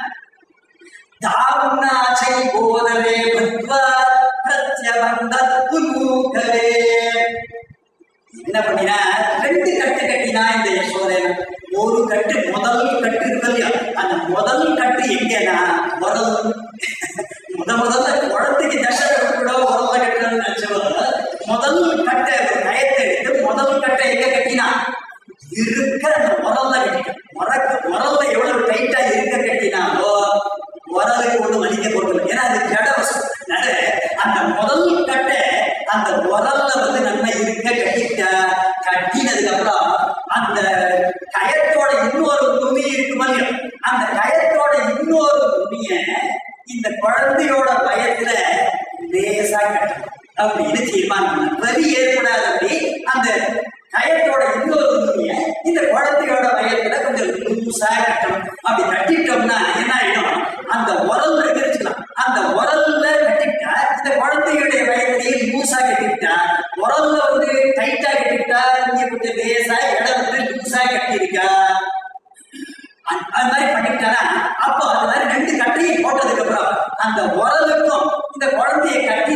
தாம்னாச்சை போதவே பத்வா பிரத்யபந்த புலூகலே என்ன பண்ணினா ரெண்டு கட்டு கட்டினா இந்த யசோதேன ஒரு கட்டு முதல் கட்டு இருக்கு இல்லையா அந்த முதல் கட்டு எங்கன்னா முதல் முத முதல்ல குழந்தைக்கு தசகம் கூட உரல்ல கட்டணும்னு நினைச்சவங்க முதல் கட்டை ஒரு கயத்தை எடுத்து முதல் கட்டை எங்க கட்டினா இருக்க அந்த உரல்ல கட்டிட்டோம் உரக்கு உரல்ல எவ்வளவு டைட்டா இருக்க கட்டினாலோ உரலுக்கு ஒண்ணு வலிக்க போறது ஏன்னா அது ஜட வசு அதனால அந்த முதல் கட்டை அந்த உரல்ல வந்து நம்ம இருக்க கட்டிட்டா கட்டினதுக்கு அப்புறம் அந்த கயத்தோட இன்னொரு துணி இருக்கு இல்லையா அந்த கயத்தோட இன்னொரு துணிய இந்த குழந்தையோட பயத்துல லேசா கட்டணும் அப்படின்னு தீர்மானம் பண்ண வலி ஏற்படாதபடி அந்த கயத்தோட இன்னொரு துணிய இந்த குழந்தையோட பயத்துல கொஞ்சம் லூசா கட்டணும் அப்படி கட்டிட்டோம்னா என்ன ஆயிடும் அந்த உரல் இருக்குச்சுக்கலாம் அந்த உரல்ல கட்டிட்டா இந்த குழந்தையுடைய பயத்திலேயே லூசா கட்டிட்டா உரல்ல வந்து டைட்டா கட்டிட்டா இங்க கொஞ்சம் லேசா இடம் வந்து லூசா கட்டியிருக்கா அது அது மாதிரி பண்ணிட்டானா அப்போ அது மாதிரி ரெண்டு கட்டையும் போட்டதுக்கு அப்புறம் அந்த உரலுக்கும் இந்த குழந்தையை கட்டி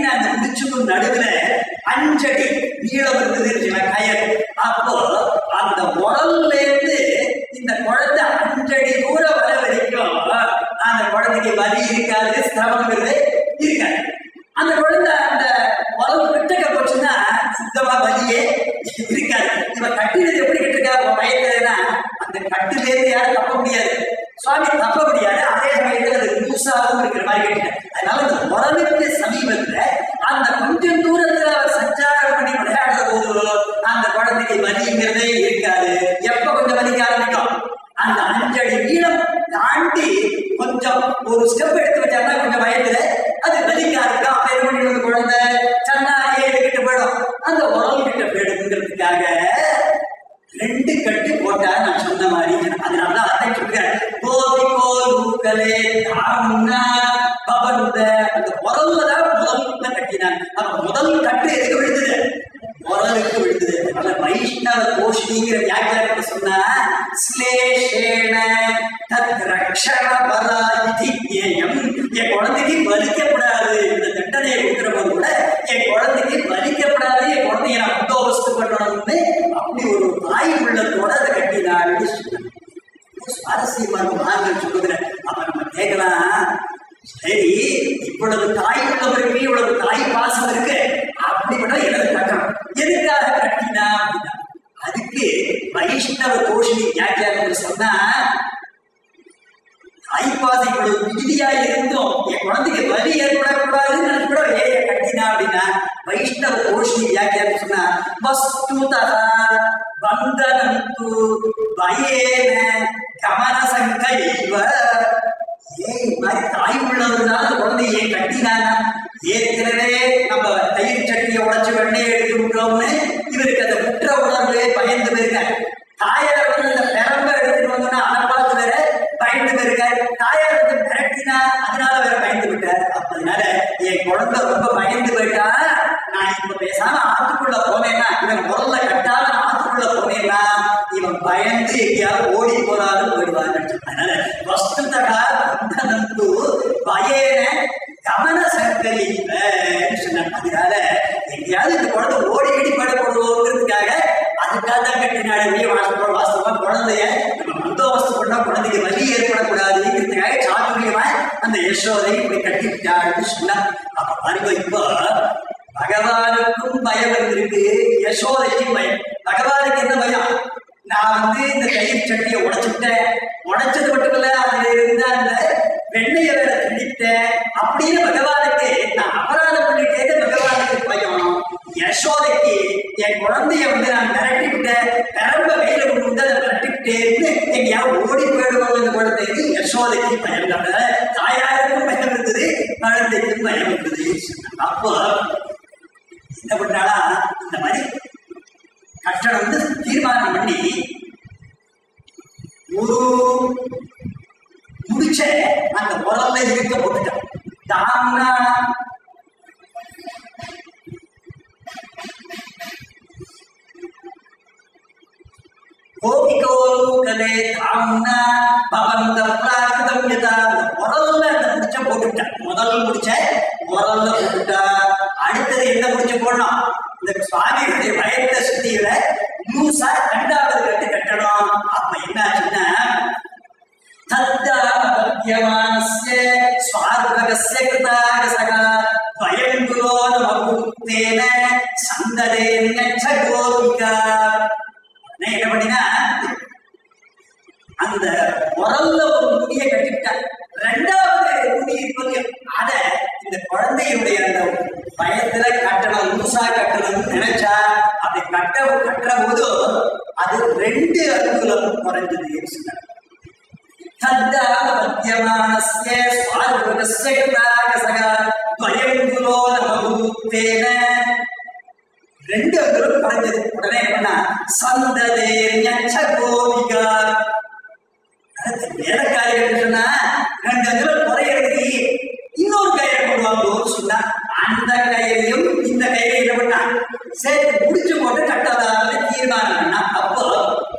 குழந்தைக்கு வலி இருக்காது சிரமங்கிறது இருக்காது அந்த குழந்தை அந்த உடம்பு கிட்டக்க போச்சுன்னா சுத்தமா வலியே இருக்காது இவ கட்டினது எப்படி கட்டிருக்கா உன் பயத்துலன்னா அந்த கட்டிலேருந்து யாரும் தப்ப முடியாது சுவாமி தப்ப முடியாது அதே சமயத்துல அது லூசாவும் இருக்கிற மாதிரி கட்டிட்டேன் அதனால அந்த உடலுக்கு சமீபத்துல அந்த கொஞ்சம் தூரத்துல அவர் சஞ்சாரம் பண்ணி விளையாடுற போது அந்த குழந்தைக்கு வலிங்கிறதே இருக்காது எப்ப கொஞ்சம் வலிக்க ஆரம்பிக்கும் அந்த அஞ்சடி நீளம் தாண்டி கொஞ்சம் ஒரு ஸ்டெப் எடுத்து வச்சாருன்னா கொஞ்சம் பயத்துல அது வலிக்காது அப்ப என்ன பண்ணி வந்து குழந்தை சன்னாரியே எடுக்கிட்டு போயிடும் அந்த உடல் கிட்ட போயிடுங்கிறதுக்காக ரெண்டு கட்டு போட்டா நான் சொன்ன மாதிரி அதனாலதான் அதை சொல்றேன் கோபி கோலூக்கலே தாமுன்னா பவந்த அந்த உரல்ல தான் முதல் கட்டினான் அப்ப முதல் கட்டு எதுக்கு விழுந்தது உரலுக்கு விழுந்தது அதனால வைஷ்ணவ கோஷினிங்கிற வியாக்கியானத்தை சொன்னா ஸ்லேஷேன தத் ரக்ஷண பராதி ஞேயம் என் குழந்தைக்கு வலிக்கப்படாது இந்த தண்டனையை கொடுக்கிற போது கூட என் குழந்தைக்கு வலிக்கப்படாது என் குழந்தைய நான் பந்தோபஸ்து பண்ணணும்னு அப்படி ஒரு தாய் உள்ளத்தோட அதை கட்டினாள்னு சொன்னாங்க சுவாரஸ்யமான மார்க்கம் சொல்லுகிறேன் அப்ப நம்ம கேட்கலாம் சரி இவ்வளவு தாய் உள்ளவருக்கு இவ்வளவு தாய் பாசம் இருக்கு அப்படிப்பட்ட எனது கட்டணம் எதுக்காக கட்டினா அப்படின்னா அதுக்கு வைஷ்ணவ கோஷினி வியாக்கியானம் சொன்னா தாய்ப்பாசை இவ்வளவு விடுதியா இருந்தும் என் குழந்தைக்கு வலி ஏற்படக்கூடாதுன்னு நினைச்சு கூட ஏய கட்டினா அப்படின்னா வைஷ்ணவ கோஷினி வியாக்கியானம் சொன்னா வஸ்துதா வந்தனந்து பயேன கமன சங்கைவ ஏன் இது மாதிரி தாய் உள்ளவர்னால அந்த குழந்தைய ஏன் கட்டினானா ஏற்கனவே நம்ம தயிர் சட்னியை உடைச்சு வெண்ணையை எடுத்து விட்டோம்னு இவருக்கு அந்த முற்ற உணர்வு பயந்து போயிருக்காரு தாயார் வந்து இந்த பெரம்ப எடுத்துட்டு வந்தோம்னா அதை பார்த்து வேற பயந்து போயிருக்காரு தாயார் வந்து மிரட்டினா அதனால வேற பயந்து விட்டார் அப்ப அதனால என் குழந்தை ரொம்ப பயந்து போயிட்டா நான் இப்ப பேசாம ஆத்துக்குள்ள போனேன்னா இவன் முதல்ல கட்டாம ஆத்துக்குள்ள போனேன்னா இவன் பயந்து எங்கேயாவது ஓடி போறாலும் போயிடுவாங்க அதனால வஸ்துதகா பந்தனந்து பயேன கமன சங்கரி சொன்னாங்க அதனால எங்கேயாவது இந்த குழந்தை ஓடி ஓடி படப்படுவோங்கிறதுக்காக அதுக்காக தான் கட்டினாடு வெளியே வாசப்பட வாஸ்தவமா குழந்தைய நம்ம பந்தோபஸ்து பண்ணா குழந்தைக்கு வலி ஏற்படக்கூடாதுங்கிறதுக்காக சாதுரியமா அந்த யசோதை இப்படி கட்டி விட்டாருன்னு சொன்னா அப்ப பாருங்க இப்போ பகவானுக்கும் பயம் இருந்திருக்கு யசோதைக்கும் பயம் பகவானுக்கு என்ன பயம் நான் வந்து இந்த தயிர் சட்டியை உடைச்சுட்டேன் உடைச்சது மட்டும் இல்ல அதுல இருந்த அந்த வெண்ணைய வேற திணித்தேன் அப்படின்னு பகவானுக்கு நான் அபராதம் பண்ணிட்டேன்னு பகவானுக்கு பயம் யசோதைக்கு என் குழந்தைய வந்து நான் மிரட்டி விட்டேன் பெரம்ப வெயில கொண்டு வந்து அதை மிரட்டி விட்டேன்னு எங்கேயாவது ஓடி போயிடுவாங்க இந்த குழந்தைக்கு யசோதைக்கு பயம் இல்ல தாயாருக்கும் பயம் இருந்தது குழந்தைக்கும் பயம் இருந்தது அப்போ என்ன பண்ணாலா இந்த மாதிரி கட்டணம் வந்து தீர்மானம் பண்ணி ஒரு முடிச்ச அந்த உரல்ல இருக்க போட்டுட்டான் தாம்னா கோபிகோலூகலே தாம்னா பவந்த பிராகிருதம் யதா அந்த உரல்ல அந்த முடிச்ச போட்டுட்டான் முதல் முடிச்ச உரல்ல போட்டுட்டா அடுத்தது என்ன முடிச்சு போடணும் இந்த சுவாமிகளுடைய பயத்தை சுத்தியில லூசா ரெண்டாவது கட்டு கட்டணும் அப்ப என்னாச்சுன்னா தத்தாபத்யமானஸ்ய ஸ்வார்பகஸ்ய கிருதாகசக பயங்குலோ நமபூத்தேன சந்ததேன்யச்ச கோபிகா உடனே என்ன பண்ணினா அந்த உரல்ல ஒரு முடிய கட்டிவிட்டார் ரெண்டாவது முடி இருப்பது அத இந்த குழந்தையுடைய அந்த பயத்துல கட்டணும் லூசா கட்டணும்னு நினைச்சா அப்படி கட்ட கட்டுற போது அது ரெண்டு அங்குலம் குறைஞ்சது சொன்னார் தத்தாபத்யமானஸ்ய ஸ்வார்பகஸ்ய கிருதாகசக பயங்குலோ நமபூத்தேன ரெண்டு அங்குலம் குறைஞ்சது உடனே என்ன சந்ததே ஞச்ச கோபிகா அடுத்து வேலைக்காரிகள் சொன்னா ரெண்டு அங்குலம் குறையிறதுக்கு இன்னொரு கயிறை கொண்டு வாங்குவோம்னு சொன்னா அந்த கயிறையும் இந்த கயிறை என்ன பண்ணா சேர்த்து முடிச்சு போட்டு கட்டாதான்னு தீர்மானம் பண்ணா அப்போ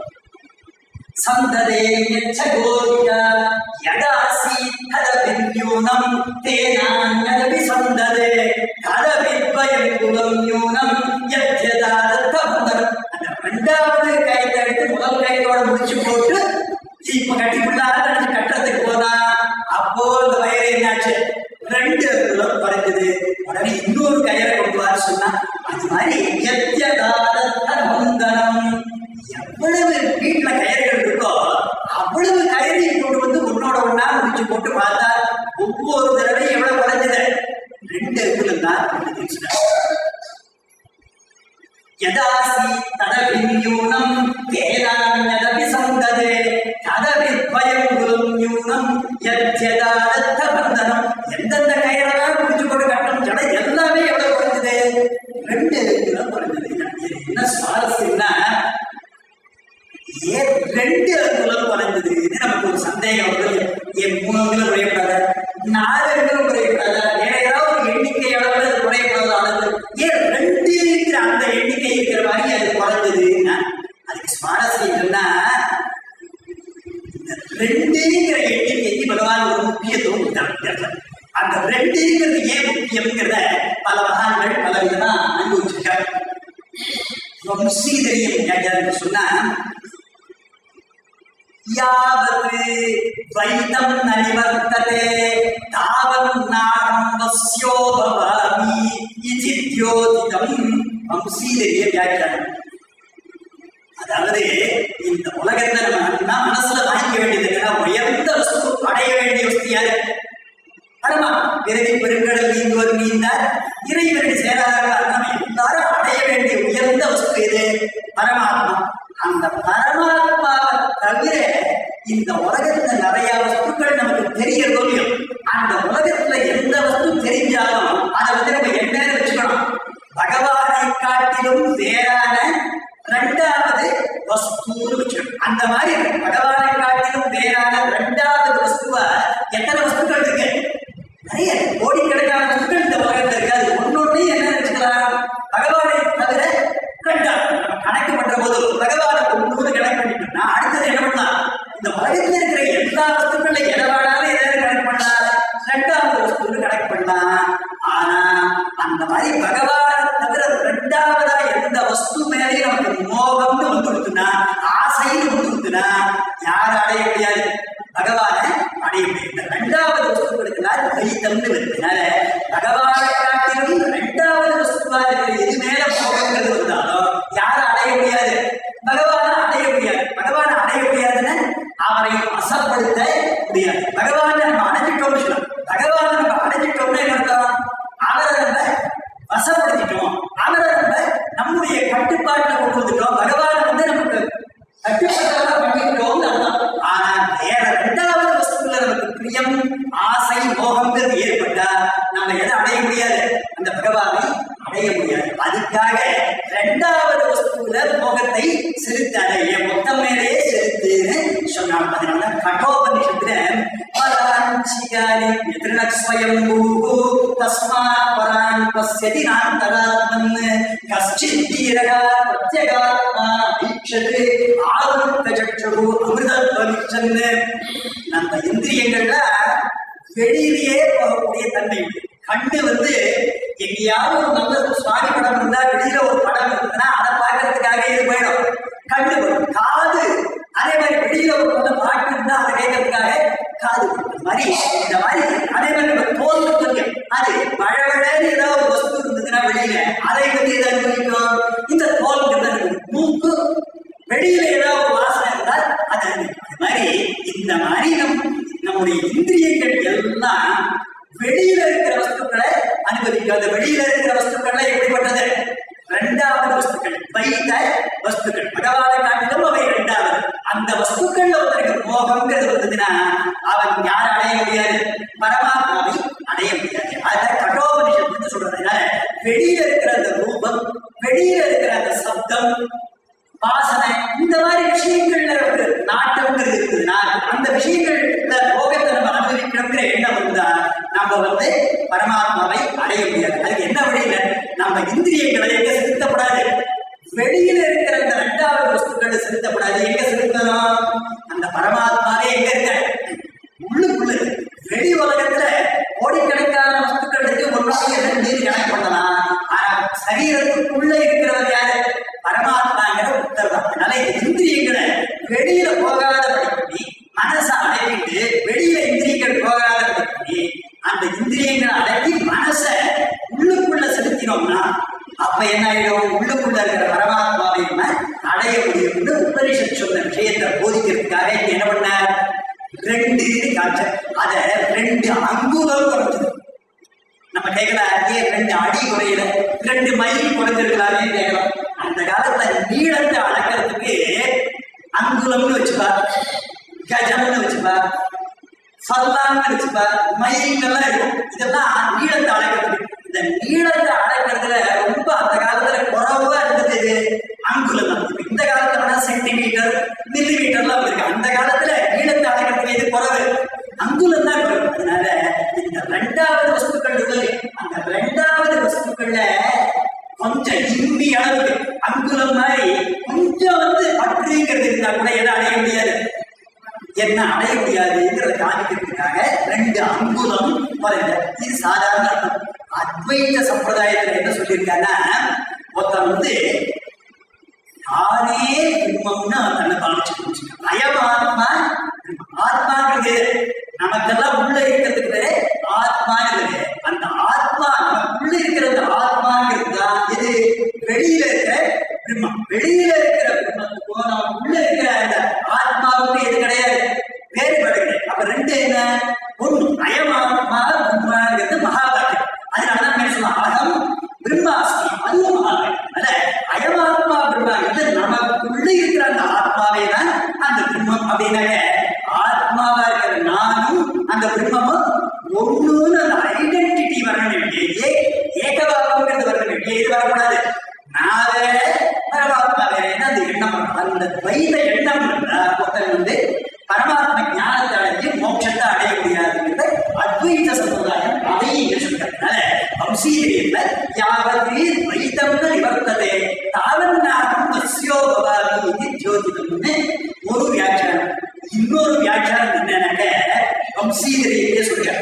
சந்ததே யச்ச கோபிகா யதாசி ததபின்யூனம் தேனான்யதபி சந்ததே ததபித்வயம் குலம் யூனம் யத்யதாதத்தபந்தம் அந்த ரெண்டாவது கயிறை எடுத்து முதல் கயிறோட முடிச்சு போட்டு இப்ப கட்டி விடலாத நினைச்சு கட்டுறதுக்கு போனா அப்போ இந்த வயிறு ஆச்சு ரெண்டு அங்குலம் குறைஞ்சது உடனே இன்னொரு கயிறை கொண்டு வர சொன்னா அது மாதிரி எத்தியகாலத்த பந்தனம் எவ்வளவு வீட்டுல கயிறுகள் இருக்கோ அவ்வளவு கயிறையும் கொண்டு வந்து உன்னோட ஒண்ணா முடிச்சு போட்டு பார்த்தா ஒவ்வொரு தடவையும் எவ்வளவு குறைஞ்சது ரெண்டு அங்குலம் தான் குறைஞ்சதுன்னு यदासि तदभिन्यूनं केनान्यदपि सन्ददे तदभिद्वयं गुरुं न्यूनं यद्यदादत्तबन्धனம் எந்தெந்த கயிறெல்லாம் முடிச்சு போட்டு கட்டணும் ஜட எல்லாமே எவ்வளவு குறைஞ்சது ரெண்டு கிலோ குறைஞ்சது இது என்ன சுவாரஸ்யம்னா ஏன் ரெண்டு அங்குலம் குறைஞ்சது இது நமக்கு ஒரு சந்தேகம் வருது ஏன் மூணு அங்குலம் குறையக்கூடாது நாலு அங்குலம் குறையக்கூடாது வேற ஏதாவது ஒரு எண்ணிக்கை அளவில் அது குறையக்கூடாது அளவு ஏன் ரெண்டுங்கிற அந்த எண்ணிக்கை இருக்கிற மாதிரி அது குறைஞ்சதுன்னா அதுக்கு சுவாரஸ்யம் என்னன்னா இந்த ரெண்டுங்கிற எண்ணிக்கைக்கு பகவான் ஒரு முக்கியத்துவம் கொடுத்தாங்க அந்த ரெண்டுங்கிறது ஏன் முக்கியம்ங்கிறத பல மகான்கள் பல விதமா அனுபவிச்சிருக்காங்க வம்சீதரியம் வியாக்கியானம் சொன்னா யாவத் துவைதம் ந நிவர்த்ததே தாவன் நாரம்பஸ்யோ பவாமி இதித்யோதிதம் வம்சீதரிய வியாக்கியானம் அதாவது இந்த உலகத்தை நம்ம நான் மனசுல வாங்கிக்க வேண்டியது என்னன்னா உயர்ந்த வஸ்து அடைய வேண்டிய வஸ்து யாரு பரமா பிறவி பெருங்கடல் நீந்துவர் நீந்தார் இறைவனை சேராதவர்கள் நம்ம எல்லாரும் அடைய வேண்டிய உயர்ந்த வஸ்து எது பரமாத்மா அந்த பரமாத்மாவை தவிர இந்த உலகத்துல நிறைய வஸ்துக்கள் நமக்கு தெரியறதோ இல்லையோ அந்த உலகத்துல எந்த வஸ்து தெரிஞ்சாலும் அதை வந்து நம்ம என்ன வச்சுக்கணும் பகவானை காட்டிலும் வேறான ரெண்டாவது வஸ்துன்னு வச்சிருக்கோம் அந்த மாதிரி பகவானை காட்டிலும் வேறான ரெண்டாவது வஸ்துவ எத்தனை வஸ்துக்கள் இருக்கு நிறைய கோடிக்கணக்கான வஸ்துக்கள் இந்த உலகத்துல இருக்காது ஒன்னொன்னு என்ன வச்சுக்கலாம் பகவானை தவிர ரெண்டாவது நம்ம கணக்கு பண்ற போது பகவானை ஒன்னொரு கணக்கு பண்ணிட்டோம்னா அடுத்தது என்ன பண்ணலாம் இந்த உலகத்துல இருக்கிற எல்லா வஸ்துக்களையும் எதை வேணாலும் எதாவது கணக்கு பண்ணலாம் ரெண்டாவது வஸ்துன்னு கணக்கு பண்ணலாம் ஆனா அந்த மாதிரி பகவானை தவிர ரெண்டாவதா எந்த வஸ்து மேலேயும் நமக்கு மோகம்னு வந்து கொடுத்துனா ஆசைன்னு வந்து கொடுத்துனா யாரும் அடைய முடியாது பகவானை அடைய முடியாது இந்த ரெண்டாவது வஸ்துக்களுக்கு தான் துவைத்தம்னு வருதுனால பகவானை காட்டிலும் ரெண்டாவது வஸ்துவா இருக்கிற எது மேல மோகங்கிறது வந்தாலும் யாரும் அடைய முடியாது பகவானை அடைய முடியாது பகவானை அடைய முடியாதுன்னு அவரை வசப்படுத்த முடியாது பகவானை நம்ம அடைஞ்சிட்டோம்னு சொல்லலாம் பகவானை நம்ம அடைஞ்சிட்டோம்னா என்ன அர்த்தம் அவரை நம்ம வசப்படுத்திட்டோம் அவரை நம்ம நம்முடைய கட்டுப்பாட்டுல கொண்டு வந்துட்டோம் பகவானை வந்து நமக்கு கட்டுப்பாட்டாக பண்ணிட்டோம்னு அர்த்தம் ஆனா வேற ரெண்டாவது வஸ்துல நமக்கு பிரியம் ஆசை மோகம்ங்கிறது ஏற்பட்டா நம்ம எதை அடைய முடியாது அந்த பகவானை அடைய முடியாது அதுக்காக ரெண்டாவது வஸ்துல மோகத்தை செலுத்தாத என் மொத்தம் மேலேயே செலுத்துன்னு சொன்னாங்க அதனால கட்டோபனிஷத்துல பராஞ்சிகாரி எதிர்ணஸ்வயம் பூஹு தஸ்மாத் பரான் பஸ்யதி நாந்தராத்மன் கஷ்டித் தீரகா பிரத்யகாத்மா வீட்சது ஆருத்த சற்றுகு அமிர்தத்வவிச்சன்னு நம்ம இந்திரியங்கள்ல வெளியிலேயே போகக்கூடிய தன்மை உண்டு கண்ணு வந்து எங்கேயாவது ஒரு நல்ல சுவாமி படம் இருந்தா வெளியில ஒரு படம் இருந்ததுன்னா அதை பார்க்கறதுக்காக இது போயிடும் கண்ணு வரும் காது அதே மாதிரி வெளியில ஒரு நல்ல பாட்டு இருந்தா அதை கேட்கறதுக்காக காது வரும். அது மாதிரி இந்த மாதிரி அதே மாதிரி நம்ம தோல் தெரியும் அது மழை ஏதாவது ஒரு வஸ்து இருந்ததுன்னா வெளியில அதை வந்து எதை அனுபவிக்கும் இந்த தோல்ங்கிறது அனுபவிக்கும் மூக்கு வெளியில ஏதாவது ஒரு வாசனை இருந்தால் அது அனுபவிக்கும் அது மாதிரி இந்த மாதிரி நம் நம்முடைய இந்திரியங்கள் எல்லாம் வெளியில இருக்கிற வஸ்துக்களை அனுபவிக்காது வெளியில இருக்கிற வஸ்துக்கள்ல எப்படிப்பட்டது ரெண்டாவது வஸ்துக்கள் வைத்த வஸ்துக்கள் பகவானை காட்டிலும் அவை இரண்டாவது அந்த வஸ்துக்கள்ல ஒருத்தருக்கு மோகம்ங்கிறது வந்ததுன்னா அவன் யாரை அடைய முடியாது பரமாத்மாவை அடைய முடியாது அத கட்டோபனிஷத்து சொல்றதுனால வெளியில இருக்கிற அந்த ரூபம் வெளியில இருக்கிற அந்த சப்தம் வாசனை இந்த மாதிரி விஷயங்கள்ல ஒரு நாட்டம்ங்கிறது இருக்குதுன்னா அந்த விஷயங்கள்ல போகத்தை நம்ம அனுபவிக்கணுங்கிற எண்ணம் இருந்தா நம்ம வந்து பரமாத்மாவை அடைய முடியாது அதுக்கு என்ன வழியில நம்ம இந்திரியங்களை எங்க செலுத்தப்படாது வெளியில இருக்கிற அந்த ரெண்டாவது வஸ்துக்களை செலுத்தப்படாது எங்க செலுத்தணும் அந்த பரமாத்மாவே எங்க இருக்க உள்ளுக்குள்ள இருக்கு. வெளி உலகத்துல கோடிக்கணக்கான வஸ்துக்கள் இருக்கு ஒன்றாக ரெண்டு கணக்கு பண்ணலாம் ஆனா சரீரத்துக்குள்ள இருக்கிறவர் யாரு பரமாத்மாங்கிற உத்தரவு அதனால இந்த இந்திரியங்களை வெளியில போகாத பண்ணி மனசை அடைவிட்டு வெளியில இந்திரியங்கள் போகாத பண்ணி அப்ப என்ன ஆயிடும் உள்ளுக்குள்ள இருக்கிற பரமாத்மாவை நம்ம அடைய முடியும்னு உபனிஷத் சொன்ன விஷயத்தை போதிக்கிறதுக்காக இங்க என்ன பண்ணார் ரெண்டு காட்ச அத ரெண்டு அங்குலம் குறைச்சது நம்ம கேட்கலாம் ஏன் ரெண்டு அடி குறையில ரெண்டு மைல் குறைஞ்சிருக்கலாமே கேட்கலாம் அந்த காலத்துல நீளத்தை அளக்கிறதுக்கு அங்குலம்னு வச்சுப்பா கஜம்னு வச்சுப்பா சல்லான்னு வச்சுப்பா மயிலெல்லாம் இருக்கும் இதெல்லாம் நீளத்தை அளக்கிறது இந்த நீளத்தை அளக்கிறதுல ரொம்ப அந்த காலத்துல குறவா இருந்தது இது அங்குலம் தான் இப்ப இந்த காலத்துல வேணா சென்டிமீட்டர் மில்லி மீட்டர்லாம் இருக்கு அந்த காலத்துல நீளத்தை அளக்கிறதுக்கு இது குறவு அங்குலம் தான் குறவு அதனால இந்த ரெண்டாவது வஸ்துக்கள் இருக்கு அந்த ரெண்டாவது வஸ்துக்கள்ல கொஞ்சம் இம்மி அளவுக்கு அங்குலம் மாதிரி கொஞ்சம் வந்து பற்றுங்கிறது இருந்தா கூட எதை அடைய முடியாது என்ன அடைய முடியாதுங்கிறத காமிக்கிறதுக்காக ரெண்டு அங்குலம் குறைந்த இது சாதாரண அர்த்தம் அத்வைத சம்பிரதாயத்துல என்ன சொல்லியிருக்காங்கன்னா ஒருத்தன் வந்து யாரே பிரம்மம்னு அவன் தன்னை காமிச்சு அயமாத்மா ஆத்மாங்கிறது நமக்கெல்லாம் உள்ள இருக்கிறதுக்கு பேரு ஆத்மாங்கிறது அந்த ஆத்மா நமக்குள்ள இருக்கிற அந்த ஆத்மாங்கிறது தான் இது வெளியில இருக்கிற பிரம்மம் வெளியில இருக்கிற பிரம்மத்துக்கும் நம்ம உள்ள இருக்கிற அந்த ஆத்மாவுக்கும் எது கிடையாது வேறுபாடு கிடையாது அப்ப ரெண்டு என்ன ஒண்ணு அயமாத்மா பிரம்மாங்கிறது மகாபாரதம் அதனாலதான் மேல சொல்லலாம் அகம் பிரம்மாஸ்மி அதுவும் மகாபாரதம் அல்ல அயமாத்மா பிரம்மாங்கிறது நமக்குள்ள இருக்கிற அந்த ஆத்மாவே தான் அந்த பிரம்மம் அப்படின்னாக்க ஆத்மாவா இருக்கிற நானும் அந்த பிரம்மமும் ஒண்ணுன்னு அந்த ஐடென்டிட்டி வரணும் வேண்டிய ஏகபாவங்கிறது வரணும் வேண்டிய இது வரக்கூடாது நான் வேற பரமாத்மா வேற அந்த எண்ணம் வரணும். அந்த துவைத எண்ணம் இருந்தா ஒருத்தன் வந்து பரமாத்ம ஞானத்தை அடைஞ்சு மோட்சத்தை அடைய முடியாதுங்கிறத அத்வைத சமுதாயம் அதையும் இங்க சொல்றதுனால வம்சீரியல்ல யாவது துவைதம்னு நிவர்த்ததே தாவன்னாகம் தஸ்யோ பவாமி இது ஜோதிடம்னு ஒரு வியாக்கியானம் இன்னொரு வியாக்கியானம் என்னன்னாக்க வம்சீரியலே சொல்றாங்க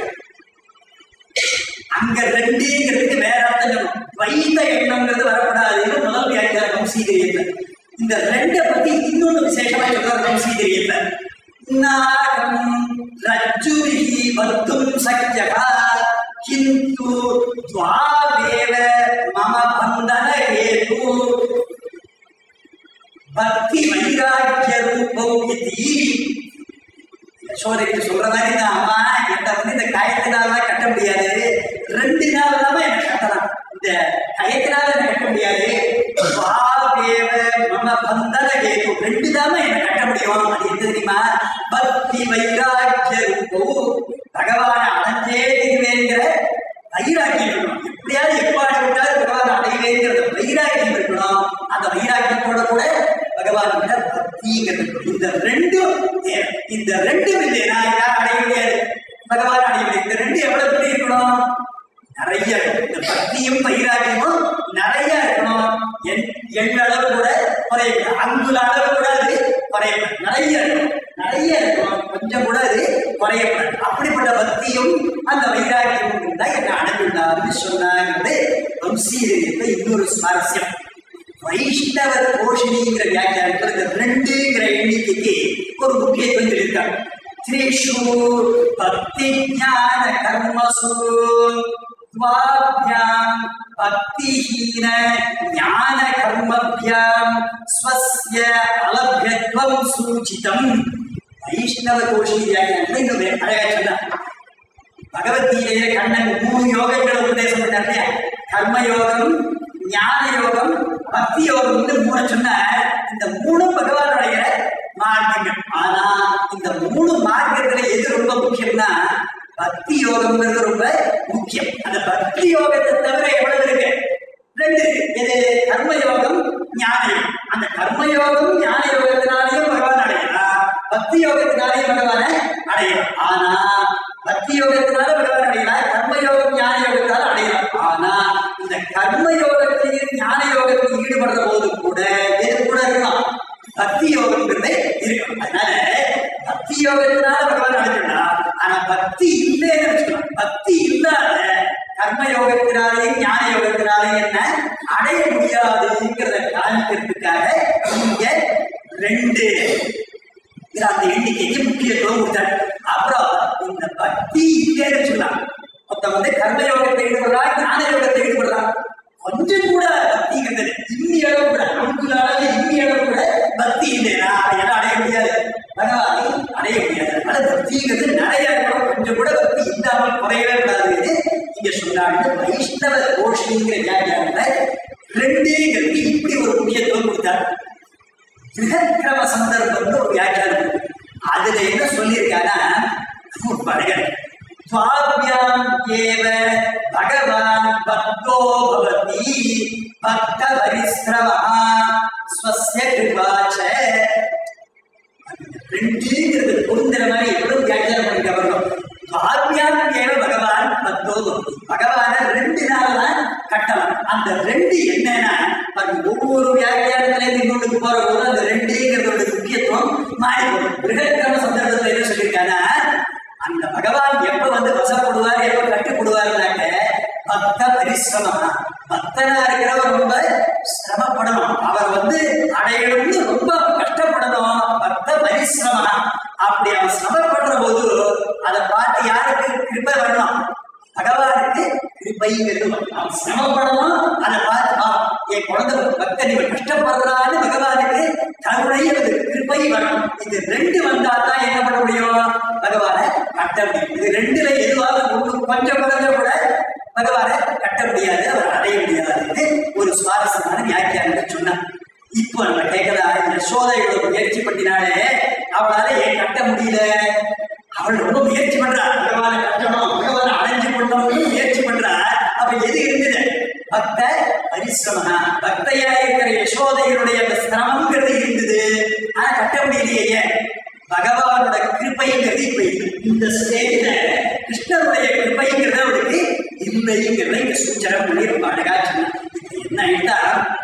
அங்க ரெண்டுங்கிறதுக்கு வேற அர்த்தம் சொல்லணும் வைத்த எண்ணம்ங்கிறது வரக்கூடாதுன்னு முதல் வியாக்கியானம் வம்சீகரியல்ல இந்த ரெண்டை பத்தி இன்னொன்னு விசேஷமா சொல்றாரு வம்சீகரியல்ல நாகம் ரஜ்ஜுரிஹி வர்த்தும் சக்யகா கிந்து துவாவேவ மம பந்தன ஹேது பக்தி வைராக்கிய ரூபம் இது யசோதைக்கு சொல்ற மாதிரி தான் அம்மா என்கிட்ட வந்து இந்த காயத்தினால கட்ட முடியாது ரெண்டு நாள் தான் என்ன கட்டலாம் இந்த கயத்தினால என்ன கட்ட முடியாது வாவேவ மம பந்தன கேது ரெண்டு தான் என்ன கட்ட முடியும் அது எது தெரியுமா பக்தி வைராக்கிய ரூபோ பகவான அடைஞ்சே தீர்வேங்கிற வைராக்கியம் இருக்கணும் எப்படியாவது எப்பாடு விட்டாலும் பகவான் அடைவேங்கிறத வைராக்கியம் இருக்கணும் அந்த வைராக்கியத்தோட கூட பகவான் கிட்ட பக்திங்கிறது இருக்கணும். இந்த ரெண்டும் தேவை. இந்த ரெண்டும் இல்லையா யார் அடைய முடியாது பகவான் அடைய முடியாது இந்த ரெண்டு எவ்வளவு எப்படி இருக்கணும் நிறைய இருக்கணும். இந்த பக்தியும் வைராக்கியமும் நிறைய இருக்கணும் என் என் அளவு கூட குறையக்கூடாது அங்குல அளவு கூட அது குறையக்கூடாது நிறைய இருக்கணும் நிறைய இருக்கணும் கொஞ்சம் கூட அது குறையக்கூடாது அப்படிப்பட்ட பக்தியும் அந்த வைராக்கியமும் இருந்தா என்ன அடைஞ்சுள்ளாருன்னு சொன்னாங்கிறது வம்சீரியத்தை இன்னொரு சுவாரஸ்யம் வைஷ்ணவ கோஷினிங்கிற வியாக்கியானத்தில் இந்த ரெண்டுங்கிற எண்ணிக்கைக்கு ஒரு முக்கியத்துவம் சொல்லியிருக்காங்க திரிஷு பக்தி ஞான கர்மசு द्वाभ्याम् भक्तिहीन ज्ञान कर्मभ्याम् स्वस्य अलभ्यत्वम् सूचितम् வைஷ்ணவ கோஷி வியாக்கியானத்தில் இன்னும் வே- அழகா சொன்னார் பகவத்கீதையில கண்ணன் மூணு யோகங்களை உபதேசம் பண்ணார் இல்லையா கர்ம யோகம் ஞான யோகம் பக்தி யோகம்னு மூணு சொன்னார் இந்த மூணு பகவானுடைய மார்க்கங்கள் ஆனா இந்த மூணு மார்க்கத்துல எது ரொம்ப முக்கியம்னா பக்தி யோகம்ங்கிறது ரொம்ப முக்கியம் அந்த பக்தி யோகத்தை தவிர எவ்வளவு இருக்கு ரெண்டு இருக்கு எது கர்ம யோகம் ஞான யோகம் அந்த கர்ம யோகம் ஞான யோகத்தினாலேயும் பகவான் அடையலாம் பக்தி யோகத்தினாலேயும் பகவானை அடையலாம் ஆனா பக்தி யோகத்தினால பகவான் அடையலாம் கர்ம யோகம் ஞான யோகத்தால அடையலாம் ஆனா இந்த கர்ம யோகத்திலையும் ஞான யோகத்தில் ஈடுபடுற போது கூட எது கூட இருக்கலாம் பக்தி யோகம்ங்கிறது இருக்கும் அதனால பக்தி யோகத்தினால பகவான் அடைஞ்சிடலாம் ஆனா பக்தி இல்லைன்னு வச்சுக்கலாம் பக்தி இல்லாத கர்ம யோகத்தினாலேயும் ஞான யோகத்தினாலேயும் என்ன அடைய முடியாதுங்கிறத காமிக்கிறதுக்காக இங்க ரெண்டு இதுல அந்த எண்ணிக்கைக்கு முக்கியத்துவம் கொடுத்தாரு அப்புறம் இந்த பக்தி இல்லைன்னு சொல்லலாம் ஒருத்தன் வந்து கர்ம யோகத்தை ஈடுபடுறா ஞான யோகத்தை ஈடுபடுறா கொஞ்சம் கூட பக்தி இங்க சொன்னாங்க வைஷ்ணவ கோஷிங்கிற வியாக்கியானத்துல ரெண்டுங்கிறது இப்படி ஒரு முக்கியத்துவம் கொடுத்தார் கிரகக்கிரம சந்தர்ப்பம்னு ஒரு வியாக்கியானம் இருக்கு. அதுல என்ன சொல்லியிருக்காங்கன்னா படகன் துவாபியாம் ஏவ பகவான் பக்தோ பவதி பக்த பரிஸ்ரவா ஸ்வஸ்ய கிருபாச்ச ரெண்டுங்கிறது பொருந்துற மாதிரி எவ்வளவு வியாக்கியானம் பண்ணிட்டு வரணும் துவாபியாம் ஏவ பகவான் பக்தோ பவதி பகவான ரெண்டு நாள் தான் கட்டலாம் அந்த ரெண்டு என்னன்னா பாருங்க, ஒவ்வொரு வியாக்கியானத்துல இருந்து இன்னொன்றுக்கு போற போது அந்த ரெண்டுங்கிறதோட முக்கியத்துவம் மாறி போகும் பிருகக்கிரம சந்தர்ப்பத்துல என்ன சொல்லியிருக்காங்கன்னா அந்த பகவான் எப்ப வந்து வசப்படுவார் எப்ப கட்டுப்படுவார்னாக்க பக்த பரிசிரமம் பக்தனா இருக்கிறவர் ரொம்ப சிரமப்படணும் அவர் வந்து அடையணும்னு ரொம்ப கஷ்டப்படணும் பக்த பரிசிரமம் அப்படி அவன் சிரமப்படுற போது அதை பார்த்து யாருக்கு கிருபை வரணும் பகவானுக்கு கிருபைங்கிறது வரும். அவன் சிரமப்படணும் அதை பார்த்து ஆ, என் குழந்தை பக்தன் இவன் கஷ்டப்படுறான்னு பகவானுக்கு கருணை அல்லது கிருபை வரணும் இது ரெண்டு வந்தா தான் என்ன பண்ண முடியும் பகவானை கட்ட முடியும் இது ரெண்டுல எதுவாக ஒண்ணு கொஞ்சம் குறைஞ்ச கூட பகவானை கட்ட முடியாது அவர் அடைய முடியாதுன்னு ஒரு சுவாரஸ்யமான வியாக்கியானத்தை சொன்னார் இப்போ நம்ம கேட்கலாம் இந்த சோதையோட முயற்சி பண்ணினாலே அவளால ஏன் கட்ட முடியல அவள் ரொம்ப முயற்சி பண்றா பகவானை கட்டணும் பகவானை அடைஞ்சு கொள்ளணும்னு முயற்சி பண்றா அப்ப எது இருந்தது பக்த பரிசிரமனா பக்தையா இருக்கிற யசோதையினுடைய அந்த சிரமங்கிறது இருந்தது ஆனா கட்ட முடியலையே ஏன் பகவானோட கிருப்பைங்கிறது இப்ப இல்லை. இந்த ஸ்டேஜ்ல கிருஷ்ணருடைய கிருப்பைங்கிறது அவளுக்கு இல்லைங்கிறத இங்க சூச்சனம் பண்ணி ரொம்ப அழகா சொன்னா இது என்ன ஆயிட்டா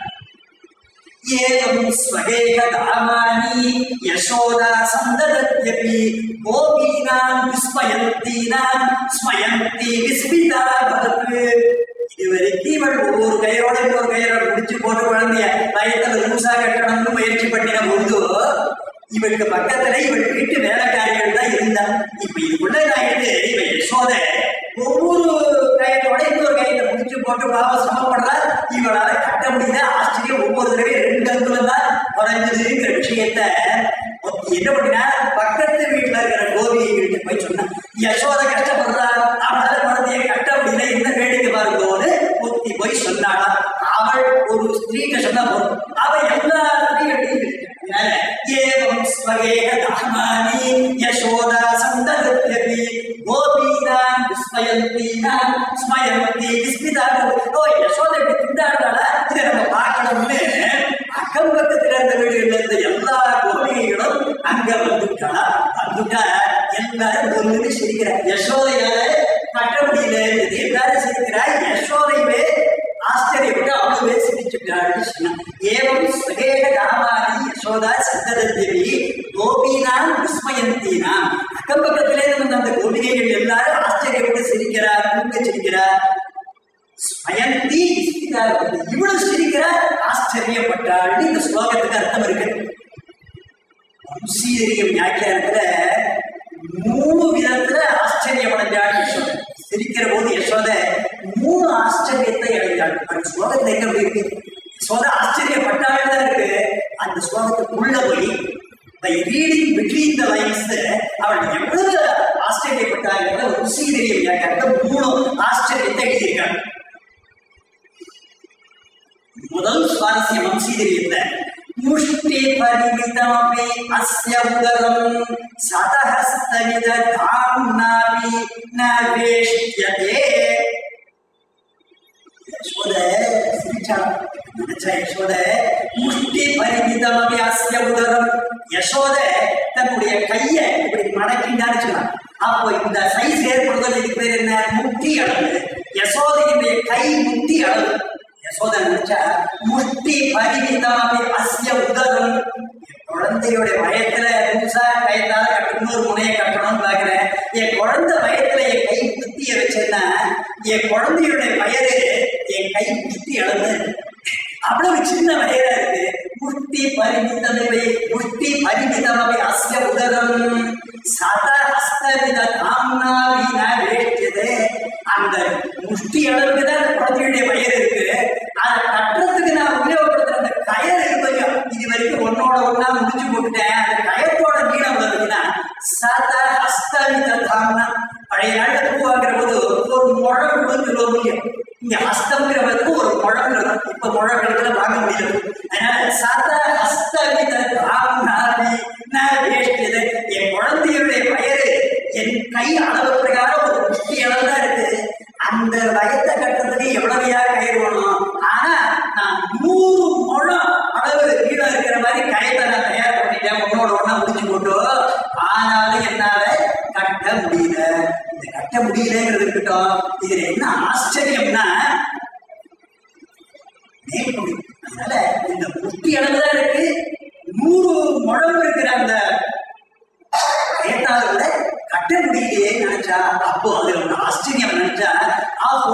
ஏவம் ஸ்வகேக தாமானி யசோதா சந்ததத்யபி கோபீனாம் விஸ்மயந்தீனாம் ஸ்மயந்தி விஸ்மிதா பவத்து இதுவரைக்கும் இவள் ஒவ்வொரு கையோட இன்னொரு கையோட முடிச்சு போட்டு குழந்தைய பயத்துல லூசா கட்டணும்னு முயற்சி பண்ணின பொழுது இவளுக்கு பக்கத்துல இவள் வீட்டு வேலைக்காரிகள் தான் இருந்தா இப்ப இதுக்குள்ள ஆயிட்டு இவ யசோத ஒவ்வொரு கயத்தோட இன்னொரு கயத்தை முடிச்சு போட்டு பாவ சிரமப்படுறா இவளால கட்ட முடியல ஆச்சரியம் ஒவ்வொரு தடவையும் ரெண்டு அங்குலம் தான் குறைஞ்சதுங்கிற விஷயத்த ஒருத்தி என்ன பண்ணினா பக்கத்து வீட்டுல இருக்கிற கோபியை கிட்ட போய் சொன்னா யசோத கஷ்டப்படுறா அவளால குழந்தைய கட்ட முடியல என்ன வேடிக்கை பாருங்கோன்னு ஒருத்தி போய் சொன்னாடா அவள் ஒரு ஸ்திரீட்ட சொன்னா போதும் அவ எல்லா ஸ்திரீகளையும் அதனால ஏவம் ஸ்வகேக தாமானி யசோதா சந்தகத்யபி கோபீனாம் விஸ்மயந்தீனாம் ஸ்மயந்தி விஸ்மிதா ஓ யசோதை இப்படி திண்டாடுறாளா இதை நம்ம பார்க்கணும்னு அக்கம் பக்கத்துல இருந்த வீடுகள்ல இருந்த எல்லா கோபிகைகளும் அங்க வந்துட்டாளா வந்துட்டா எல்லாரும் ஒண்ணு சிரிக்கிறார் யசோதையால கட்ட முடியல எல்லாரும் சிரிக்கிறா யசோதைவே ஆச்சரியப்பட்டு அவளுவே சிரிச்சுட்டாள்னு சொன்னான் ஏவம் ஸ்வகேக தாமாதி யசோதா சந்ததேவி கோபீனாம் விஸ்மயந்தீனாம் அக்கம் பக்கத்திலே இருந்த அந்த கோபிகைகள் எல்லாரும் ஆச்சரியப்பட்டு சிரிக்கிறார் தூங்க சிரிக்கிறார் ஸ்மயந்தி விஸ்மிதா பவதி. இவ்வளவு சிரிக்கிறார் ஆச்சரியப்பட்டாள்னு இந்த ஸ்லோகத்துக்கு அர்த்தம் இருக்கு வம்சீரிய வியாக்கியானத்துல மூணு விதத்துல ஆச்சரியம் அடைஞ்சாள் யசோதை சிரிக்கிற போது யசோத மூணு ஆச்சரியத்தை அடைஞ்சாள் அந்த ஸ்லோகத்துல எங்க போய் இருக்கு யசோத ஆச்சரியப்பட்டாள் தான் இருக்கு அந்த ஸ்லோகத்துக்குள்ள போய் by reading between the lines அவள் எவ்வளவு ஆச்சரியப்பட்டாள் வம்சீரிய வியாக்கியானத்தை மூணு ஆச்சரியத்தை எழுதியிருக்காள் முதல் சுவாரஸ்யம் வம்சீதரியத்துல முஷ்டி பரிமிதமபி அஸ்ய உதரம் சதஹஸ்தவித தாம்னாபி ந வேஷ்யதே யசோத சிரிச்சாளாம். நினைச்சா யசோத முஷ்டி பரிமிதமபி அஸ்ய உதரம் யசோத தன்னுடைய கைய இப்படி மடக்கிண்டான்னு சொன்னான் அப்போ இந்த சைஸ் ஏற்படுதல் இதுக்கு பேர் என்ன முட்டி அளவு யசோதையினுடைய கை முட்டி அளவு யசோதா நினைச்சா முஷ்டி பரிமிதமபி அஸ்ய உதரம் என் குழந்தையோட வயத்துல புதுசா கயத்தால கட்ட இன்னொரு முனையை கட்டணும்னு பாக்குறேன் என் குழந்தை வயத்துல என் கை புத்திய வச்சேன்னா என் குழந்தையோட வயது என் கை புத்தி அளவு அவ்வளவு சின்ன வயதா இருக்கு முஷ்டி பரிமிதமவை முஷ்டி பரிமிதமவை அஸ்ய உதரம் சத ஹஸ்தவித காம்னாவின வேஷ்டியது அந்த முஷ்டி அளவுக்கு தான் அந்த குழந்தையுடைய வயது இருக்கு அதை கட்டுறதுக்கு நான் உபயோகப்படுத்துற அந்த கயர் இருப்பையோ இது வரைக்கும் ஒன்னோட ஒன்னா முடிச்சு போட்டுட்டேன் அந்த கயத்தோட நீளம் வருதுன்னா சத ஹஸ்தவித தாம்னா பழைய நாள்ல பூ வாங்குற போது ஒரு முழம் கொடுத்து இங்க ஹஸ்தம்ங்கிறவருக்கு ஒரு முழம் இருக்கும் இப்ப முழம் இடத்துல வாங்க முடியாது அதனால சத ஹஸ்தவித பிராமணாதி ந வேஷ்டியது என் குழந்தையுடைய வயறு என் கை அளவு பிரகாரம் ஒரு முஷ்டி அளவு தான் இருக்கு அந்த வயத்தை கட்டுறதுக்கு எவ்வளவையா கயிறு வேணும் ஆனா நான் நூறு முழம் அளவு கீழே இருக்கிற மாதிரி கயத்தை நான் தயார் பண்ணிட்டேன் உன்னோட ஒண்ணா முடிச்சு போட்டு ஆனாலும் என்னால கட்ட முடியல இந்த கட்ட முடியலங்கிறது இருக்கட்டும் இதுல என்ன ஆச்சரியம்னா மேற்கொண்டு அதனால இந்த முட்டி அளவுதான் இருக்கு நூறு முழம் இருக்கிற அந்த கேட்டால கூட கட்ட முடியலையே நினைச்சா அப்போ அது ஒரு ஆச்சரியம் நினைச்சா அப்போ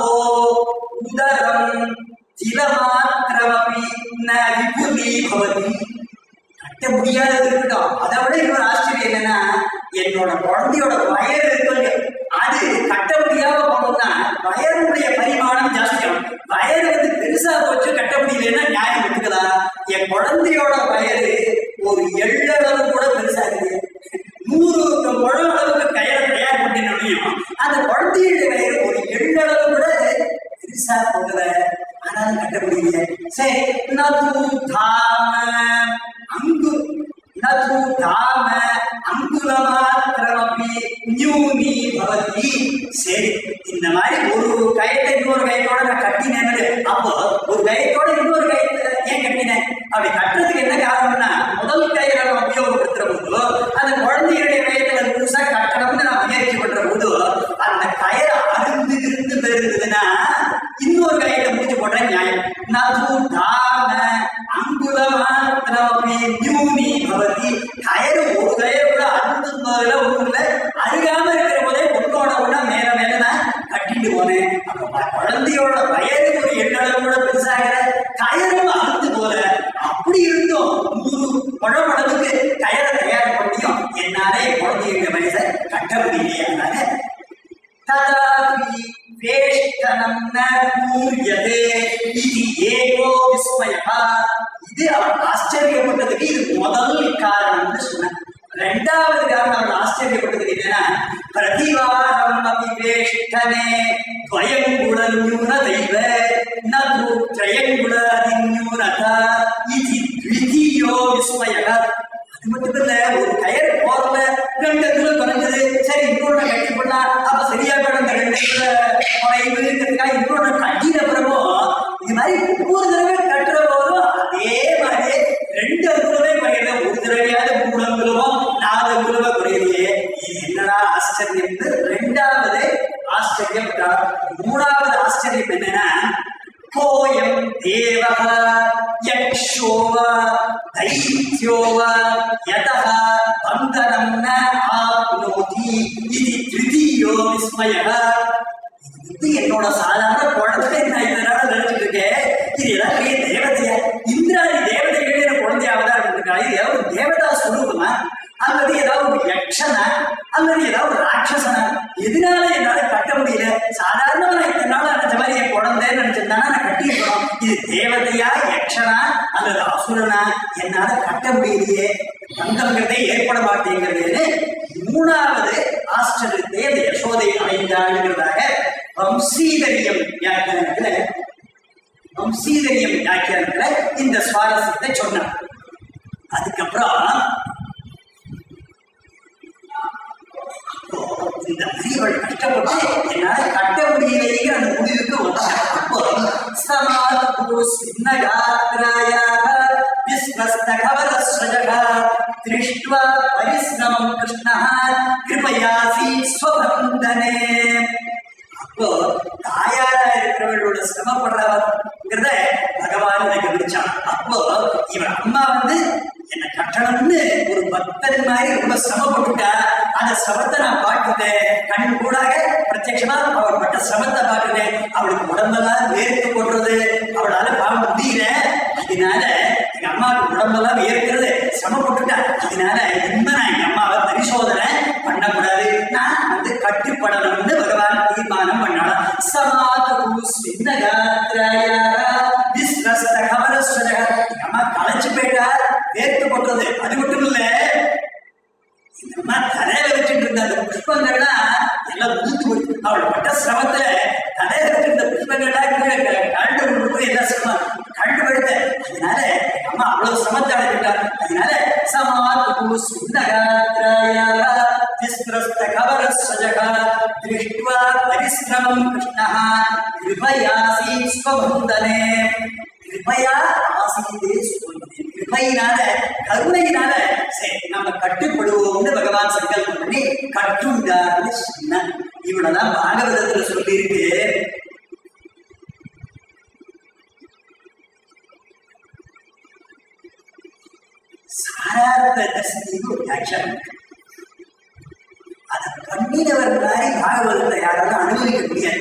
உதரம் சிலமாத்திரமபி ந விபுலி பவதி கட்ட முடியாதது இருக்கட்டும் அதை விட இன்னொரு ஆச்சரியம் என்னன்னா என்னோட குழந்தையோட வயறு இருக்கு அது கட்ட முடியாம போனோம்னா வயருடைய பரிமாணம் ஜாஸ்தியாகும் வயறு வந்து பெருசா போச்சு கட்ட முடியலன்னா நியாயம் எடுத்துக்கலாம் என் குழந்தையோட வயறு ஒரு எள்ளளவு கூட பெருசா இருக்கு நூறு முழம் அளவுக்கு கயிறை தயார் பண்ணினோடையும் அந்த குழந்தையுடைய வயறு ஒரு எள்ளளவு கூட பெருசா போகல ஆனாலும் கட்ட முடியல சரி நது தாம அங்கு நது தாம அங்குலமாத்திரமபி நியூனி பவதி சரி இந்த மாதிரி ஒரு கயத்தை இன்னொரு கயத்தோட நான் கட்டினேன்னு அப்போ ஒரு கயத்தோட இன்னொரு கயத்தை ஏன் கட்டினேன் அப்படி கட்டுறதுக்கு என்ன காரணம்னா முதல் கயிறை நான் உபயோகப்படுத்துற போது அந்த குழந்தையுடைய வயதுல புதுசா கட்டணும்னு நான் முயற்சி பண்ற போது அந்த கயிறை அருந்து இருந்து பெருந்ததுன்னா இன்னொரு கயிறை முடிச்சு போடுறேன் நியாயம் நது தாம அங்குலமாத்திரமபி நியூனி பவதி கயிறு ஒரு கயிறு கூட அருந்தும் போதுல ஒண்ணுல அருகாம இருக்கிற போதே ஒன்னோட ஒண்ணா மேல மேல நான் கட்டிட்டு போனேன் அப்ப குழந்தையோட வயது ஒரு எண்ணளவு கூட பெருசாகிற கயரும் அறுத்து போல அப்படி இருந்தும் நூறு குழம் அளவுக்கு கயரை தயார் பண்ணியும் என்னாலே என் குழந்தையுடைய வயசை கட்ட முடியலையே அதனால ததாபி வேஷ்டனம் ந பூரியதே இது ஏகோ விஸ்மயா இது அவன் ஆச்சரியப்பட்டதுக்கு இது முதல் காரணம்னு சொன்னான் ரெண்டாவது காரணம் அவன் ஆச்சரியப்பட்டதுக்கு என்னன்னா பிரதிவாரம் அபிவேஷ்டனே துவயங்குல நியூன தெய்வ நது திரயங்குல அதிநியூனதா இது த்விதீயோ விஸ்மயா அது மட்டும் இல்ல ஒரு கயிறு போறல ரெண்டு கிலோ குறைஞ்சது சரி இன்னொன்னு கட்டி பண்ணா அப்ப சரியா போயிடும் இந்த ரெண்டு கிலோ குறைவுங்கிறதுக்காக இன்னொன்னு கட்டின பிறகும் இது மாதிரி ஒவ்வொரு தடவை கட்டுற போதும் அதே மாதிரி ரெண்டு அங்குலமே குறையல ஒரு தடவையாவது மூணு அங்குலமோ நாலு அங்குலமோ குறையலையே இது என்னடா ஆச்சரியம்னு ரெண்டாவது ஆச்சரியம் மூணாவது ஆச்சரியம் என்னன்னா கோயம் தேவः யக்ஷோ வா दैत्यो वा यतः बन्धनं न आप्नोति இது திருதியோ விஸ்மயः இது வந்து என்னோட சாதாரண குழந்தை நான் இதனால நினைச்சிட்டு இருக்கேன் இது ஏதாவது பெரிய தேவதையா இந்திராணி தேவதைகளே எனக்கு குழந்தை அவதாரம் இருக்கா இது ஏதாவது ஒரு தேவதா சுரூபமா அல்லது ஏதாவது ஒரு யக்ஷனா அல்லது ஏதாவது ஒரு ராட்சசனா எதனால என்னால கட்ட முடியல சாதாரணமா நான் இத்தனை நாள் நினைச்ச மாதிரி என் குழந்தைன்னு நினைச்சிருந்தானா நான் கட்டியிருக்கணும் இது தேவதையா யக்ஷனா அல்லது அசுரனா என்னால கட்ட முடியலையே தங்கங்கிறதே ஏற்பட மாட்டேங்கிறதுன்னு மூணாவது ஆச்சரியத்தை அந்த யசோதை அடைந்தாளுங்கிறதாக வம்சீதரியம் வியாக்கியானத்துல வம்சீதரியம் வியாக்கியானத்துல இந்த சுவாரஸ்யத்தை சொன்னார் அதுக்கப்புறம் அப்போ இந்த முதியவள் கஷ்டப்பட்டு என்னால கட்ட முடியலைங்கிற அந்த முடிவுக்கு வந்தார் அப்போ சமாது சின்னகாத்ராய விஸ்வஸ்த கவலஸ்வஜக திருஷ்டுவா பரிஸ்ரமம் கிருஷ்ண கிருபயாசி ஸ்வபந்தனே அப்போ தாயாரா இருக்கிறவர்களோட சிரமப்படுறவங்கிறத பகவான் இதை கவனிச்சான் அப்போ இவன் அம்மா வந்து என்ன கட்டணம்னு ஒரு பக்தன் மாதிரி ரொம்ப சிரமப்பட்டுட்டா அந்த சிரமத்தை நான் பார்த்துட்டேன் கண் கூடாக பிரத்யட்சமா அவள் பட்ட சிரமத்தை பார்த்துட்டேன் அவளுக்கு உடம்பெல்லாம் வேர்த்து போடுறது அவளால பாவம் முடியல அதனால எங்க அம்மாவுக்கு உடம்பெல்லாம் வேர்க்கிறது சிரமப்பட்டுட்டா அதனால இனிமே நான் எங்க அம்மாவை பரிசோதனை பண்ணக்கூடாது நான் வந்து கட்டுப்படணும்னு பகவான் தீர்மானம் பண்ணலாம் சமாது சின்னகாத்ராய விஸ்வஸ்த கவரஸ்வரக எங்க அம்மா களைச்சு போயிட்டா வேர்த்து போட்டுறது அது மட்டும் இல்ல இந்த அம்மா தலையில வச்சுட்டு இருந்த அந்த புஷ்பங்கள்லாம் எல்லாம் ஊத்து போய் அவள் பட்ட சிரமத்துல தலையில வச்சிருந்த புஷ்பங்கள்லாம் கீழே सुन्दगात्रायाः तिस्रस्तकवरस्वजः दृष्ट्वा परिश्रमम् कृष्णः कृपयासीत् स्वबन्धने கிருபையா ஆசீதே சுபந்தே கிருபையினால கருணையினால சரி நம்ம கட்டுப்படுவோம்னு பகவான் சங்கல்பம் பண்ணி கட்டுண்டார்னு சொன்னான் இவ்வளவுதான் பாகவதத்துல சொல்லி இருக்கு சாரார்த்த தரிசனின்னு ஒரு வியாக்கியானம் இருக்கு அதை பண்ணினவர் மாதிரி பாகவதத்தை யாராலும் அனுபவிக்க முடியாது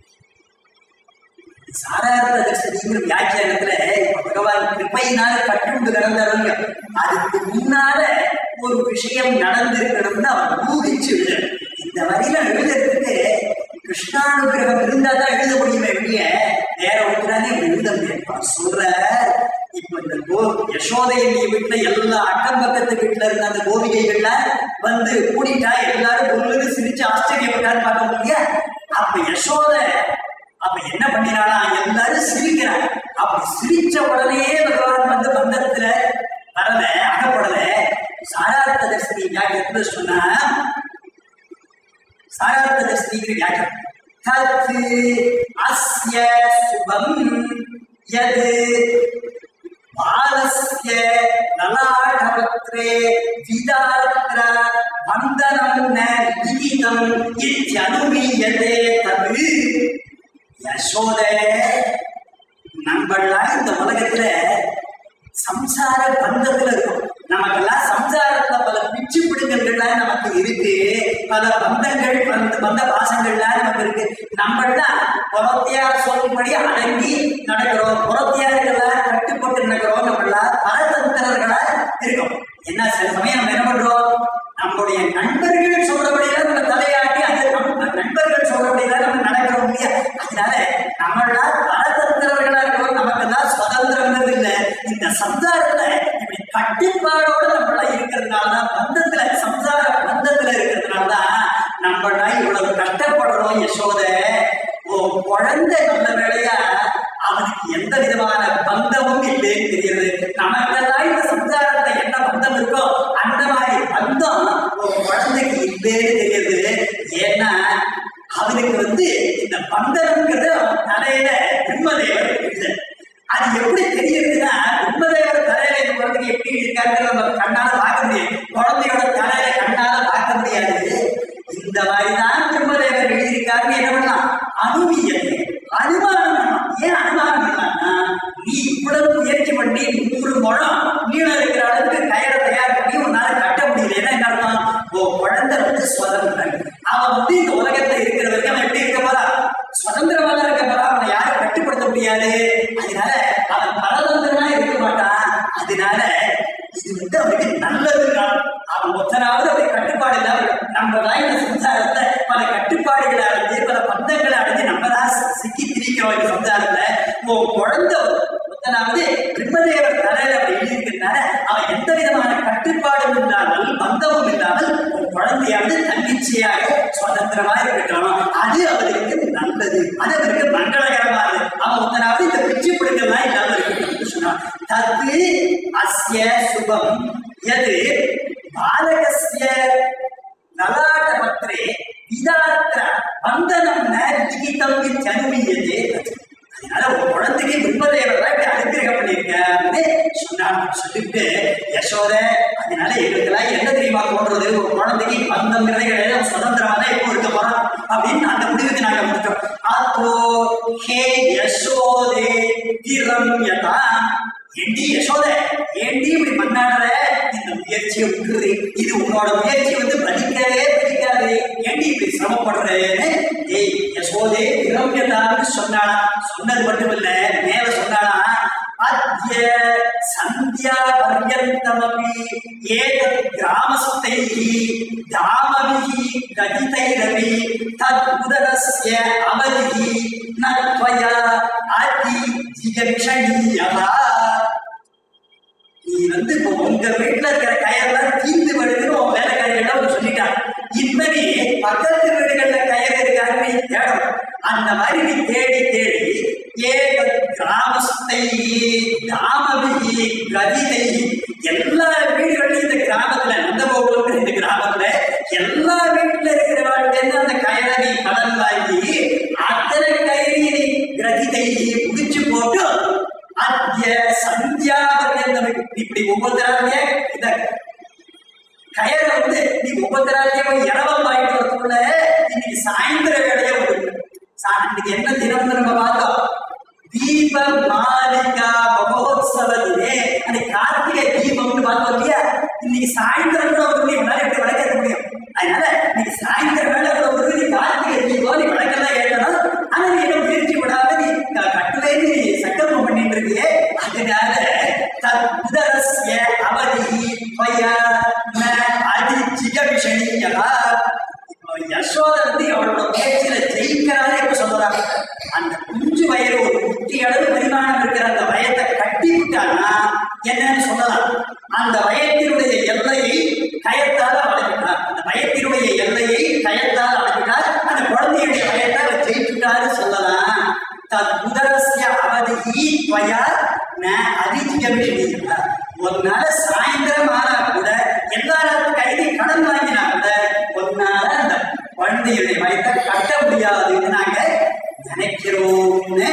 சாரார்த்த தரிசனிங்கிற வியாக்கியானத்துல இப்ப பகவான் கிருப்பையினால கட்டுண்டு கிடந்தவங்க அதுக்கு முன்னால ஒரு விஷயம் நடந்திருக்கணும்னு அவர் ஊகிச்சு எழுதணும் இந்த வரியில எழுதுறதுக்கு கிருஷ்ணானுகிரகம் இருந்தா தான் எழுத முடியுமே வெளிய வேற ஒன்றானே எழுத முடியாது அவர் சொல்ற இப்ப இந்த கோ யசோதையி வீட்டுல எல்லா அக்கம் பக்கத்து வீட்டுல இருந்த அந்த கோபிகைகள்ல வந்து கூடிட்டா எல்லாரும் பொருளுக்கு சிரிச்சு ஆச்சரியப்பட்டான்னு பார்க்க முடியா அப்ப யசோதை அப்ப என்ன பண்ணினானா எல்லாரும் சிரிக்கிறாங்க அப்படி சிரிச்ச உடனே பகவான் வந்து பந்தத்துல வரல அகப்படல சாரார்த்த தரிசனி வியாக்கியத்துல சொன்னா சாரார்த்த தரிசனிங்கிற வியாக்கியம் தத் அஸ்ய சுபம் யது பாலஸ்ய லலாடபத்ரே விதாத்ர பந்தனம் ந விதிதம் இத்யனுமீயதே தத் யசோதே நம்மளாம் இந்த உலகத்துல சம்சார பந்தத்துல இருக்கும் நமக்கெல்லாம் சம்சாரத்துல பல பிச்சு பிடுங்கல்கள்லாம் நமக்கு இருக்கு பல பந்தங்கள் பந்த பந்த பாசங்கள்லாம் நமக்கு இருக்கு நம்மளாம் புறத்தியார் சொல்லும்படி அடங்கி நடக்கிறோம் புறத்தியார்கள்லாம் கட்டுப்பட்டு நடக்கிறோம் நம்மளாம் பரதந்திரர்களா இருக்கோம் என்ன சில சமயம் நம்ம என்ன பண்றோம் நம்முடைய நண்பர்கள் சொல்றபடியெல்லாம் நம்ம தலையாட்டி அது நம்ம நண்பர்கள் சொல்றபடியெல்லாம் நம்ம நடக்கிறோம் இல்லையா அதனால நம்மளா பரதந்திரர்களா இருக்கிறோம் நமக்கு தான் சுதந்திரங்கிறது இல்ல இந்த சம்சாரத்துல இப்படி கட்டுப்பாடோட நம்மள இருக்கிறதுனால தான் பந்தத்துல சம்சார பந்தத்துல இருக்கிறதுனால தான் நம்மளா இவ்வளவு கஷ்டப்படுறோம் யசோத ஓ குழந்தை நல்ல வேலையா அவனுக்கு எந்த விதமான பந்தமும் இல்லைன்னு தெரியுது நமக்கெல்லாம் இந்த சம்சாரத்துல என்ன பந்தம் இருக்கோ அந்த மாதிரி பந்தம் ஒரு குழந்தைக்கு இல்லைன்னு தெரியுது ஏன்னா அவனுக்கு வந்து இந்த பந்தனம்ங்கிறது அவன் தலையில பிரம்மதேவர் இல்லை அது எப்படி தெரியுதுன்னா பிரம்மதேவர் தலையில இந்த குழந்தைக்கு எப்படி இருக்காருன்னு நம்ம கண்ணால பார்க்க முடியாது குழந்தையோட தலையில கண்ணால பார்க்க முடியாது இந்த மாதிரிதான் பிரம்மதேவர் எழுதியிருக்காருன்னு என்ன பண்ணலாம் அனுவியத்தை அனுமானம் பண்ணலாம் ஏன் அனுமானம் பண்ணலாம்னா நீ இவ்வளவு முயற்சி பண்ணி நூறு முழம் நீளம் இருக்கிற அளவுக்கு கயிறை தயார் பண்ணி உன்னால கட்ட முடியல ஏன்னா என்ன அர்த்தம் ஓ குழந்தை வந்து சுதந்திரன் அவன் வந்து இந்த உலகத்துல இருக்கிற வரைக்கும் அவன் எப்படி இருக்க போறா சுதந்திரமா தான் இருக்க போறா அவனை யாரும் கட்டுப்படுத்த முடியாது அதனால அவன் பரதந்திரமா இருக்க மாட்டான் அதனால இது வந்து அவனுக்கு நல்லதுதான் அவன் ஒத்தனாவது அவரை கட்டுப்பாடு இல்லாம இருக்கணும். நம்ம தான் இந்த சம்சாரத்தை பல கட்டுப்பாடுகளை அடைஞ்சு பல பந்தங்களை அடைஞ்சு நம்ம தான் சிக்கி திரிக்கிறோம் இந்த சம்சாரத்துல உன் குழந்தை ஒத்தனாவது பிரம்மதேவர் தலையில அப்படி எழுதியிருக்கிறதுனால அவன் எந்த விதமான கட்டுப்பாடும் இல்லாமல் பந்தமும் இல்லாமல் உன் குழந்தையாவது தன்னிச்சையாக சுதந்திரமா இருக்கட்டும் அது அவருக்கு நல்லது அது அவருக்கு மங்களகரமானது அவன் ஒத்தனாவது இந்த பிச்சு பிடிக்கலாம் இல்லாம இருக்கட்டும் சொன்னான் தத்து அஸ்ய சுபம் எது பாலகஸ்ய லலாட்டபத்ரே விதாத்திர பந்தனம் ந லிகிதம் இத்யனுமீயதே அதனால ஒரு குழந்தைக்கு பிரம்மதேவர் தான் இப்படி அனுகிரகம் பண்ணியிருக்காருன்னு சொன்னாங்க சொல்லிட்டு யசோத அதனால எங்களுக்கெல்லாம் என்ன தெரியுமா தோன்றது ஒரு குழந்தைக்கு பந்தங்கிறதே கிடையாது அவன் சுதந்திரமா தான் எப்போ இருக்க போறான் அப்படின்னு அந்த முடிவுக்கு நாங்க முடிச்சோம் அப்போ ஹே யசோதே திரம்யதா ஏண்டி யசோத ஏண்டி இப்படி பண்ணாடுற இந்த முயற்சியை விட்டுரு இது உன்னோட முயற்சி வந்து பலிக்கவே பலிக்காது ஏண்டி இப்படி சிரமப்படுறேன்னு ஏய் யசோதே விரம்யதான்னு சொன்னாளா சொன்னது மட்டும் இல்ல மேல சொன்னாளா அத்ய சந்தியா பர்யந்தமபி ஏதத் கிராமஸ்தைः தாமபிः கதிதைரபி தத் உதரஸ்ய அவதிः ந त्वया அதி ஜிகக்ஷணீயதா நீ வந்து இப்போ உங்க வீட்டுல இருக்கிற கயர்லாம் தீர்ந்து வருதுன்னு உன் வேலைக்காரிகள் வந்து சொல்லிட்டாங்க இனிமே பக்கத்து வீடுகள்ல கயர் இருக்காருன்னு நீ தேடணும் அந்த மாதிரி நீ தேடி தேடி ஏக கிராமஸ்தை தாமபிகி கதிதை எல்லா வீடுகளையும் இந்த கிராமத்துல இப்படி ஒவ்வொருத்தராலே இத கயரை வந்து நீ ஒவ்வொருத்தராலையும் போய் இறவம் வாங்கிட்டு வரதுக்குள்ள இன்னைக்கு சாயந்தர வேலையே வருது சா- இன்னைக்கு என்ன தினம் நம்ம பார்த்தோம் தீப மாலிகா மகோத்சவ தினே அன்னைக்கு கார்த்திகை தீபம்னு பார்த்தோம் இல்லையா இன்னைக்கு சாயந்தரம் கூட வந்து நீ உன்னால எப்படி விளக்க முடியும் அதனால நீ சாயந்தரம் வேலை கூட ஒரு நீ கார்த்திகை தீபம் நீ விளக்கெல்லாம் ஏற்றணும் ஆனா நீ என்ன முயற்சி விடாத நீ க- கட்டுவேன்னு நீ சங்கல்பம் பண்ணிட்டு இருக்கியே அதனால தத் உதரஸ்ய அவதி பய ந அதிஜிக விஷணியா இப்போ யசோதை வந்து அவளோட முயற்சியில ஜெயிக்கிறாரே இப்ப சொல்றாங்க அந்த குஞ்சு வயறு ஒரு குட்டி அளவு பரிமாணம் இருக்கிற அந்த வயத்தை கட்டி விட்டான்னா என்னன்னு சொல்லலாம் அந்த வயத்தினுடைய எல்லையை கயத்தால் அடைஞ்சிட்டார் அந்த வயத்தினுடைய எல்லையை கயத்தால் அடைஞ்சிட்டார் அந்த குழந்தையுடைய வயத்தை அவர் ஜெயிச்சுட்டாரு சொல்லலாம் தத் உதரஸ்ய அவதிஹி துவயா ந அதிஜிகமிஷணியா ஒரு நாள் சாயந்தரம் ஆனா கூட எல்லா கைதி கடன் வாங்கினா கூட ஒரு நாள் அந்த குழந்தையுடைய வயத்தை கட்ட முடியாதுன்னு நாங்க நினைக்கிறோம்னு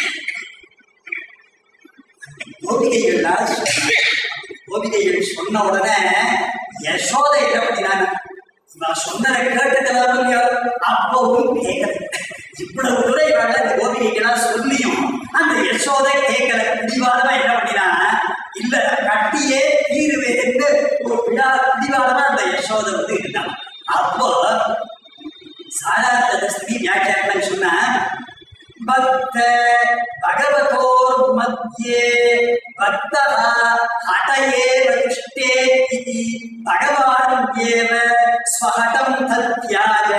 கோபிகைகள்லாம் சொன்னாங்க. கோபிகைகள் சொன்ன உடனே யசோதை என்ன பண்ணினாங்க நான் சொன்னதை கேட்டுக்கலாம் இல்லையோ அப்பவும் கேட்கல இவ்வளவு தூரம் இவங்க இந்த கோபிகைகளாம் சொல்லியும் அந்த யசோதை கேட்கல பிடிவாதமா என்ன பண்ணினா இல்ல கட்டியே தீருவேன்னு ஒரு பிடா பிடிவாதமா அந்த யசோதை வந்து இருந்தான் அப்போ சாரார்த்த தஸ்தி வியாக்கியானம் சொன்னா பக்த பகவதோர் மத்தியே பக்தः ஹட ஏவ திருஷ்டே இதி பகவான் ஏவ ஸ்வஹடம் தத்யாஜ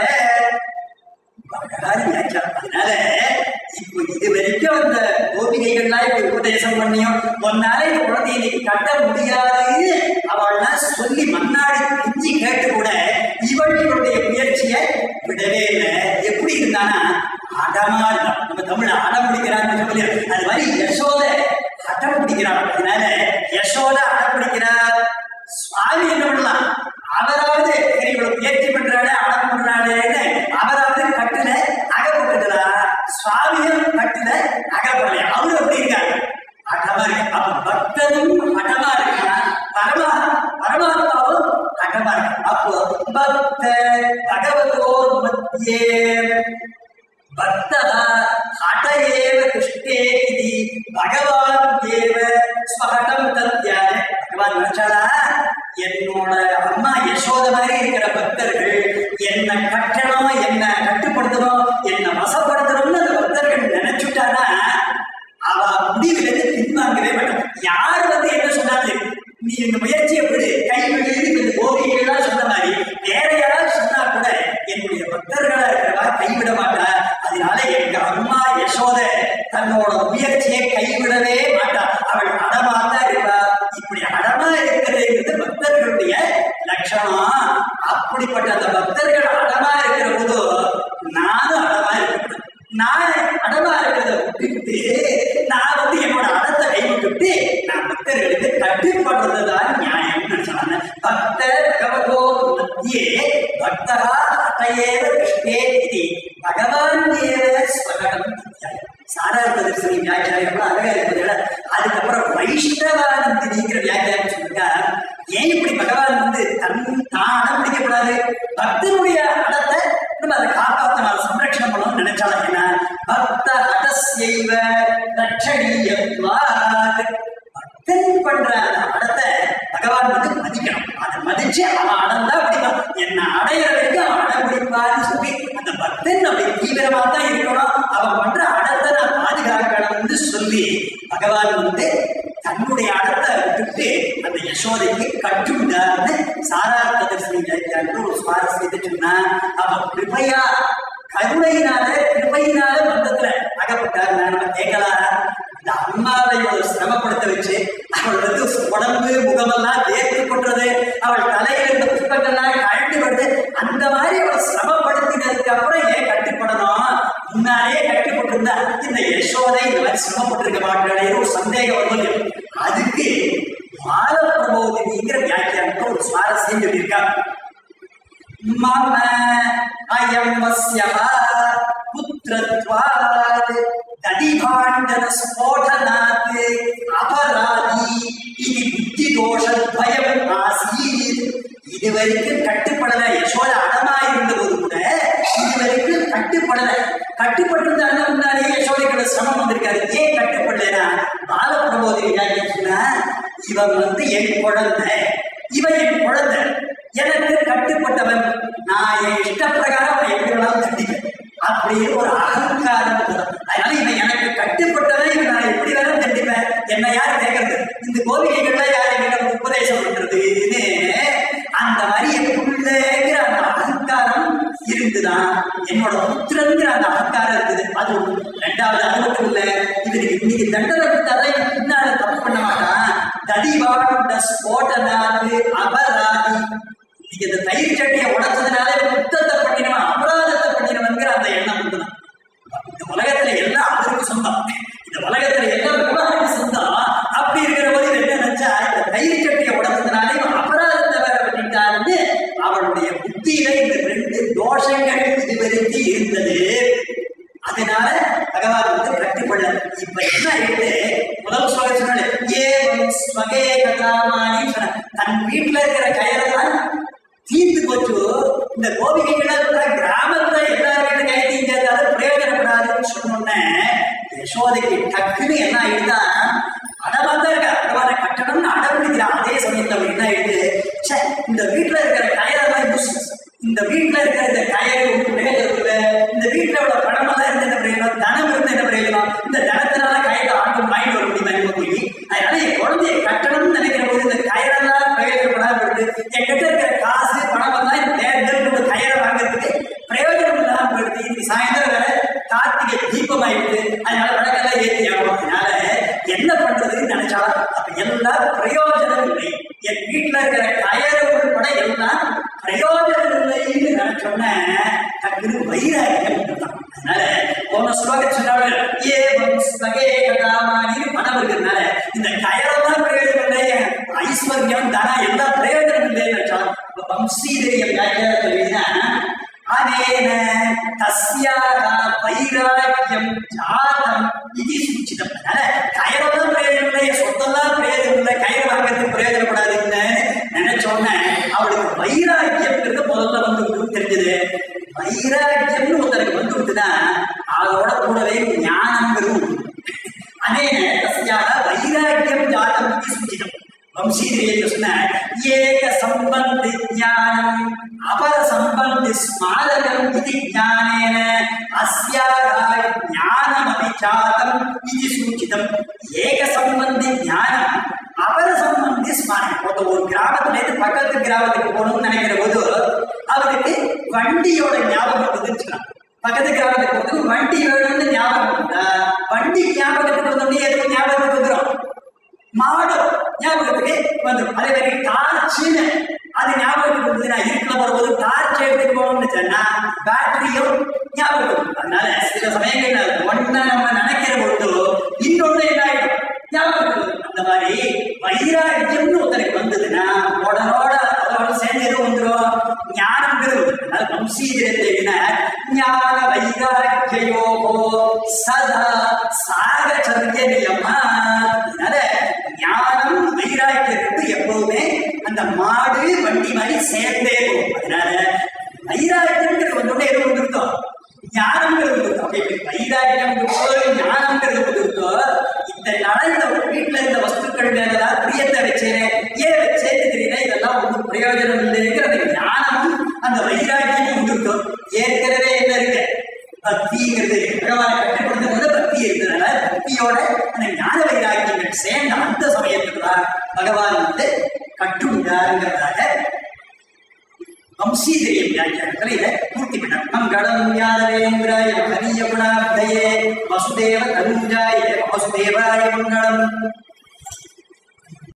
பகவான் வியாக்கியானம் அதனால இப்போ இது வரைக்கும் அந்த கோபிகைகள்லாம் இப்ப உபதேசம் பண்ணியும் ஒன்னால இந்த குழந்தையை நீ கட்ட முடியாதுன்னு அவள்லாம் சொல்லி மன்னாடி பிஞ்சி கேட்டு கூட இவளுடைய முயற்சியை விடவே இல்லை எப்படி இருந்தானா அடமா இருந்தான் நம்ம தமிழ் அடம் பிடிக்கிறான்னு சொல்லி அது மாதிரி யசோத அடம் பிடிக்கிறான் அதனால யசோத அடம் பிடிக்கிறார் சுவாமி என்ன பண்ணலாம் அவராவது சரி இவ்வளவு முயற்சி பண்றாரு அடம் பண்றாருன்னு அவராவது கட்டுல அகப்பட்டுக்கிறா சுவாமியும் கட்டுல அகப்படலையா அவரு எப்படி இருக்காரு அடமா இருக்கு அப்ப பக்தனும் அடமா இருக்கான் பரமா பரமாத்மாவும் அடமா இருக்கு அப்போ பக்த பகவதோர் மத்தியே பக்தः ஹட ஏவ கிருஷ்டே இதி பகவான் ஏவ ஸ்வஹடம் தத்யாய பகவான் நினைச்சாரா என்னோட அம்மா யசோத மாதிரி இருக்கிற பக்தர்கள் என்ன கட்டணும் என்ன கட்டுப்படுத்தணும் என்ன வசப்படுத்தணும்னு அந்த பக்தர்கள் நினைச்சுட்டானா அவ முடிவிலிருந்து பின்வாங்கவே மாட்டான் யார் வந்து என்ன சொன்னாரு நீ இந்த முயற்சியை விடு கை விடு இந்த கோபிகைகள்லாம் சொன்ன மாதிரி வேற யாராவது சொன்னா கூட என்னுடைய பக்தர்களா இருக்கிறவா கைவிட மாட்டா அதனால எங்க அம்மா யசோத தன்னோட முயற்சியை கைவிடவே மாட்டா அவள் அடமாத்தான் இருப்பா இப்படி அடமா இருக்கிறதுங்கிறது பக்தர்களுடைய லட்சணம் அப்படிப்பட்ட அந்த பக்தர்கள் அடமா இருக்கிற போது நானும் அடமா இருக்கணும் நான் அடமா இருக்கிறத விட்டுட்டு நான் வந்து என்னோட அடத்தை கைவிட்டுட்டு நான் பக்தர்களுக்கு கட்டுப்படுறதுதான் நியாயம்னு சொன்னாங்க பக்தர் பகவதோ மத்தியே பக்தரா அத்தையேவ கிருஷ்ணே இது பகவான் ஏவ ஸ்வகடம் சாரார்த்த தரிசனி வியாக்கியானம் அழகா இருப்பதுல அதுக்கப்புறம் வைஷ்ணவானந்தினிங்கிற வியாக்கியானம் சொல்லுங்க ஏன் இப்படி பகவான் வந்து தன் தான் அடம் பிடிக்கப்படாது பக்தனுடைய அடத்தை நம்ம அதை காப்பாற்றணும் அதை சம்ரட்சணம் பண்ணணும்னு நினைச்சாலும் என்ன பக்த அடஸ்யைவ லட்சணீயத்வாத் பக்தன் பண்ற அந்த அடத்தை பகவான் வந்து மதிக்கணும் அதை மதிச்சு அவன் அடந்தா பிடிப்பான் என்ன அடையிறதுக்கு அவன் அடம் பிடிப்பான்னு சொல்லி அந்த பக்தன் அப்படி தீவிரமா தான் இருக்கணும் அவன் பண்ற அடத்தை நான் பாதுகாக்கணும்னு சொல்லி பகவான் வந்து தன்னுடைய அடத்தை விட்டுட்டு அந்த யசோதைக்கு கட்டுண்டார்னு சாரார்த்த தரிசனி வியாக்கியானத்துல ஒரு சுவாரஸ்யத்தை சொன்னா அவன் கிருபையா கருணையினால கிருபையினால பந்தத்துல அகப்பட்டார் நம்ம கேட்கலாம் இந்த அம்மாவை இவ்வளவு சிரமப்படுத்த வச்சு அவள் வந்து உடம்பு முகமெல்லாம் வேர்த்து கொட்டுறது அவள் தலையில இருந்த புஷ்பங்கள்லாம் கழட்டி வருது அந்த மாதிரி அவள் சிரமப்படுத்தினதுக்கு அப்புறம் ஏன் கட்டுப்படணும் முன்னாலே கட்டுப்பட்டிருந்தா இந்த யசோதை இந்த மாதிரி சிரமப்பட்டிருக்க மாட்டாளே ஒரு சந்தேகம் வரும் அதுக்கு பாலப்பிரபோதினிங்கிற வியாக்கியானத்தை ஒரு சுவாரஸ்யம் சொல்லியிருக்காங்க मम अयं वस्यः पुत्रत्वात् दधिभाण्डनस्फोटनात् अपराधी इति பாலப்பிரபோதி சொன்னா இவன் வந்து என் குழந்தை இவன் என் குழந்தை எனக்கு கட்டுப்பட்டவன் நான் என் இஷ்ட பிரகாரம் அவன் எப்படி வேணாலும் தண்டிப்பேன் அப்படின்னு ஒரு அகங்காரம் இருக்குது. அதனால இவன் எனக்கு கட்டுப்பட்டவன் இவன் நான் எப்படி வேணாலும் தண்டிப்பேன் என்ன யார் கேட்கறது இந்த கோபிகைகள்லாம் யார் எங்கிட்ட உபதேசம் பண்றதுன்னு அந்த மாதிரி என் பிள்ளைங்கிற அந்த அகங்காரம் இருந்துதான் என்னோட புத்திரங்கிற அந்த அகங்காரம் இருக்குது அது ஒண்ணு. ரெண்டாவது அது மட்டும் இல்ல இவனுக்கு இன்னைக்கு தண்டனை கொடுத்தாதான் இவன் பின்னால தப்பு பண்ண மாட்டான் தடிவாண்ட ஸ்போட்டனாது அபராதி இன்னைக்கு இந்த தயிர் சட்டியை உடைச்சதுனால இவன் குத்தத்தை பண்ணினவன் அபராதத்தை பண்ணினவன்கிற அந்த எண்ணம் உண்டுதான் இந்த உலகத்துல எல்லாம் அவருக்கு சொந்தம் இந்த உலகத்துல எல்லாம் விவகாரம் சொந்தம் அப்படி இருக்கிற போது இவன் என்ன நினைச்சா இந்த தயிர் சட்டியை உடைச்சதுனால இவன் அபராதத்தை வேற பண்ணிட்டாருன்னு அவனுடைய புத்தியில இந்த ரெண்டு தோஷங்கள் இதுவரைக்கும் இருந்தது அதனால பகவான் வந்து கட்டுப்படல இப்ப என்ன ஆயிட்டு முதல் சொல்ல சொன்னாரு ஏ ஸ்வகே கதாமானி சொன்ன தன் வீட்டுல இருக்கிற கயரெல்லாம் தீர்ந்து போச்சு இந்த கோபிகைகளை கிராமத்துல எல்லார் வீட்டு கை தீஞ்சாலும் பிரயோஜனப்படாதுன்னு சொன்னோன்னே யசோதைக்கு டக்குன்னு என்ன ஆயிடுதா அடமா தான் இருக்கா அடமான கட்டணம்னு அடம்பிடிக்கிறான் அதே சமயத்துல அவன் என்ன ஆயிடுது ச்சே இந்த வீட்டுல இருக்கிற கயரெல்லாம் யூஸ்லெஸ் இந்த வீட்டுல இருக்கிற இந்த கயறு ஒன்றும் பிரயோஜனம் இல்லை இந்த வீட்டுல உள்ள பணம் எல்லாம் இருந்து என்ன பிரயோஜனம் தனம் இருந்து என்ன பிரயோஜனம் இந்த தனத்தினால கயிறு ஆண்டு வாங்கிட்டு வர முடியுமா நம்ம போய் அதனால என் குழந்தைய கட்டணும்னு நினைக்கிற போது இந்த கயிறெல்லாம் பிரயோஜனப்படாம இருக்கு என்கிட்ட இருக்கிற காசு பணம் எல்லாம் இந்த தேர்தல் கயிறை வாங்குறதுக்கு பிரயோஜனம் இல்லாம போயிடுது இன்னைக்கு சாயந்தரம் வேற கார்த்திகை தீபம் ஆயிடுது அதனால விளக்கெல்லாம் ஏற்றி ஆகும் அதனால என்ன பண்றதுன்னு நினைச்சாலும் அப்ப எல்லாம் பிரயோஜனம் இல்லை என் வீட்டுல இருக்கிற கயறு உள்பட எல்லாம் பிரயோஜனம் இல்லைன்னு நினைச்சோன்னே டக்குனு வைராகியம் வந்துதான். அதனால போன ஸ்லோக சொன்னார்கள் ஏ வம்சகே கதாமானி மனம் இருக்கிறதுனால இந்த கயரெல்லாம் பிரயோஜனம் இல்லை ஐஸ்வர்யம் தனம் எல்லாம் பிரயோஜனம் இல்லைன்னு நினைச்சாலும் இப்ப வம்சீதேயம் வியாக்கியானத்தில் எழுதினா அனேன தஸ்யாக வைராக்கியம் ஜாதம் இது சூச்சிதம் அதனால கயிறெல்லாம் பிரயோஜனம் இல்லை சொத்தெல்லாம் பிரயோஜனம் இல்லை கயிறு வாங்கிறதுக்கு பிரயோஜனப்படாதுன்னு நினைச்சோன்னே அவளுக்கு வைராக்கியம்ங்கிறது முதல்ல வந்து விடும் தெரிஞ்சது வைராக்கியம்னு ஒருத்தருக்கு வந்து விட்டுனா அதோட கூடவே ஞானம்ங்கிறது உண்டு. அனேன தஸ்யாக வைராக்கியம் ஜாதம் இது சூச்சிதம் வம்சீதேயத்தை சொன்ன ஏக சம்பந்தி ஞானம் அபர சம்பந்தி ஸ்மாரகம் இது ஞானேன அஸ்யாக ஞானமபி ஜாதம் இது சூச்சிதம் ஏக சம்பந்தி ஞானம் அபர சம்பந்தி ஸ்மாரகம் ஒருத்த ஒரு கிராமத்துல இருந்து பக்கத்து கிராமத்துக்கு போகணும்னு நினைக்கிற போது அவருக்கு வண்டியோட ஞாபகம் வந்துச்சுன்னு சொல்லலாம். பக்கத்து கிராமத்துக்கு போகிறதுக்கு வண்டி வேணும்னு ஞாபகம் வந்தா வண்டி ஞாபகத்துக்கு வந்தோடனே எதுக்கு ஞாபகத்துக்கு வந்துடும் மாடு ஞாபகத்துக்கு வந்துடும் அதே மாதிரி டார்ச்சுன்னு அது ஞாபகத்துக்கு வந்து நான் இருட்டில் வரும்போது டார்ச் எடுத்துட்டு போகணும்னு சொன்னா பேட்டரியும் ஞாபகத்துக்கு வரும். அதனால சில சமயங்கள்ல ஒன்ன நம்ம நினைக்கிற பொழுது இன்னொன்னு என்ன ஆயிடும் ஞாபகத்துக்கு வரும். அந்த மாதிரி வைராக்கியம்னு ஒருத்தருக்கு வந்ததுன்னா உடனோட அதோட சேர்ந்து எதுவும் வந்துடும் ஞானம்ங்கிறது வரும். அதனால வம்சீகரத்தை ஞான வைராக்கியோகோ சதா சாகச்சரிய நியமா அதனால ஞானம் வைராக்கியத்துக்கு எப்பவுமே அந்த மாடு வண்டி மாதிரி சேர்ந்தே போகும் அதனால வைராக்கியம்ங்கிறது வந்தோடனே எது வந்துருத்தோம் ஞானம்ங்கிறது வந்துருத்தோம் அப்படி இப்படி வைராக்கியம் இருக்கோ ஞானம்ங்கிறது வந்துருத்தோ இந்த நடந்த வீட்டுல இருந்த வஸ்துக்கள் மேலதான் பிரியத்தை வச்சேன் ஏன் வச்சேன்னு தெரியல இதெல்லாம் ஒன்றும் பிரயோஜனம் இல்லைங்கிற அந்த ஞானமும் அந்த வைராக்கியமும் வந்துருத்தோம் ஏற்கனவே என்ன இருக்கு பக்திங்கிறது பகவானை கட்டுப்படுத்தும் போது பக்தி இருக்கிறதுனால பக்தியோட அந்த ஞான வைராக்கியங்கள் சேர்ந்த அந்த சமயத்துல தான் பகவான் வந்து கட்டுண்டாருங்கிறதாக வம்சீதரியம் வியாக்கியானத்தில் இதை பூர்த்தி பண்ணார் மங்களம் ஞானவேந்திராய ஹரிய குணாப்தயே வசுதேவ தனுஜாய வாசுதேவாய மங்களம்